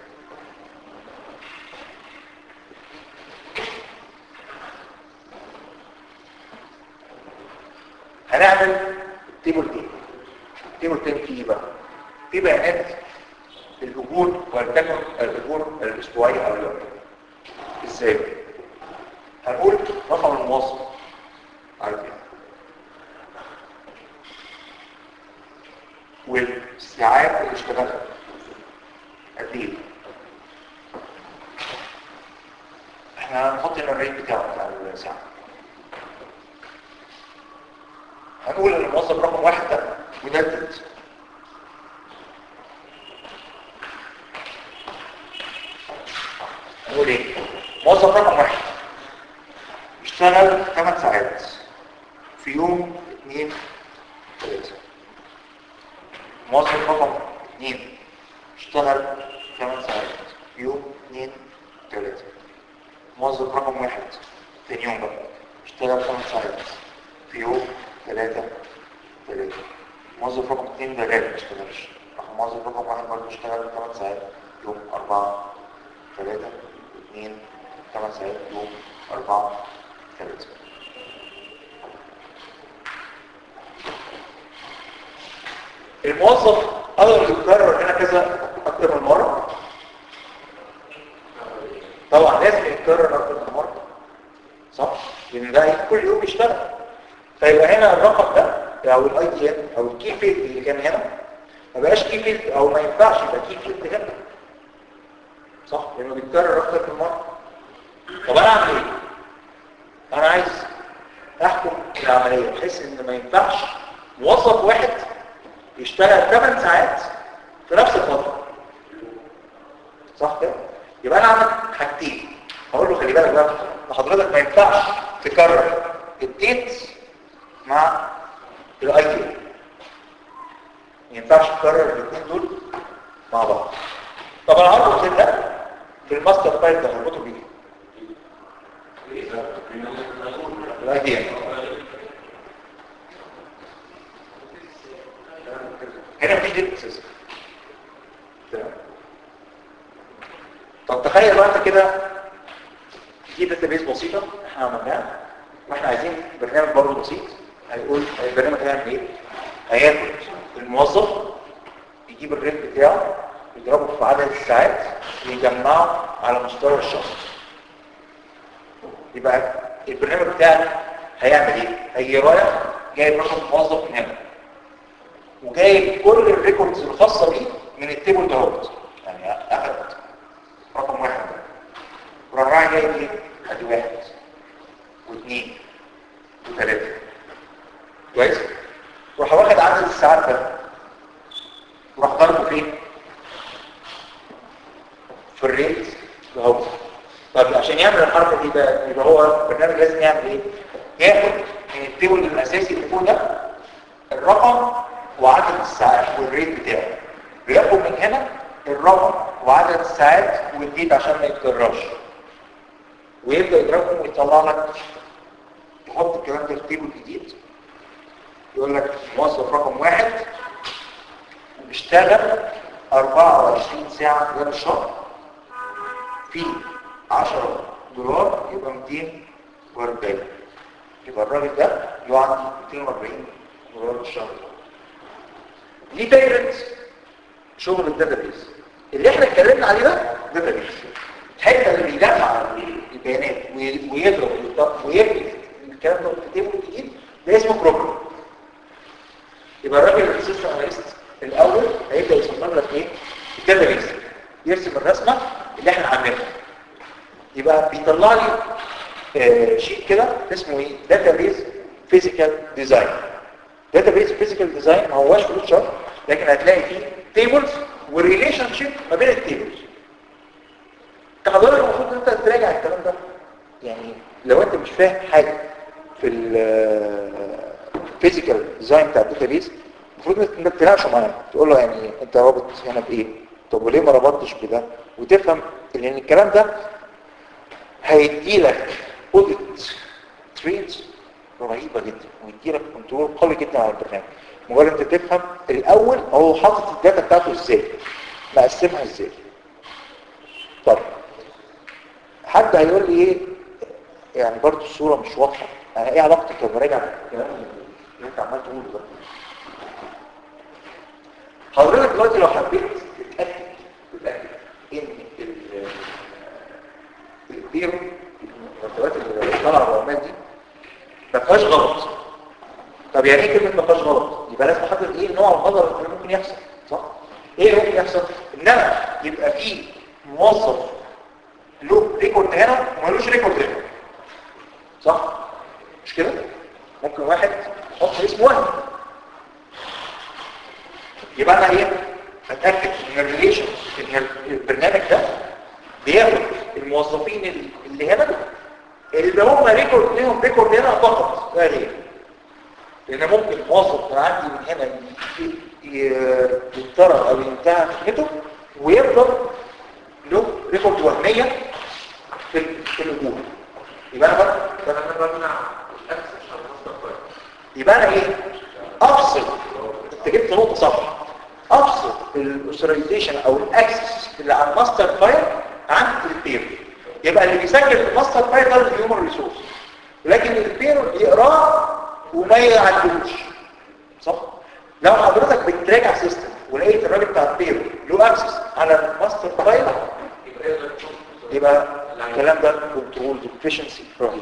A: هنعمل تيبل تاني تيبل تاني فيه ايه بقى في بيانات الاجور ولتكن الاجور الاسبوعيه او اليوميه ازاي هنقول رقم الموظف عارف ايه والساعات اللي اشتغلها قد ايه احنا هنحط هنا الريت بتاعه بتاع الساعه هنقول ان الموظف رقم واحد ده مجدد نقول ايه موظف رقم واحد اشتغل 8 ساعات في يوم 2 3 موظف رقم 2 اشتغل 8 ساعات في يوم 2 3 موظف رقم واحد تاني يوم بقى اشتغل 8 ساعات في يوم 3 3 موظف رقم 2 ده غالب ما اشتغلش رقم موظف رقم واحد برضه اشتغل 8 ساعات يوم 4 3 2 8 ساعات يوم 4 3 الموظف قدر يتكرر هنا كذا اكتر من مره طبعا لازم يتكرر اكتر من مره صح لان ده كل يوم يشتغل فيبقى هنا الرقم ده او الاي دي ان او الكي فيلد اللي كان هنا ما بقاش كي فيلد او ما ينفعش يبقى كي فيلد هنا صح لانه بيتكرر اكتر من مره طب انا اعمل ايه انا عايز احكم العمليه بحيث ان ما ينفعش موظف واحد يشتغل 8 ساعات في نفس الفتره صح كده يبقى انا عملت حاجتين هقول له خلي بالك بقى حضرتك ما ينفعش تكرر الديت مع الاي دي ما ينفعش تكرر الاثنين دول مع بعض طب انا هربط ده في الماستر فايل ده هربطه بيه الاي دي هنا في ديت اساسا تمام طب تخيل بقى انت كده في داتابيس بسيطه احنا عملناها واحنا عايزين برنامج برضه بسيط هيقول البرنامج هيعمل ايه هياخد الموظف يجيب الريت بتاعه يضربه في عدد الساعات ويجمعه على مستوى الشهر يبقى البرنامج بتاعنا هيعمل ايه هيجي رايح جايب رقم موظف من هنا وجايب كل الريكوردز الخاصه بيه من التيبل دوت يعني اخد رقم واحد ده وراح رايح جايب ايه ادي واحد واثنين وثلاثه كويس وراح واخد عدد الساعات ده وراح ضربه فين في الريت اهو طب عشان يعمل الحركه دي بقى يبقى هو البرنامج لازم يعمل ايه ياخد من التيبل الاساسي اللي فوق ده الرقم وعدد الساعات والريت بتاعه بياخد من هنا الرقم وعدد الساعات والديت عشان ما يتكررش ويبدا يضربهم ويطلع لك يحط الكلام ده في تيبل جديد يقول لك موظف رقم واحد بيشتغل 24 ساعة خلال الشهر في 10 دولار يبقى 240 يبقى الراجل ده له عندي 240 دولار في الشهر ليه بيرنت شغل الداتابيز اللي احنا اتكلمنا عليه ده داتابيز الحته اللي بيجمع البيانات وي- ويضرب ويضرب ويبني الكلام ده في تيبل جديد ده اسمه بروجرام يبقى الراجل السيستم اناليست الاول هيبدا يصمم لك ايه الداتابيز يرسم الرسمه اللي احنا عاملينها يبقى بيطلع لي آه، شيت كده اسمه ايه داتابيز فيزيكال ديزاين داتابيز فيزيكال ديزاين ما هواش فلوس شرط لكن هتلاقي فيه تيبلز وريليشن شيب ما بين التيبلز انت حضرتك المفروض ان انت تراجع الكلام ده يعني لو انت مش فاهم حاجه في الفيزيكال ديزاين بتاع الداتابيز المفروض انك تناقشه معاه تقول له يعني انت رابط هنا بايه طب وليه ما ربطتش بده وتفهم لان الكلام ده هيدي لك اوديت ترينز رهيبه جدا ويدي لك كنترول قوي جدا على البرنامج مجرد انت تفهم الاول هو حاطط الداتا بتاعته ازاي مقسمها ازاي طب حد هيقول لي ايه يعني برضو الصوره مش واضحه يعني ايه علاقتك لما راجع الكلام اللي انت عمال تقوله ده حضرتك دلوقتي لو حبيت تتاكد تتاكد ان ال- البيرو المرتبات اللي طالعه العمال دي ما فيهاش غلط طب يعني ايه كلمه ما فيهاش غلط يبقى لازم احدد ايه نوع الغلط اللي ممكن يحصل صح ايه اللي ممكن يحصل ان انا يبقى في موظف له ريكورد هنا ومالوش ريكورد هنا صح مش كده ممكن واحد يحط اسم واحد يبقى انا ايه اتاكد ان الريليشن ان البرنامج ده بياخد الموظفين اللي هنا اللي هم ريكورد ليهم ريكورد هنا فقط لا غير لان ممكن موظف من عندي من هنا ي- ي- يضطرب او ينتهي خدمته ويفضل له ريكورد وهميه في ال- في الوجود يبقى انا بقى
C: ده انا بمنع الاكسس على المصدر فايل
A: يبقى انا ايه افصل انت جبت نقطه صح افصل الاوثرايزيشن او الاكسس اللي على الماستر فايل عن البير يبقى اللي بيسجل في الماستر فايل ده الهيومن ريسورس لكن البير يقراه وما يعدلوش صح لو حضرتك بتراجع سيستم ولقيت الراجل بتاع البير له اكسس على الماستر فايل
C: يبقى يقدر يشوف
A: يبقى الكلام ده كنترول efficiency رهيب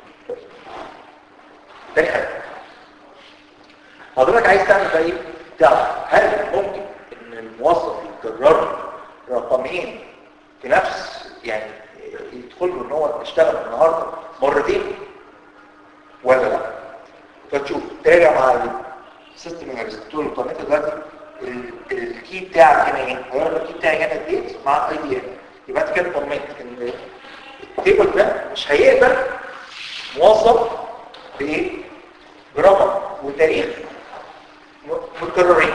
A: تاني حاجه حضرتك عايز تعمل بقى ايه تعرف هل ممكن ان الموظف يكرر رقمين في نفس يعني يدخل له ان هو يشتغل النهارده مرتين ولا لا فتشوف تراجع مع السيستم اناليست تقول له طب انت دلوقتي ال- الكي بتاعك هنا ايه؟ هيقول لك الكي بتاعي هنا الديت مع الاي دي هنا يبقى انت كده طمنت ان التيبل ده مش هيقبل موظف بايه؟ برقم وتاريخ م- متكررين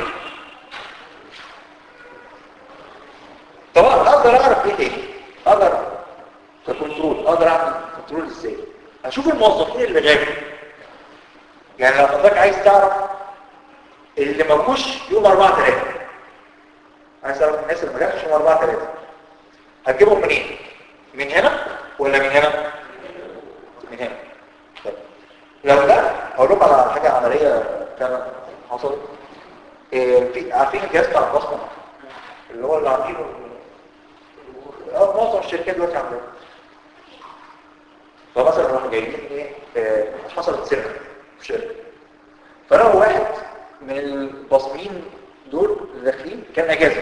A: طبعا اقدر اعرف ايه تاني اقدر ككنترول اقدر اعمل كنترول ازاي اشوف الموظفين اللي غابوا يعني لو حضرتك عايز تعرف اللي ما جوش يوم 4 3 عايز تعرف الناس اللي ما جاتش يوم 4 3 هتجيبهم منين من هنا ولا من هنا من هنا طيب. لو ده هقول لكم على حاجه عمليه كانت حصلت إيه، في عارفين الجهاز بتاع البصمه اللي هو اللي عاملينه اه معظم الشركات دلوقتي عاملينه فمثلا راحوا جايبين ايه آه، حصلت سرقه في شركه فانا واحد من الباصمين دول اللي داخلين كان اجازه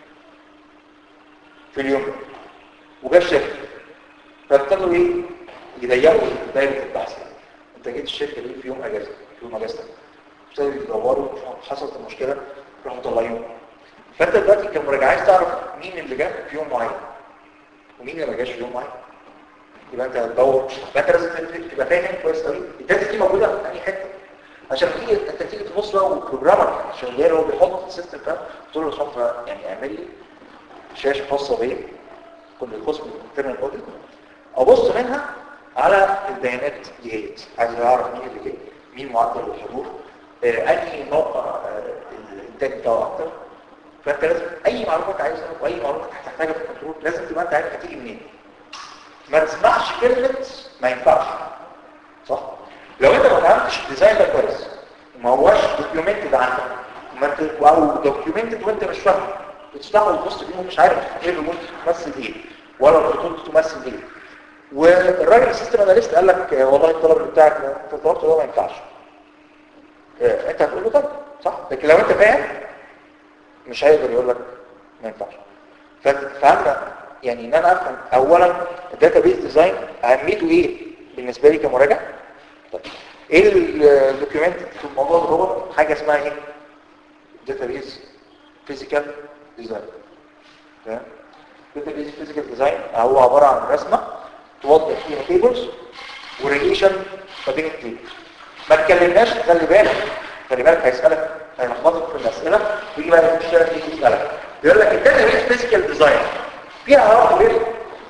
A: في اليوم ده وجا الشركه فابتدوا ايه يضيقوا دايره البحث انت جيت الشركه دي في يوم اجازه في يوم اجازتك ابتدوا يدوروا حصلت المشكله راحوا طالعين فانت دلوقتي كمراجع عايز تعرف مين اللي جه في يوم معين ومين اللي ما جاش في يوم معين يبقى انت هتدور فانت لازم تبقى فاهم كويس قوي الداتا دي موجوده في اي حته عشان تيجي انت تيجي تبص بقى والبروجرامر شغال هو بيحط السيستم ده تقول له صف يعني اعمل لي شاشه خاصه بيا كل قسم الانترنال اوديت ابص منها على البيانات ديت عايز اعرف مين اللي جاي مين معدل الحضور آه انهي موقع آه الانتاج بتاعه اكتر فانت لازم اي معلومات عايزها واي معلومات هتحتاجها في الكنترول لازم تبقى انت عارف هتيجي منين ما تسمعش كلمه ما ينفعش صح لو فهمتش الديزاين ده كويس وما هواش دوكيومنتد عندك وما انت او دوكيومنتد وانت مش فاهم بتفتحه وتبص فيه ومش عارف ايه الريموت تمثل ايه ولا الخطوط تمثل ايه والراجل السيستم اناليست قال لك آه، والله الطلب بتاعك انت طلبت ده ما ينفعش آه، انت هتقول له طب صح لكن لو انت فاهم مش هيقدر يقول لك ما ينفعش ف- فهمنا يعني ان انا افهم اولا الداتا بيز ديزاين اهميته ايه بالنسبه لي كمراجع طيب ايه الدوكيومنت في الموضوع ده هو حاجه اسمها ايه داتا بيز فيزيكال ديزاين تمام داتا بيز فيزيكال ديزاين هو عباره عن رسمه توضح فيها تيبلز وريليشن ما بين التيبلز ما تكلمناش خلي بالك خلي بالك هيسالك هيلخبطك في الاسئله ويجي بقى يخش لك يجي يسالك بيقول لك الداتا بيز فيزيكال ديزاين فيها هاردوير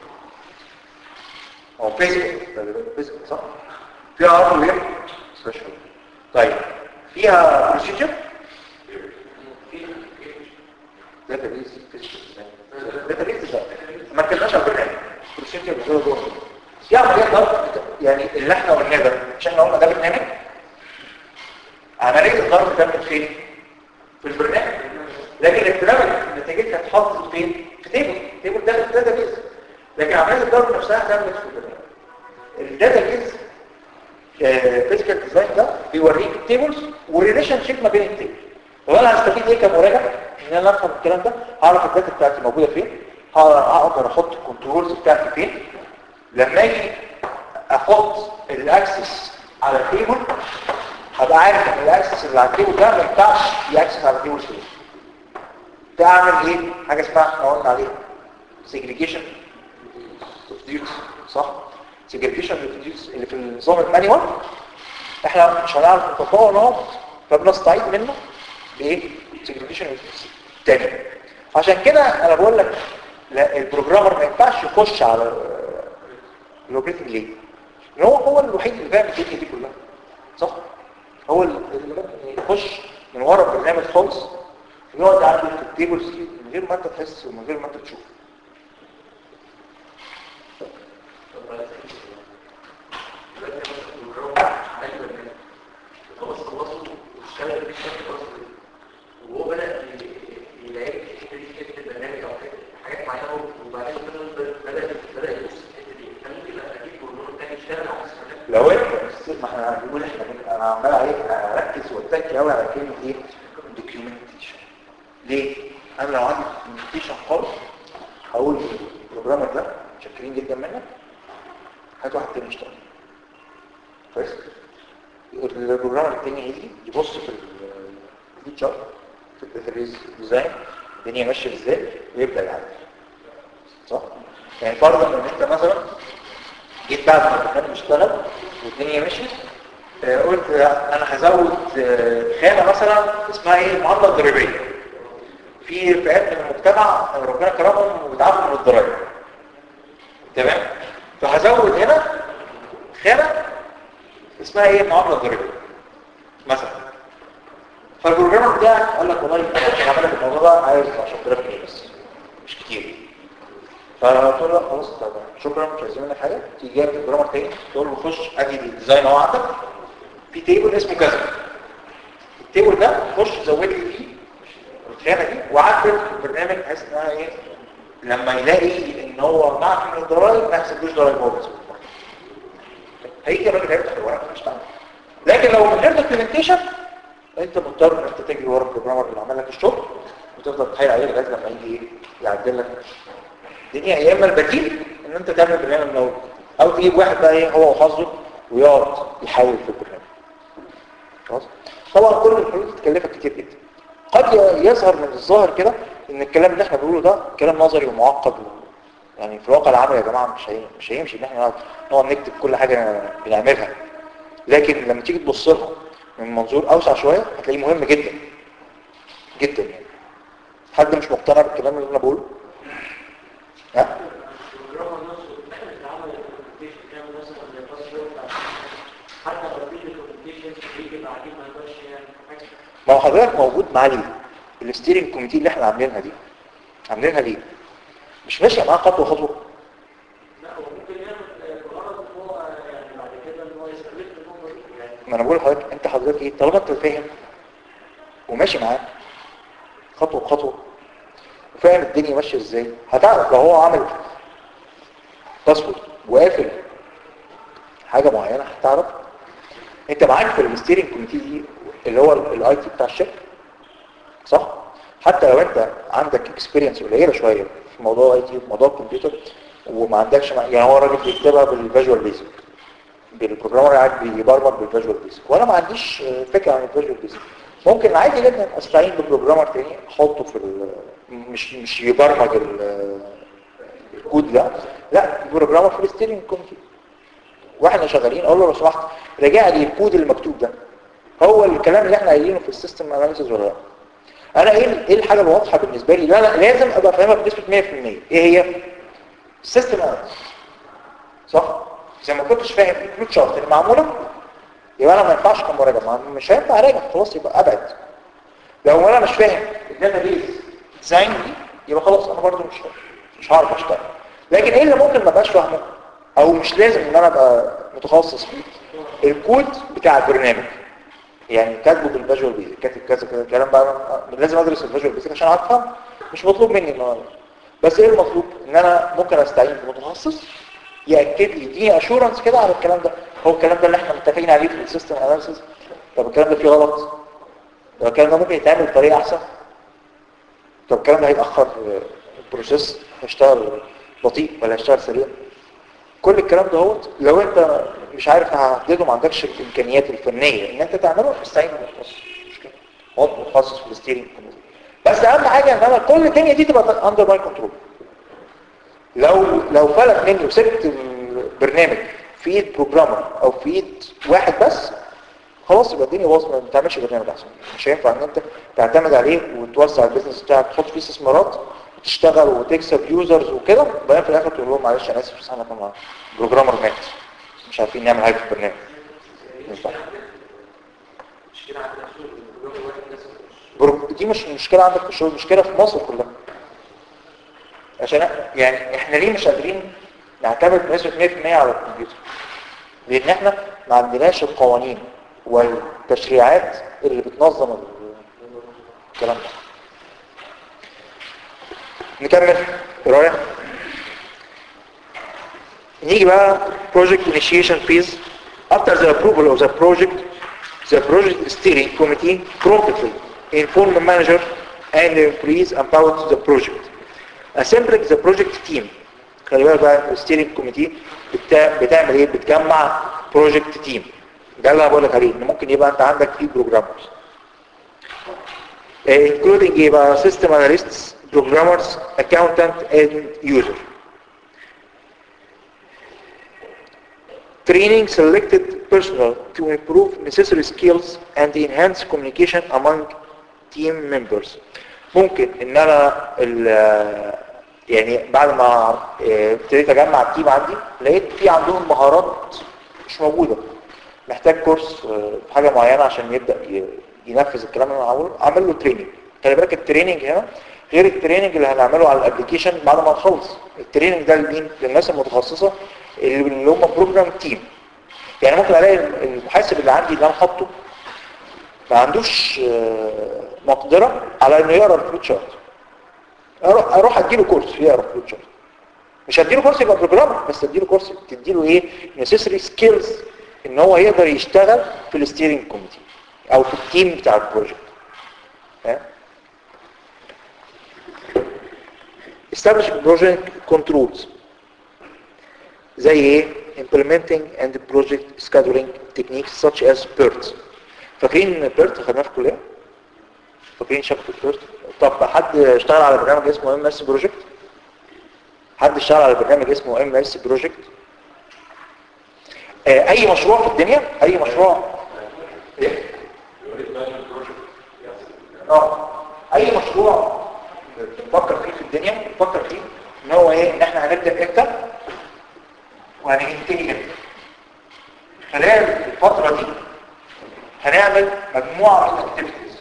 A: هو فيزيكال فيزيكال صح فيها هاردوير سبيشال طيب فيها بروسيجر داتا بيز فيزيكال داتا بيز ديزاين ما اتكلمناش على البرنامج بروسيجر جوه جوه في عمليات ضغط يعني اللي احنا قلناه ده مش احنا قلنا ده برنامج عمليه الضغط تمت فين في البرنامج لكن البرنامج نتيجتها اتحطت فين في تيبل تيبل ده في الداتا بيز لكن عمليه الضغط نفسها تمت في البرنامج الداتا بيز فيزيكال ديزاين ده بيوريك التيبلز وريليشن شيب ما بين التيبل طب انا هستفيد ايه كمراجع ان انا افهم الكلام ده هعرف الداتا بتاعتي موجوده فين هقدر احط الكنترولز بتاعتي فين لما اجي احط الاكسس على التيبل هبقى عارف ان الاكسس اللي على التيبل ده ما ينفعش ياكسس على التيبل تاني ده اعمل ايه حاجه اسمها احنا قلنا عليها segregation of duties صح segregation of duties اللي في النظام المانيوال احنا مش هنعرف نطبقه نقط فبنستعيد منه بايه segregation of duties تاني عشان كده انا بقول لك لا البروجرامر ما ينفعش يخش على الاوبريتنج ليه ان هو هو الوحيد اللي فاهم الدنيا دي كلها صح هو اللي ممكن يخش من ورا البرنامج خالص يقعد يعدل في التيبلز دي من غير ما انت تحس ومن غير ما انت تشوف
C: وهو بدأ يلاقي الحته دي في البرنامج او حاجات معينه وبعدين بدأ بدأ يبص في الحته دي كان ممكن اجيب برنامج تاني يشتغل على نفس البرنامج
A: لو انت بس ما احنا بنقول احنا بن- انا عمال عليك اركز واتك قوي على كلمه ايه دوكيومنتيشن ليه انا لو عندي دوكيومنتيشن خالص هقول البروجرامر ده شاكرين جدا منك هات واحد تاني يشتغل كويس البروجرامر التاني هيجي يبص في الفيتشر في الداتابيز ديزاين الدنيا ماشيه ازاي ويبدا يعدل صح يعني فرضا ان انت مثلا جيت بعد ما البرنامج اشتغل والدنيا مشيت آه، قلت لا، انا هزود آه، خانه مثلا اسمها ايه المعادله الضريبيه في فئات من المجتمع ربنا كرمهم وبيتعاملوا من الضرائب تمام فهزود هنا خانه اسمها ايه المعادله الضريبيه مثلا فالبروجرامر بتاعك قال لك والله انا هعمل لك الموضوع ده عايز 10000 جنيه بس مش كتير فقلت له لا خلاص طب شكرا مش عايزين منك حاجه تيجي جايب البروجرامر تاني تقول له خش ادي الديزاين اهو عندك في تيبل اسمه كذا التيبل ده خش زود لي فيه الخانه دي وعدل البرنامج بحيث انها ايه لما يلاقي ان هو معك من الضرايب ما يحسبلوش ضرايب هو بس هيجي الراجل هيفتح الورق مش تعمل لكن لو من غير دوكيومنتيشن انت مضطر انك تجري ورا البروجرامر اللي عمل لك الشغل وتفضل تحايل عليه لغايه لما يجي ايه يعدل لك الدنيا يا اما البديل ان انت تعمل برنامج من اول او تجيب واحد بقى ايه هو وحظه ويقعد يحاول في البرنامج خلاص طبعا كل الحلول تكلفك كتير جدا قد يظهر من الظاهر كده ان الكلام اللي احنا بنقوله ده كلام نظري ومعقد يعني في الواقع العملي يا جماعه مش هي... مش هيمشي ان احنا نقعد نقعد نكتب كل حاجه بنعملها لكن لما تيجي تبص لها من منظور اوسع شويه هتلاقيه مهم جدا جدا يعني حد مش مقتنع بالكلام اللي انا بقوله ها
D: البروجرامر نفسه محتاج يتعمل الكومبيتيشن كامل مثلا زي الباسورد حتى لو في الكومبيتيشن بيجي بعدين ما يقدرش يعمل حاجه
A: ما هو حضرتك موجود معاه ليه الستيرنج كوميتي اللي احنا عاملينها دي عاملينها ليه مش ماشيه معاه خطوه خطوه
D: لا هو ممكن يعمل بغرض ان هو يعني بعد كده ان هو يستغل النقطه دي
A: ما انا بقول لحضرتك انت حضرتك ايه طالما انت فاهم وماشي معاه خطوه بخطوه وفاهم الدنيا ماشيه ازاي هتعرف لو هو عامل باسورد وقافل حاجه معينه هتعرف انت معاك في الستيرنج كوميتي دي اللي هو الاي تي بتاع الشركه صح حتى لو انت عندك اكسبيرينس قليله شويه في موضوع الاي تي وفي موضوع الكمبيوتر وما عندكش مع... يعني هو راجل بيكتبها بالفيجوال بيزك بالبروجرامر قاعد بيبرمج بالفيجوال بيزك وانا ما عنديش آه، فكره عن الفيجوال بيزك ممكن عادي جدا استعين ببروجرامر تاني احطه في ال... مش مش يبرمج ال- الكود ده لا بروجرامر في الستيرنج كوميتي واحنا شغالين اقول له لو سمحت راجع لي الكود اللي مكتوب ده هو الكلام اللي احنا قايلينه في السيستم اناليسيس ولا لا انا ايه ايه الحاجه الواضحه بالنسبه لي لا لا لازم ابقى فاهمها بنسبه 100% ايه هي السيستم اناليسيس صح زي ما كنتش فاهم الفلوت شارت اللي معموله يبقى انا ما ينفعش كم مراجعه ما- مش هينفع اراجع خلاص يبقى ابعد لو انا مش فاهم الداتا بيز ديزاين دي يبقى خلاص انا برضو مش مش هعرف اشتغل لكن ايه اللي ممكن ما ابقاش فاهمه او مش لازم ان انا ابقى متخصص فيه الكود بتاع البرنامج يعني كاتبه بالفيجوال بيزك كاتب كذا كذا الكلام بقى أنا لازم ادرس الفيجوال بيزك عشان اعرف افهم مش مطلوب مني ان أنا بس ايه المطلوب ان انا ممكن استعين بمتخصص ياكد لي يديني اشورنس كده على الكلام ده هو الكلام ده اللي احنا متفقين عليه في السيستم اناليسيس طب الكلام ده فيه غلط طب الكلام ده ممكن يتعمل بطريقه احسن طب الكلام ده هيتاخر البروسيس هيشتغل بطيء ولا هيشتغل سريع كل الكلام ده هو لو انت مش عارف تحدده ما عندكش الامكانيات الفنيه ان انت تعمله استعين بالمتخصص مش كده هو متخصص في الستيرنج بس اهم حاجه ان انا كل الدنيا دي تبقى اندر ماي كنترول لو لو فلت مني وسبت البرنامج في ايد بروجرامر او في ايد واحد بس خلاص يبقى الدنيا باظت ما تعملش برنامج احسن مش هينفع ان انت تعتمد عليه وتوسع البيزنس بتاعك تحط فيه استثمارات وتشتغل وتكسب يوزرز وكده وبعدين في الاخر تقول لهم معلش انا اسف بس احنا كنا بروجرامر مات مش عارفين نعمل حاجه في البرنامج ينفع
C: مشكلة عندنا في الشغل البروجرام الواحد الناس مش
A: برو- دي مش مشكلة عندك في الشغل مشكلة في مصر كلها عشان يعني احنا ليه مش قادرين نعتمد بنسبة 100% على الكمبيوتر لان احنا ما عندناش القوانين والتشريعات اللي بتنظم ال- الكلام ده نكمل ايه رايك نيجي بقى project initiation phase after the approval of the project the project steering committee promptly inform the manager and the employees about the project assembling the project team خلي بالك بقى الستيرنج كوميتي بتعمل ايه بتجمع بروجكت تيم ده اللي انا بقول لك عليه ان ممكن يبقى انت عندك فيه بروجرامرز including ايه بقى system analysts programmers accountant and user training selected personnel to improve necessary skills and enhance communication among team members ممكن ان انا ال- يعني بعد ما اه، ابتديت اجمع التيم عندي لقيت في عندهم مهارات مش موجودة محتاج كورس اه، في حاجة معينة عشان يبدأ ي- ينفذ الكلام اللي انا عامله اعمل له تريننج خلي بالك التريننج هنا غير التريننج اللي هنعمله على الابلكيشن بعد ما نخلص التريننج ده لمين للناس المتخصصة اللي هم بروجرام تيم يعني ممكن الاقي المحاسب اللي عندي اللي انا حاطه ما عندوش آه، مقدرة على انه يقرا الفلوت شارت اروح اروح اديله كورس يقرا الفلوت شارت مش هديله كورس يبقى بروجرامر بس اديله كورس تديله ايه necessary سكيلز ان هو يقدر يشتغل في الستيرنج كوميتي او في التيم بتاع البروجكت ها؟ establish project controls زي ايه implementing and project scheduling techniques such as PERT فاكرين PERT خدناه في الكليه فاكرين شبكه PERT طب حد اشتغل على برنامج اسمه ام اس بروجكت حد اشتغل على برنامج اسمه ام اس بروجكت اي مشروع في الدنيا اي مشروع ايه اه اي مشروع بنفكر فيه في الدنيا بنفكر فيه ان هو ايه ان احنا هنبدا امتى وهننتهي امتى خلال الفتره دي هنعمل مجموعه من الاكتيفيتيز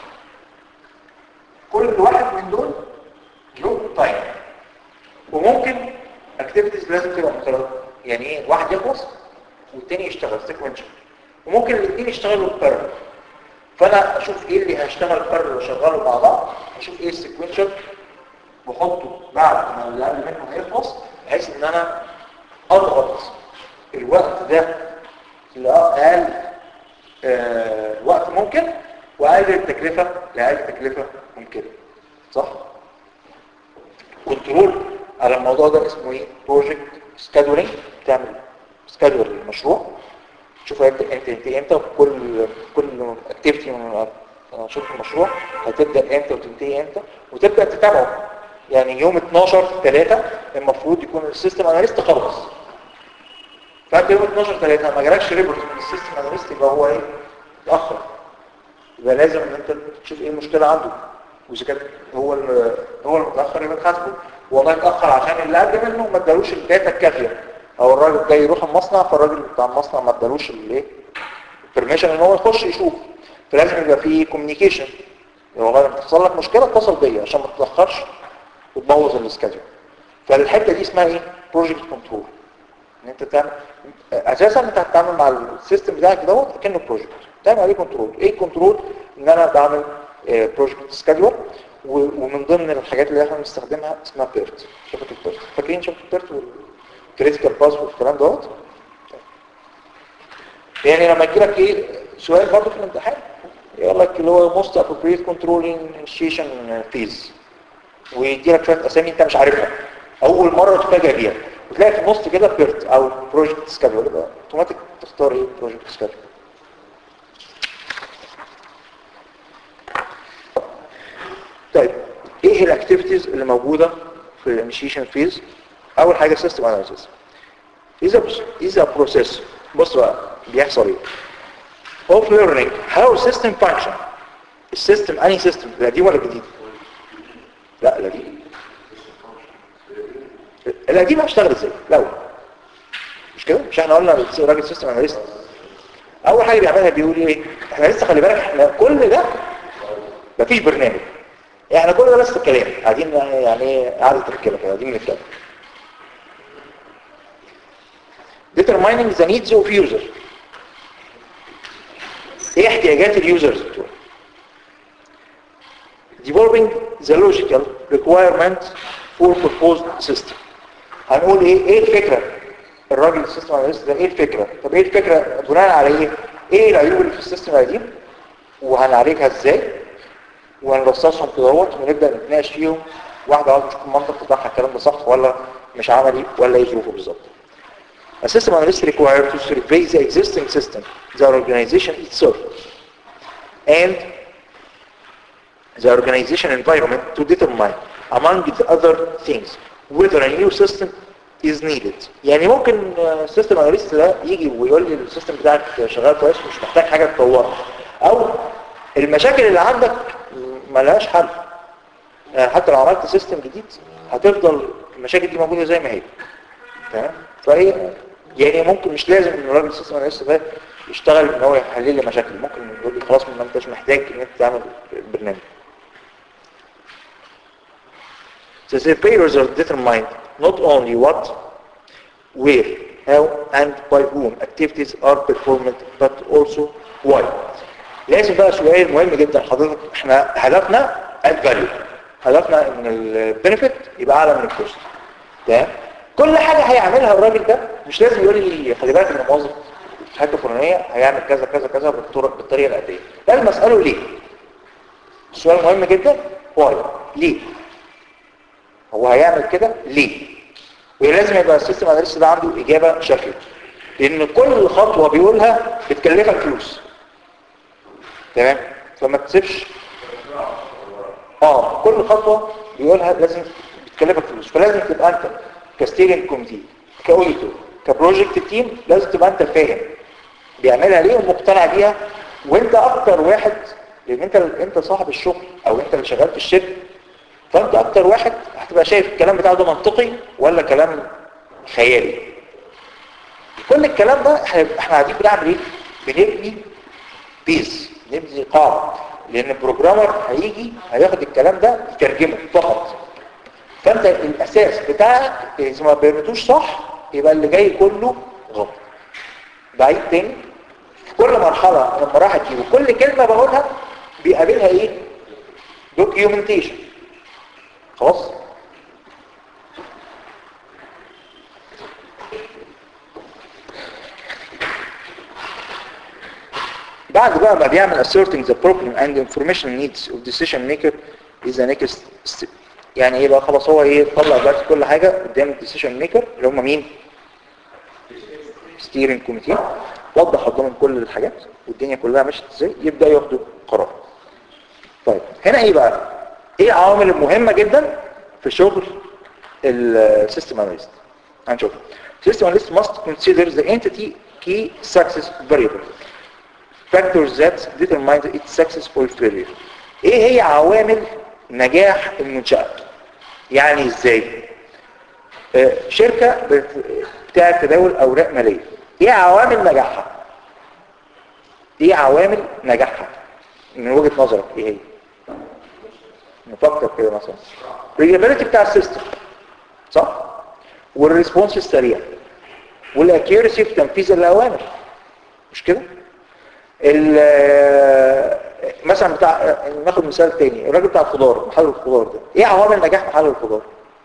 A: كل واحد من دول له تايم وممكن اكتيفيتيز لازم تبقى مترابطه يعني ايه واحد يخلص والتاني يشتغل سيكونشال وممكن الاثنين يشتغلوا بارل فانا اشوف ايه اللي هيشتغل بارل واشغله مع بعض اشوف ايه السيكونشال بحطه بعد ما اللي قبل منه هيخلص بحيث ان انا اضغط الوقت ده لاقل آه وقت ممكن واقلل التكلفه لاقل تكلفه ممكنه صح كنترول على الموضوع ده اسمه ايه بروجكت سكادولينج تعمل سكادول للمشروع تشوف انت انت انت امتى كل كل اكتيفيتي من انشطه المشروع هتبدا امتى وتنتهي امتى وتبدا تتابعه يعني يوم 12 3 المفروض يكون السيستم اناليست خلص فانت يوم 12 3 ما جالكش ريبورت من السيستم اناليست يبقى هو ايه اتاخر يبقى لازم ان انت تشوف ايه المشكله عنده واذا كان هو ال- هو المتاخر يبقى تحاسبه والله اتاخر عشان اللي قبل منه ما ادالوش الداتا الكافيه او الراجل جاي يروح المصنع فالراجل بتاع المصنع ما ادالوش الايه البرميشن ان هو يخش يشوف فلازم يبقى في كوميونيكيشن والله لما تحصل لك مشكله اتصل بيا عشان ما تتاخرش وتبوظ السكادول فالحته دي اسمها ايه بروجكت كنترول ان انت تعمل اساسا انت هتتعامل مع السيستم بتاعك دوت كانه بروجكت تعمل عليه كنترول ايه الكنترول ان انا بعمل بروجكت سكادول ومن ضمن الحاجات اللي احنا بنستخدمها اسمها بيرت شبكه بيرت فاكرين شبكه بيرت والكريتيكال باس والكلام دوت يعني لما يجي لك ايه سؤال برضه في الامتحان يقول لك اللي هو most appropriate controlling initiation phase ويدي لك شويه اسامي انت مش عارفها اول مره تفاجئ بيها وتلاقي في النص كده بيرت او بروجكت سكادول يبقى اوتوماتيك تختار ايه بروجكت سكادول طيب ايه الاكتيفيتيز اللي موجوده في الانيشيشن فيز اول حاجه سيستم اناليسيس اذا اذا بروسيس بص بقى بيحصل ايه اوف ليرنينج هاو سيستم فانكشن السيستم انهي سيستم القديم ولا الجديد لا القديم القديم هيشتغل ازاي الاول مش كده مش احنا قلنا الراجل سيستم اناليست اول حاجه بيعملها بيقول ايه احنا لسه خلي بالك احنا كل ده مفيش برنامج احنا كل ده بس كلام قاعدين يعني قعده رجاله كده قاعدين بنتكلم determining the needs of user ايه احتياجات اليوزرز بتوع developing the logical requirement for proposed system هنقول ايه ايه الفكرة الراجل السيستم اناليست ده ايه الفكرة طب ايه الفكرة بناء على ايه ايه العيوب اللي في السيستم القديم وهنعالجها ازاي وهنرصصهم كده اهوت ونبدا نتناقش فيهم واحده واحده نشوف المنطق بتاعها الكلام ده صح ولا مش عملي ولا ايه ظروفه بالظبط A system analyst required to survey the existing system, the organization itself, and the organization environment to determine, among the other things, whether a new system is needed. يعني ممكن السيستم اناليست ده يجي ويقول لي السيستم بتاعك شغال كويس مش محتاج حاجه تطورها او المشاكل اللي عندك ملهاش حل يعني حتى لو عملت سيستم جديد هتفضل المشاكل دي موجوده زي ما هي تمام فهي يعني ممكن مش لازم ان الراجل السيستم اناليست ده يشتغل ان هو يحل لي مشاكل ممكن يقول لي خلاص ما انتش محتاج ان انت تعمل برنامج The surveyors are determined not only what, where, how, and by whom activities are performed, but also why. لازم بقى سؤال مهم جدا حضرتك احنا هدفنا add value هدفنا ان البنفيت يبقى اعلى من الكوست تمام كل حاجة هيعملها الراجل ده مش لازم يقول لي خلي بالك ان موظف في حته فلانيه هيعمل كذا كذا كذا بالطرق بالطريقه الاتيه لازم اساله ليه السؤال مهم جدا واي ليه هو هيعمل كده ليه ولازم يبقى السيستم اناليست ده عنده اجابه شافيه لان كل خطوه بيقولها بتكلفك فلوس تمام فما تسيبش اه كل خطوه بيقولها لازم بتكلفك فلوس فلازم تبقى انت كستيرنج كوميتي كاوديتور كبروجكت تيم لازم تبقى انت فاهم بيعملها ليه ومقتنع بيها وانت اكتر واحد لان انت انت صاحب الشغل او انت اللي شغال في الشركه فانت اكتر واحد هتبقى شايف الكلام بتاعه ده منطقي ولا كلام خيالي كل الكلام ده احنا احنا قاعدين بنعمل ايه بنبني بيز نبني قاعده لان البروجرامر هيجي هياخد الكلام ده يترجمه فقط فانت الاساس بتاعك اذا ما بيرمتوش صح يبقى اللي جاي كله غلط بعيد تاني كل مرحله من المراحل دي وكل كلمه بقولها بيقابلها ايه دوكيومنتيشن خلاص بعد بقى ما بيعمل asserting the problem and information needs of decision maker is the next step يعني ايه بقى خلاص هو ايه طلع دلوقتي كل حاجة قدام الديسيشن ميكر اللي هم مين ستيرنج كوميتي وضح قدامهم كل الحاجات والدنيا كلها مشت ازاي يبدأ ياخدوا قرار طيب هنا ايه بقى ايه العوامل المهمة جدا في شغل السيستم اناليست هنشوف system analyst must consider the entity key success variable factors that determine its success or failure ايه هي عوامل نجاح المنشأة يعني ازاي آه، شركة بت- بتاعت تداول اوراق مالية ايه عوامل نجاحها ايه عوامل نجاحها من وجهة نظرك ايه هي نفكر كده مثلا الريلابيلتي بتاع السيستم صح والريسبونس السريع والاكيورسي في تنفيذ الاوامر مش كده ال- مثلا بتاع ناخد مثال تاني الراجل بتاع الخضار محل الخضار ده ايه عوامل نجاح محل الخضار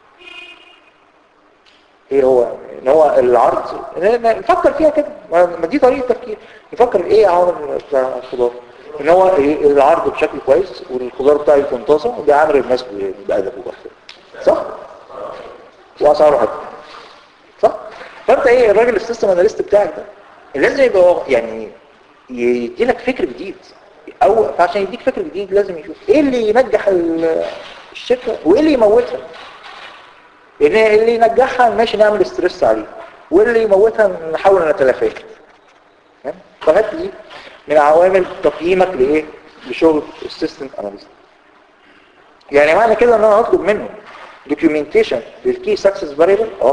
A: ايه هو ان هو العرض ن- نفكر فيها كده ما ما دي طريقه تفكير نفكر ايه عوامل بتاع الخضار ان هو إيه العرض بشكل كويس والخضار بتاعه يكون طازه وده عامل الناس ب- بادب وبحث صح واسعاره حلوه صح فانت ايه الراجل السيستم اناليست بتاعك ده لازم يبقى واقع- يعني يدي لك فكر جديد او عشان يديك فكر جديد لازم يشوف ايه اللي ينجح ال- الشركه وايه اللي يموتها لان اللي ينجحها ماشي نعمل ستريس عليه واللي يموتها نحاول نتلافاه فاهم؟ فالحته دي من عوامل تقييمك لايه لشغل السيستم اناليست يعني معنى كده ان انا هطلب منه دوكيومنتيشن للكي سكسس فاريبل اه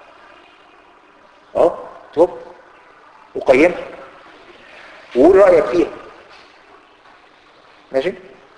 A: اه اطلب وقيمها وقول رايك فيها ماشي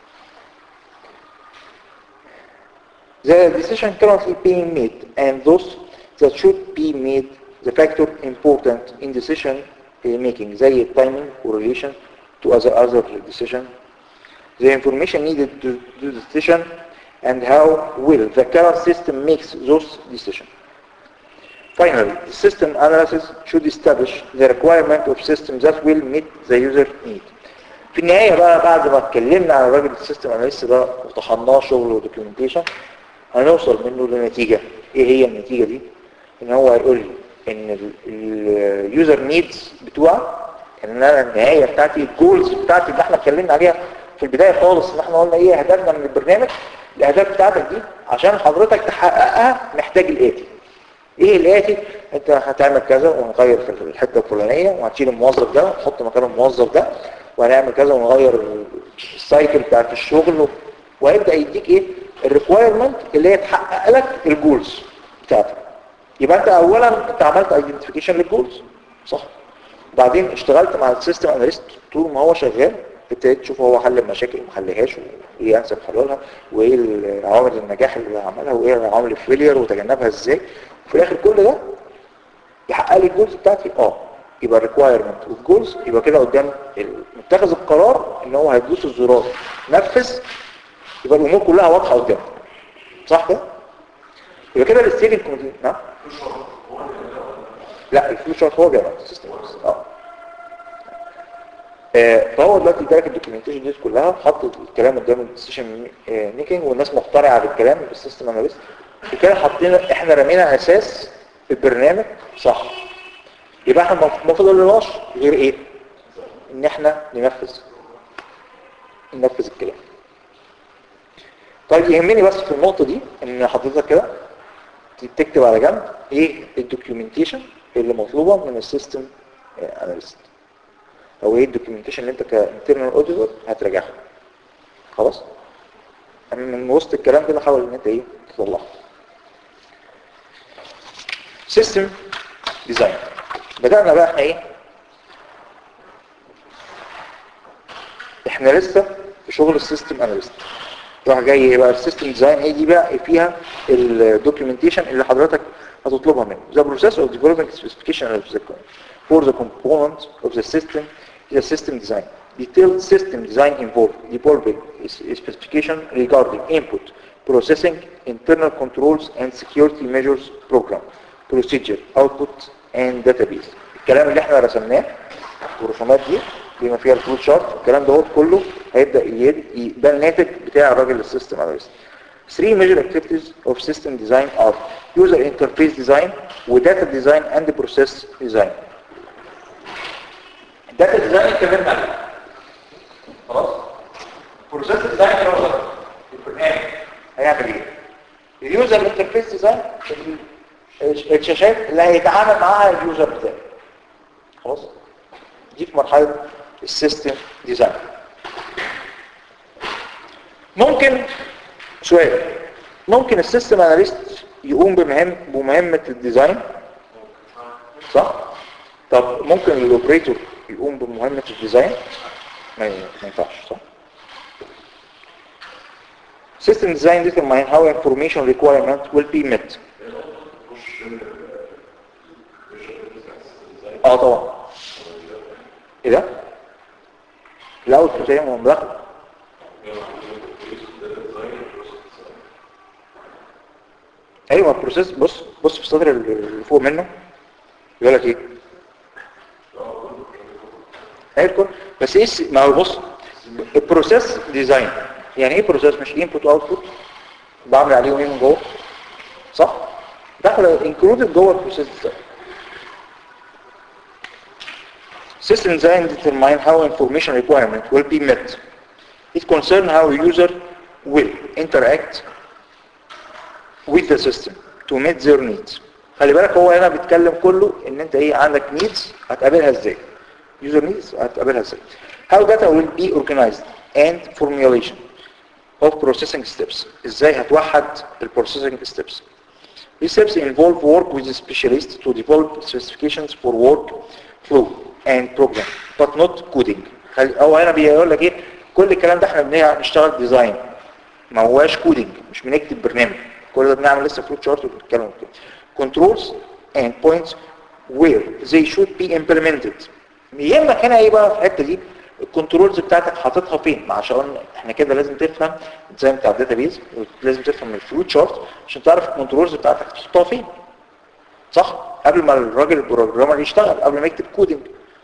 A: The decision currently being made and those that should be made the factor important in decision uh, making زي timing correlation to other other decision the information needed to do the decision and how well the current system makes those decisions. Finally, the system analysis should establish the requirement of systems that will meet the user need. في النهاية بقى بعد ما اتكلمنا عن الراجل السيستم اناليست ده وطحناه شغل ودوكيومنتيشن هنوصل منه لنتيجة ايه هي النتيجة دي ان هو هيقول لي ان اليوزر نيدز بتوعك ان انا النهاية بتاعتي الجولز بتاعتي اللي احنا اتكلمنا عليها في البداية خالص ان احنا قلنا ايه اهدافنا من البرنامج الاهداف بتاعتك دي عشان حضرتك تحققها محتاج الاتي ايه الاتي انت هتعمل كذا ونغير في الحته الفلانيه وهتشيل الموظف ده ونحط مكانه الموظف ده وهنعمل كذا ونغير السايكل بتاعت الشغل وهيبدا يديك ايه الريكوايرمنت اللي هي تحقق لك الجولز بتاعتك يبقى انت اولا انت عملت ايدنتيفيكيشن للجولز صح بعدين اشتغلت مع السيستم اناليست طول ما هو شغال ابتديت تشوف هو حل المشاكل ما حلهاش وايه انسب حلولها وايه عوامل النجاح اللي عملها وايه عوامل الفيلير وتجنبها ازاي وفي الاخر كل ده يحقق لي الجولز بتاعتي اه يبقى الريكوايرمنت والجولز يبقى كده قدام متخذ القرار ان هو هيدوس الزرار نفذ يبقى الامور كلها واضحه قدامه صح كده يبقى كده الستيرنج كوميتي نعم لا الفيوتشر هو بيعمل السيستم اه آه، فهو دلوقتي ادالك الدوكيومنتيشن دي كلها حط الكلام قدام الديسيشن ميكنج والناس مقتنعه على الكلام بالسيستم اناليست وكده حطينا احنا رمينا اساس البرنامج صح يبقى احنا ما ما فضلناش غير ايه ان احنا ننفذ ننفذ الكلام طيب يهمني بس في النقطه دي ان حضرتك كده تكتب على جنب ايه الدوكيومنتيشن اللي مطلوبه من السيستم اناليست او ايه الدوكيومنتيشن اللي انت كانترنال اوديتور هتراجعها خلاص من وسط الكلام كده حاول ان انت ايه تطلعه سيستم ديزاين بدأنا بقى احنا ايه احنا لسه في شغل السيستم اناليست راح جاي ايه بقى السيستم ديزاين هي دي بقى فيها الدوكيومنتيشن اللي حضرتك هتطلبها منه the process of developing specification of the for the components of the system is a system design. Detailed system design involve developing is- is specification regarding input, processing, internal controls and security measures program, procedure, output and database. الكلام اللي احنا رسمناه والرسومات دي بما فيها الفلوت شارت الكلام ده كله هيبدا ي- ي- ده الناتج بتاع الراجل السيستم اناليست Three major activities of system design are user interface design وداتا design and process design. Data design اتكلمنا عليه. خلاص؟ process design اللي هو البرنامج هيعمل ايه؟ اليوزر انترفيس ديزاين الشاشات اللي هيتعامل معاها اليوزر بتاعه. خلاص؟ دي في مرحلة السيستم ديزاين. ممكن سؤال ممكن السيستم اناليست يقوم بمهم بمهمة الديزاين صح؟ طب ممكن الاوبريتور يقوم بمهمة الديزاين ما ما ينفعش صح؟ System design determine how information requirement will be met. اه طبعا. ايه ده؟ الاوتبوت ايه مدخل ايوه البروسيس بص بص في السطر اللي فوق منه يقول لك ايه ايوه الكل بس ايه الس- ما هو بص البروسيس ديزاين يعني ايه بروسيس مش انبوت اوتبوت بعمل عليهم ايه من جوه صح داخل انكلودد جوه البروسيس ديزاين System design determine how information requirement will be met. It concerns how a user will interact with the system to meet their needs. خلي بالك هو هنا بيتكلم كله ان انت ايه عندك needs هتقابلها ازاي user needs هتقابلها ازاي how data will be organized and formulation of processing steps ازاي هتوحد ال processing steps These steps involve work with a specialist to develop specifications for work flow and program but not coding خلي- هو هنا بيقول لك ايه كل الكلام ده احنا بنشتغل ديزاين ما هواش كودينج مش بنكتب برنامج كل ده بنعمل لسه فلوت شارت وبنتكلم كده controls and points where they should be implemented يهمك هنا ايه بقى في الحته دي الكنترولز بتاعتك حاططها فين ما عشان احنا كده لازم تفهم الديزاين بتاع الداتابيز ولازم تفهم الفلوت شارت عشان تعرف الكنترولز بتاعتك تحطها فين صح قبل ما الراجل البروجرامر يشتغل قبل ما يكتب كودينج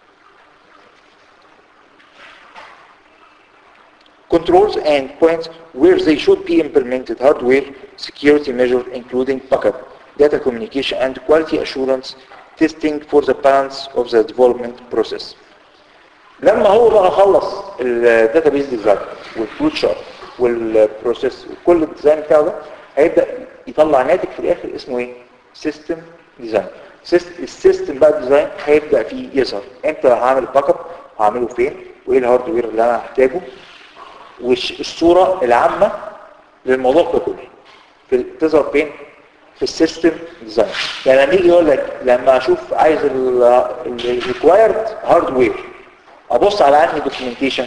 A: controls and points where they should be implemented hardware security measures including backup, data communication and quality assurance testing for the balance of the development process. لما هو بقى خلص الداتابيز ديزاين والفلوت شارت والبروسيس وكل الديزاين بتاعه ده هيبدا يطلع ناتج في الاخر اسمه ايه؟ سيستم ديزاين السيستم بقى ديزاين هيبدا فيه يظهر امتى هعمل باك اب هعمله فين وايه الهاردوير اللي انا هحتاجه والصورة العامة للموضوع ده كله في تظهر فين في السيستم ديزاين يعني لما يجي يقول لك لما اشوف عايز الريكوايرد هاردوير ابص على انهي دوكيومنتيشن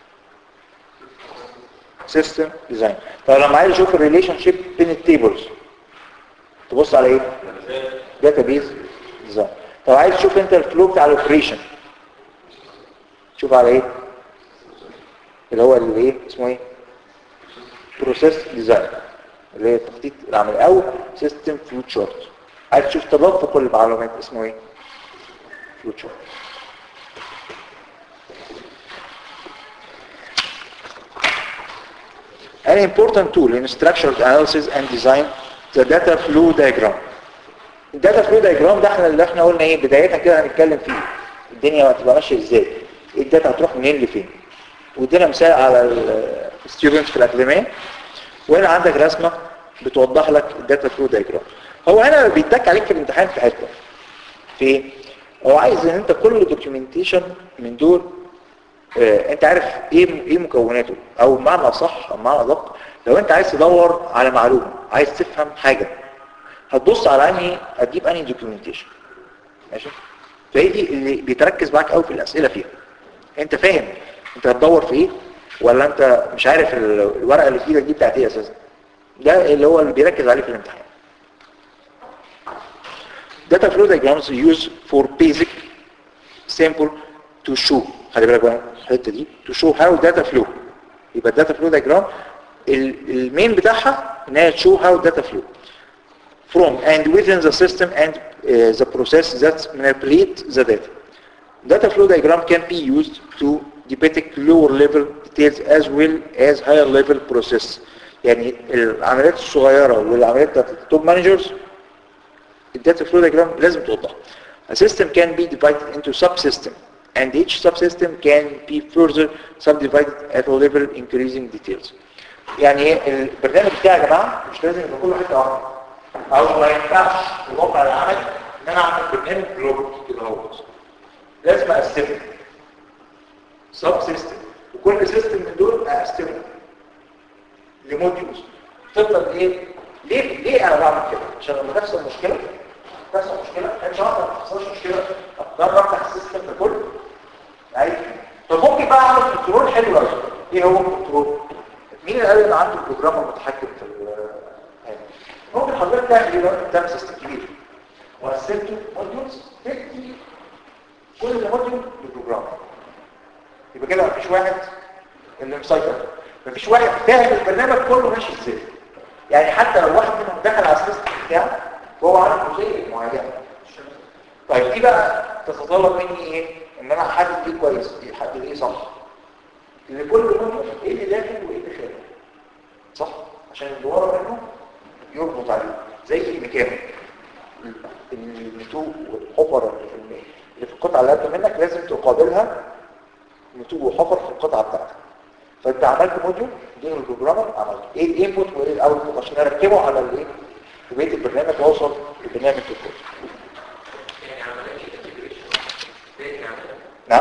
A: سيستم ديزاين طب لما عايز اشوف الريليشن شيب بين التيبلز تبص على ايه داتابيز ديزاين طب عايز تشوف انت الفلو بتاع الاوبريشن شوف على ايه اللي هو اللي ايه اسمه ايه بروسيس ديزاين اللي هي التخطيط العمل او سيستم فلوت شارت عايز تشوف تدفق المعلومات اسمه ايه فلوت شارت An important tool in structured analysis and design the data flow diagram. الداتا فلو diagram ده احنا اللي احنا قلنا ايه بدايتها كده هنتكلم فيه الدنيا هتبقى ماشيه ازاي الداتا هتروح منين لفين وادينا مثال على الستودنتس في الاكاديميه وهنا عندك رسمه بتوضح لك الداتا فلو دايجرام هو هنا بيتك عليك في الامتحان في حته في ايه؟ هو عايز ان انت كل دوكيومنتيشن من دول آه انت عارف ايه ايه مكوناته او بمعنى صح او بمعنى ادق لو انت عايز تدور على معلومه عايز تفهم حاجه هتبص على انهي هتجيب انهي دوكيومنتيشن ماشي فهي دي اللي بيتركز معاك قوي في الاسئله فيها انت فاهم انت هتدور في ايه ولا انت مش عارف ال- الورقه اللي في ايدك دي بتاعت ايه اساسا ده اللي هو اللي بيركز عليه في الامتحان Data flow diagrams used for basic, simple to show خلي بالك بقى الحته دي to show how data flow يبقى الداتا فلو diagram ال- المين بتاعها ان هي show how data flow from and within the system and uh, the process that manipulate the data. Data flow diagram can be used to depict lower level details as well as higher level process. يعني العمليات الصغيرة والعمليات بتاعت التوب مانجرز الداتا فلو diagram لازم توضح. A system can be divided into subsystem and each subsystem can be further subdivided at a level increasing details. يعني إيه؟ البرنامج بتاعي يا جماعة مش لازم يبقى كله حتة واحدة. او ما ينفعش في الواقع العملي ان انا اعمل برنامج جلوبال كده اهو لازم اقسمه سب سيستم وكل سيستم من دول اقسمه لموديولز تفضل ايه ليه ليه انا بعمل كده عشان لما تحصل مشكله تحصل مشكله مش هقدر ما تحصلش مشكله اقدر افتح السيستم ده كله عادي طب ممكن بقى اعمل كنترول حلو قوي ايه هو الكنترول مين اللي قال ان عنده بروجرامر متحكم في ال- ممكن حضرتك تعمل ايه بقى قدام سيستم كبير وقسمته موديولز تدي كل موديول لبروجرام يبقى كده مفيش واحد اللي مسيطر مفيش واحد فاهم البرنامج كله ماشي ازاي يعني حتى لو واحد منهم دخل على السيستم بتاعه وهو عارف جزئيه معينه طيب دي بقى تتطلب مني ايه ان انا احدد ايه كويس احدد ايه صح ان كل موديول ايه اللي داخل وايه اللي خارج صح عشان اللي ورا منه يربط عليه زي الميكانيك النتوء والحفر اللي في الم- اللي في القطعه اللي قبل منك لازم تقابلها نتوء وحفر في القطعه بتاعتك فانت عملت موديول دي البروجرامر عملت ايه الانبوت وايه الاوتبوت عشان اركبه على الايه في بيت البرنامج واوصل لبرنامج الكود
C: يعني عمليه انتجريشن تاني عمليه
A: نعم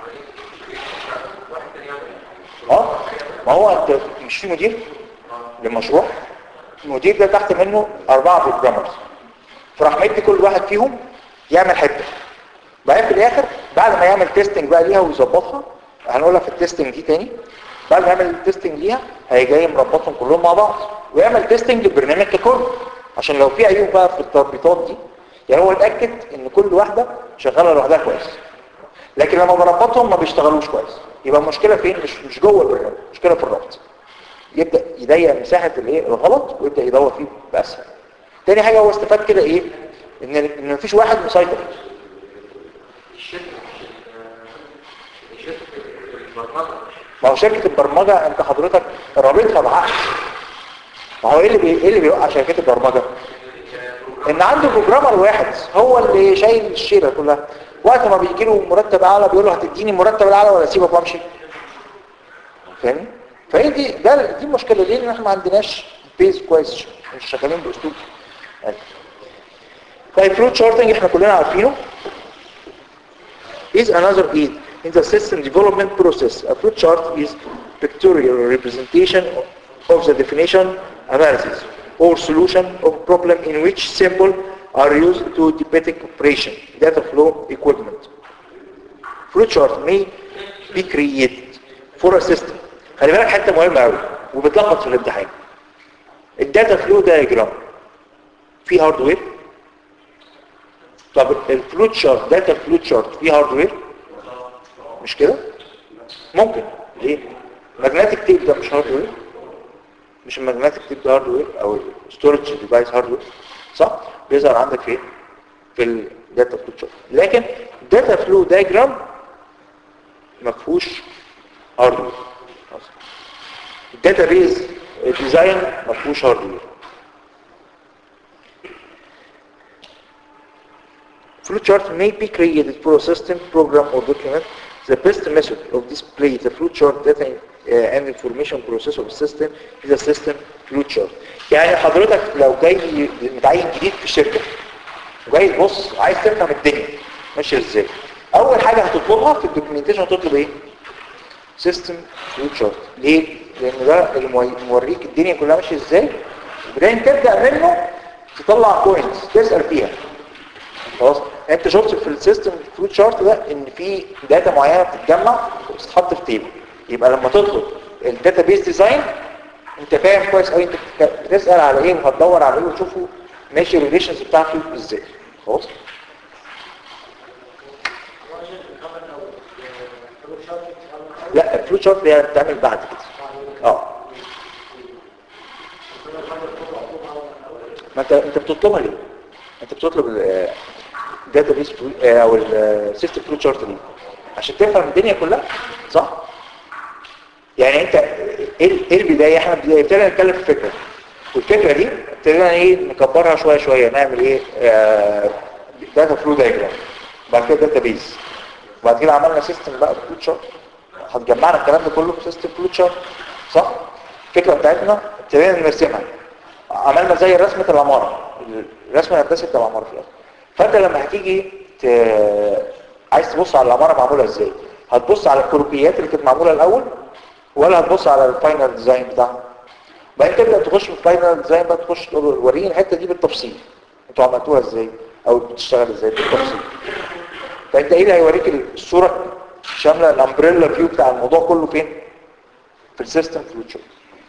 C: واحد تاني يعمل
A: اه ما هو انت مش في مدير للمشروع المدير ده تحت منه اربعه بروجرامرز فراح مدي كل واحد فيهم يعمل حته بعدين في الاخر بعد ما يعمل تيستنج بقى ليها ويظبطها هنقولها في التيستنج دي تاني بعد ما يعمل التيستنج ليها هيجي جاي مربطهم كلهم مع بعض ويعمل تيستنج للبرنامج ككل عشان لو في عيوب بقى في التربيطات دي يعني هو يتاكد ان كل واحده شغاله لوحدها كويس لكن لما بربطهم ما بيشتغلوش كويس يبقى المشكله فين مش مش جوه البرنامج المشكله في الربط يبدا يضيق مساحه الايه الغلط ويبدا يدور فيه باسهل تاني حاجه هو استفاد كده ايه ان ان مفيش واحد مسيطر
C: الشركه الشركه البرمجه
A: ما هو شركه البرمجه انت حضرتك رابطها بعقد ما هو ايه اللي بي... ايه اللي بيوقع شركات البرمجه ان عنده بروجرامر واحد هو اللي شايل الشيله كلها وقت ما بيجي له مرتب اعلى بيقول له هتديني المرتب الاعلى ولا اسيبك وامشي فاهمني فهي دي ده دي المشكله ليه ان احنا ما عندناش بيز كويس مش شغالين باسلوب يعني. طيب فلوت شارتنج احنا كلنا عارفينه is another aid in the system development process. A flow chart is pictorial representation of the definition, analysis, or solution of a problem in which symbol are used to depict operation, data flow equipment. Flow chart may be created for a system. خلي بالك حته مهمه قوي وبتلخبط في الامتحان. الداتا فلو دايجرام في هاردوير طب الفلوت شارت داتا فلوت شارت فيه هاردوير مش كده ممكن ليه ماجنتيك تيب ده مش هاردوير مش الماجنتيك تيب ده هاردوير او ستورج ديفايس هاردوير صح بيظهر عندك فين في الداتا فلوت شارت لكن داتا فلو دايجرام ما فيهوش هاردوير الداتا بيز ديزاين ما فيهوش هاردوير Flowchart may be created for a system, program, or document. The best method of display the flowchart data uh, and information process of system is a system flowchart. يعني حضرتك لو جاي متعين جديد في الشركة وجاي تبص عايز تفهم الدنيا ماشية ازاي اول حاجة هتطلبها في الدوكيومنتيشن هتطلب ايه سيستم flowchart ليه لان ده اللي مو- موريك الدنيا كلها ماشية ازاي وبعدين تبدأ منه تطلع بوينتس تسأل فيها خلاص انت شفت في السيستم فلوت شارت ده ان في داتا معينه بتتجمع وبتتحط في تيبل يبقى لما تطلب الداتا بيس ديزاين انت فاهم كويس قوي انت بتك- بتسال على ايه وهتدور على ايه وتشوفه ماشي الريليشنز بتاعته ازاي خلاص لا الفلو شارت دي بتعمل بعد كده اه ما انت انت بتطلبها ليه انت بتطلب الداتا بيس او السيستم فلو شارت دي عشان تفهم الدنيا كلها صح يعني انت ايه ايه البدايه احنا بدايه ابتدينا نتكلم في فكره والفكره دي ابتدينا ايه نكبرها شويه شويه نعمل ايه داتا فلو دايجرام بعد كده داتا بيس وبعد كده عملنا سيستم بقى فلو شارت هتجمعنا الكلام ده كله في سيستم فلو شارت صح الفكره بتاعتنا ابتدينا نرسمها عملنا زي رسمه العماره الرسمه الهندسيه بتاع العماره في الاخر فانت لما هتيجي ت... عايز تبص على العماره معموله ازاي هتبص على الكروكيات اللي كانت معموله الاول ولا هتبص على الفاينل ديزاين بتاعها بعدين تبدا تخش في الفاينل ديزاين بقى تخش تقول له وريني الحته دي بالتفصيل انتوا عملتوها ازاي او بتشتغل ازاي بالتفصيل فانت ايه اللي هيوريك الصوره شامله الامبريلا فيو بتاع الموضوع كله فين في السيستم فلوتشر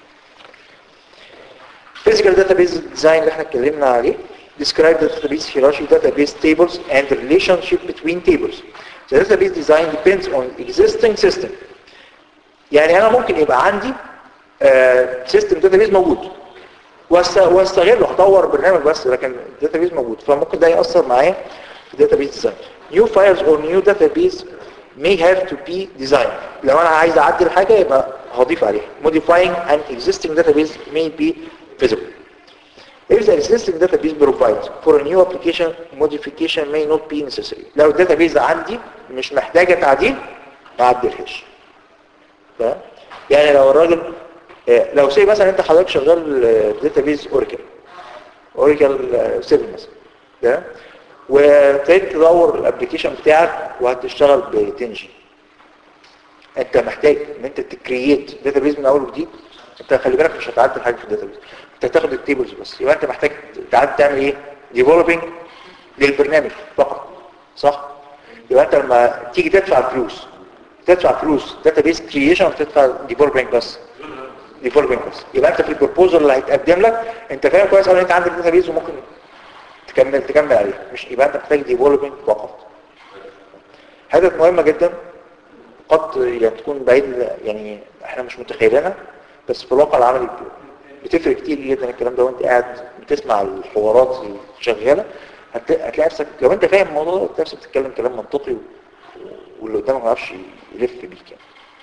A: physical database design اللي احنا اتكلمنا عليه describe the database hierarchy database tables and the relationship between tables the database design depends on existing system يعني انا ممكن يبقى عندي سيستم داتابيز موجود واستغله اطور برنامج بس لكن الداتابيز موجود فممكن ده ياثر معايا في الداتابيز ديزاين new files or new database may have to be designed لو انا عايز اعدل حاجه يبقى هضيف عليها modifying an existing database may be feasible If the existing database provides for a new application, modification may not be necessary. لو الداتابيز عندي مش محتاجة تعديل ما اعدلهاش. تمام؟ يعني لو الراجل آه، لو سي مثلا انت حضرتك شغال داتابيز اوراكل اوراكل 7 مثلا تمام وابتديت تدور الابلكيشن بتاعك وهتشتغل ب 10 جي انت محتاج ان انت تكريت داتابيز من اول وجديد انت خلي بالك مش هتعدل حاجه في الداتابيز انت هتاخد التيبلز بس يبقى انت محتاج تعدل تعمل ايه ديفلوبينج للبرنامج فقط صح يبقى انت لما تيجي تدفع فلوس تدفع فلوس داتابيز كرييشن تدفع ديفلوبينج بس ديفلوبينج بس يبقى انت في البروبوزل اللي هيتقدم لك انت فاهم كويس قوي ان انت عندك داتابيز وممكن تكمل تكمل عليه مش يبقى انت محتاج ديفلوبينج فقط حاجه مهمه جدا قد يعني تكون بعيد يعني احنا مش متخيلينها بس في الواقع العملي بتفرق كتير جدا الكلام ده وانت قاعد بتسمع الحوارات اللي شغاله هت- هتلاقي نفسك لو انت فاهم الموضوع ده هتلاقي نفسك بتتكلم كلام منطقي و- واللي قدامك ما يعرفش يلف بيك يعني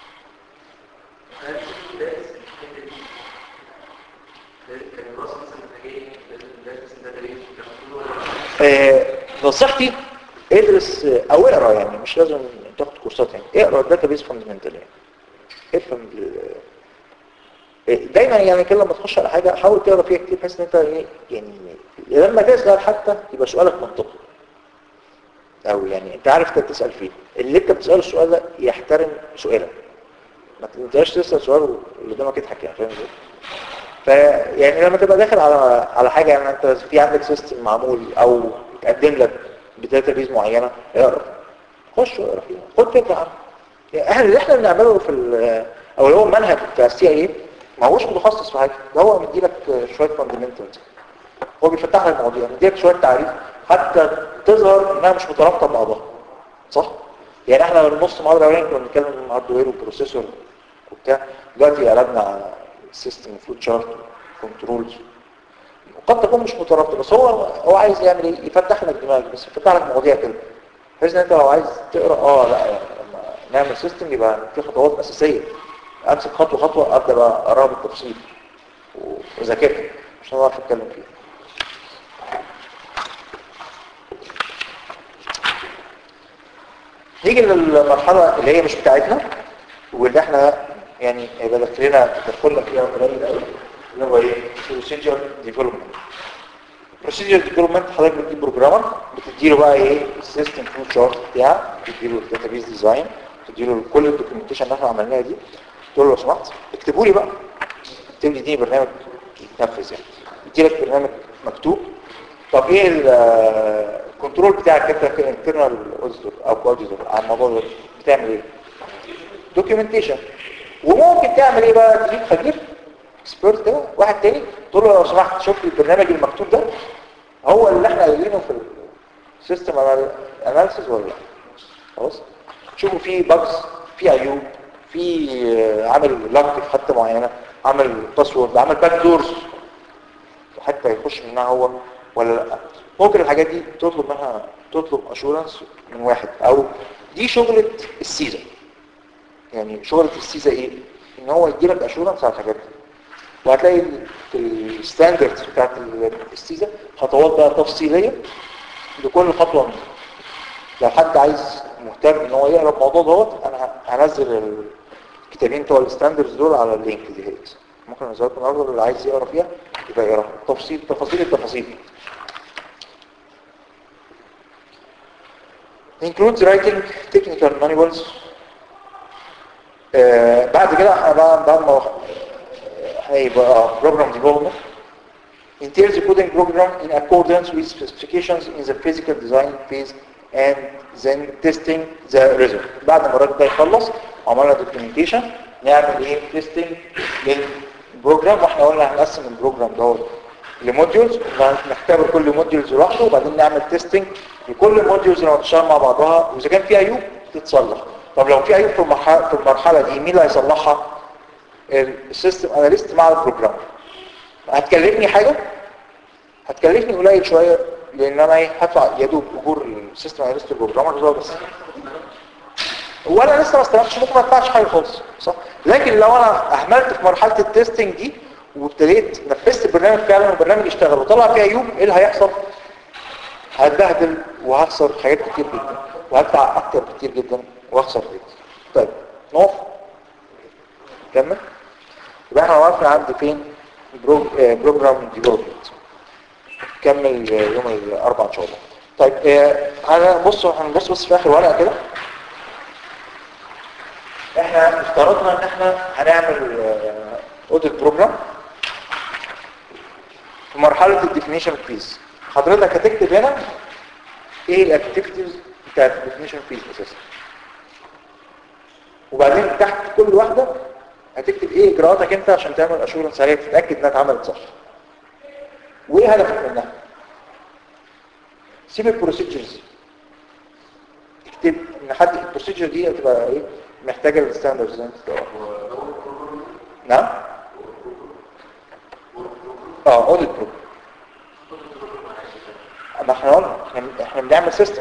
A: آه، نصيحتي ادرس آه، او اقرا يعني مش لازم تاخد كورسات يعني اقرا الداتابيز فاندمنتال يعني افهم ال- آه، دايما يعني كل لما تخش على حاجه حاول تقرا فيها كتير بحيث ان انت ايه يعني لما تسال حتى يبقى سؤالك منطقي او يعني انت عارف انت بتسال فيه اللي انت بتساله السؤال ده يحترم سؤالك ما تنساش تسال سؤال واللي قدامك يضحك يعني فاهم ازاي فيعني لما تبقى داخل على على حاجه يعني انت في عندك سيستم معمول او تقدم لك بداتابيز معينه اقرا خش واقرا فيها خد فكره عنها يعني احنا اللي احنا بنعمله في ال- او اللي هو المنهج بتاع السي اي ما هوش متخصص في حاجه ده هو مديلك شويه فاندمنتالز هو بيفتح لك مواضيع مديلك شويه تعريف حتى تظهر انها مش مترابطه ببعضها صح يعني احنا النص محاضره الاولانيه كنا بنتكلم عن هاردوير وبروسيسور وبتاع دلوقتي قلبنا على سيستم فلوت شارت كنترولز وقد تكون مش مترابطه بس هو هو عايز يعمل ايه يفتح لك دماغك بس يفتح لك مواضيع كده بحيث ان انت لو عايز تقرا اه لا يعني لما نعمل سيستم يبقى في خطوات اساسيه امسك خطوه خطوه ابدا بقى اقراها بالتفصيل واذاكرها عشان اعرف اتكلم فيها نيجي للمرحله اللي هي مش بتاعتنا واللي احنا يعني هيبقى داخلنا تدخلنا فيها قليل قوي اللي هو ايه بروسيجر ديفلوبمنت بروسيجر ديفلوبمنت حضرتك بتجيب بروجرامر بتديله بقى ايه السيستم فلو شارت بتاعك بتديله الداتابيز ديزاين بتديله كل الدوكيومنتيشن اللي احنا عملناها دي تقول له لو سمحت اكتبوا لي بقى اكتب لي دي برنامج يتنفذ يعني يديلك برنامج مكتوب طب ايه الكنترول بتاعك انت كانترنال اوديتور او كواديتور على الموضوع ده بتعمل ايه دوكيومنتيشن وممكن تعمل ايه بقى تجيب خبير اكسبيرت كده واحد تاني تقول له لو سمحت شوف لي البرنامج المكتوب ده هو اللي احنا قايلينه في السيستم اناليسيس ولا لا خلاص شوفوا في باجز في عيوب في آه، عامل لوك في حته معينه عامل باسورد عامل باك دورز حتى يخش منها هو ولا لا ممكن الحاجات دي تطلب منها تطلب اشورنس من واحد او دي شغلة السيزا يعني شغلة السيزا ايه ان هو يديلك اشورنس على الحاجات دي وهتلاقي في الستاندردز بتاعت السيزا خطوات بقى تفصيلية لكل خطوة منها لو حد عايز مهتم ان هو يقرا الموضوع دوت انا هنزل الكتابين بتوع الستاندردز دول على اللينك دي هيك ممكن انزل لكم النهارده اللي عايز يقرا فيها يبقى يقرا تفصيل تفاصيل التفاصيل includes writing technical manuals آه بعد كده احنا بقى بعد ما هيبقى program development entails the coding program in accordance with specifications in the physical design phase and then testing the result بعد ما الراجل ده يخلص عملنا documentation نعمل ايه testing للبروجرام واحنا قلنا هنقسم البروجرام دوت لموديولز نختبر كل موديولز لوحده وبعدين نعمل تيستنج لكل موديولز لما تشتغل مع بعضها واذا كان في عيوب تتصلح طب لو في عيوب في المرحله في المرحله دي مين اللي هيصلحها السيستم اناليست مع البروجرام هتكلفني حاجه هتكلفني قليل شويه لان انا ايه هدفع يا دوب اجور السيستم اناليست البروجرامر بس وانا لسه ما استلمتش ممكن ما ادفعش حاجه خالص صح لكن لو انا اهملت في مرحله التستنج دي وابتديت نفذت البرنامج فعلا والبرنامج اشتغل وطلع فيه عيوب ايه اللي هيحصل هتبهدل وهخسر حاجات كتير جدا وهدفع اكتر كتير جدا وهخسر جدا طيب نقف كمل يبقى احنا وقفنا عند فين بروجرام ديفلوبمنت كمل يوم الاربعاء ان شاء الله طيب اه انا بص هنبص بس في اخر ورقه كده احنا افترضنا ان احنا هنعمل اوديت بروجرام في مرحلة الديفينيشن فيز حضرتك هتكتب هنا ايه الاكتيفيتيز بتاعت الديفينيشن فيز اساسا وبعدين تحت كل واحدة هتكتب ايه اجراءاتك انت عشان تعمل اشورنس عليها تتاكد انها اتعملت صح وايه هدفك منها سيب البروسيجرز اكتب ان حد البروسيجر دي هتبقى ايه محتاجه الستاندردز انت نعم اه اوديت بروجرام ما احنا قلنا احنا- احنا بنعمل سيستم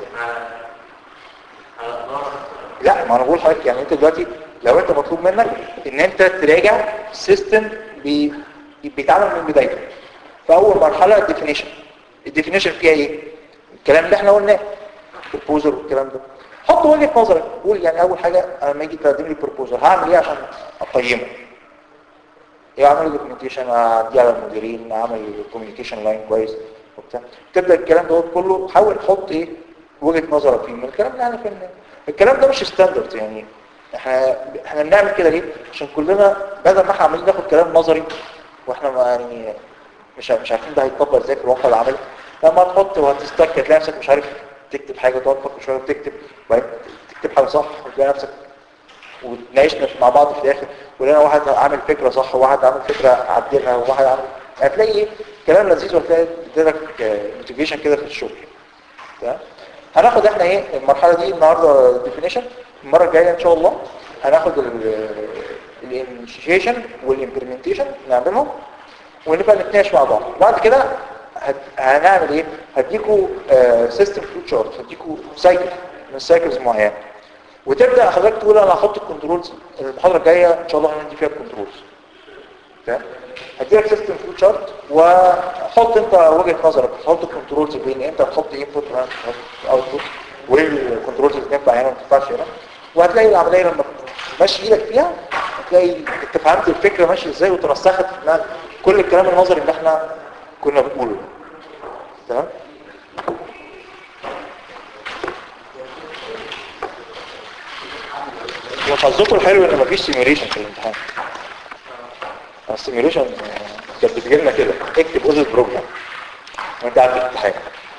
A: لا ما انا بقول لحضرتك يعني انت دلوقتي لو انت مطلوب منك ان انت تراجع سيستم بي بيتعمل من بدايته فاول مرحله الديفينيشن الديفينيشن فيها ايه الكلام اللي احنا قلناه البروبوزل والكلام ده حط وجهه نظرك قول يعني اول حاجه انا لما يجي تقدم لي بروبوزل هعمل ايه عشان اقيمه ايه اعمل دوكيومنتيشن اعديه على المديرين اعمل كوميونيكيشن لاين كويس وبتاع تبدا الكلام ده كله حاول تحط ايه وجهه نظرك فيه من الكلام اللي احنا فهمناه الكلام ده مش ستاندرد يعني احنا احنا بنعمل كده ليه عشان كلنا بدل ما احنا عمالين ناخد كلام نظري واحنا ما يعني مش مش عارفين ده هيتطبق ازاي في الواقع العملي لما تحط وهتستك تلاقي نفسك مش عارف تكتب حاجه تقعد تفكر شويه وتكتب وبعدين تكتب حاجه صح وتلاقي نفسك وتناقشنا مع بعض في الاخر ولنا واحد عامل فكره صح وواحد عامل فكره عدلها وواحد عامل هتلاقي ايه كلام لذيذ وهتلاقي اديلك موتيفيشن كده في الشغل تمام هناخد احنا ايه المرحله دي النهارده ديفينيشن المره الجايه ان شاء الله هناخد الانيشيشن والامبلمنتيشن نعملهم ونبقى نتناقش مع بعض بعد كده هت- هنعمل ايه هديكوا سيستم فلو شارت هديكوا سايكل من سايكلز معينه وتبدا حضرتك تقول انا هحط الكنترولز المحاضره الجايه ان شاء الله هندي فيها الكنترولز تمام هديلك سيستم فلو شارت وحط انت وجهه نظرك حط الكنترولز بين انت هتحط انبوت واوتبوت وايه الكنترولز اللي تنفع هنا وما تنفعش هنا وهتلاقي العمليه لما ماشي ايدك فيها هتلاقي انت فهمت الفكره ماشيه ازاي وترسخت في دماغك كل الكلام النظري اللي احنا كنا بنقوله تمام وحظكم الحلو ان مفيش سيميوليشن في الامتحان السيميوليشن كانت بتجي لنا كده اكتب اوزيت بروجرام وانت قاعد في الامتحان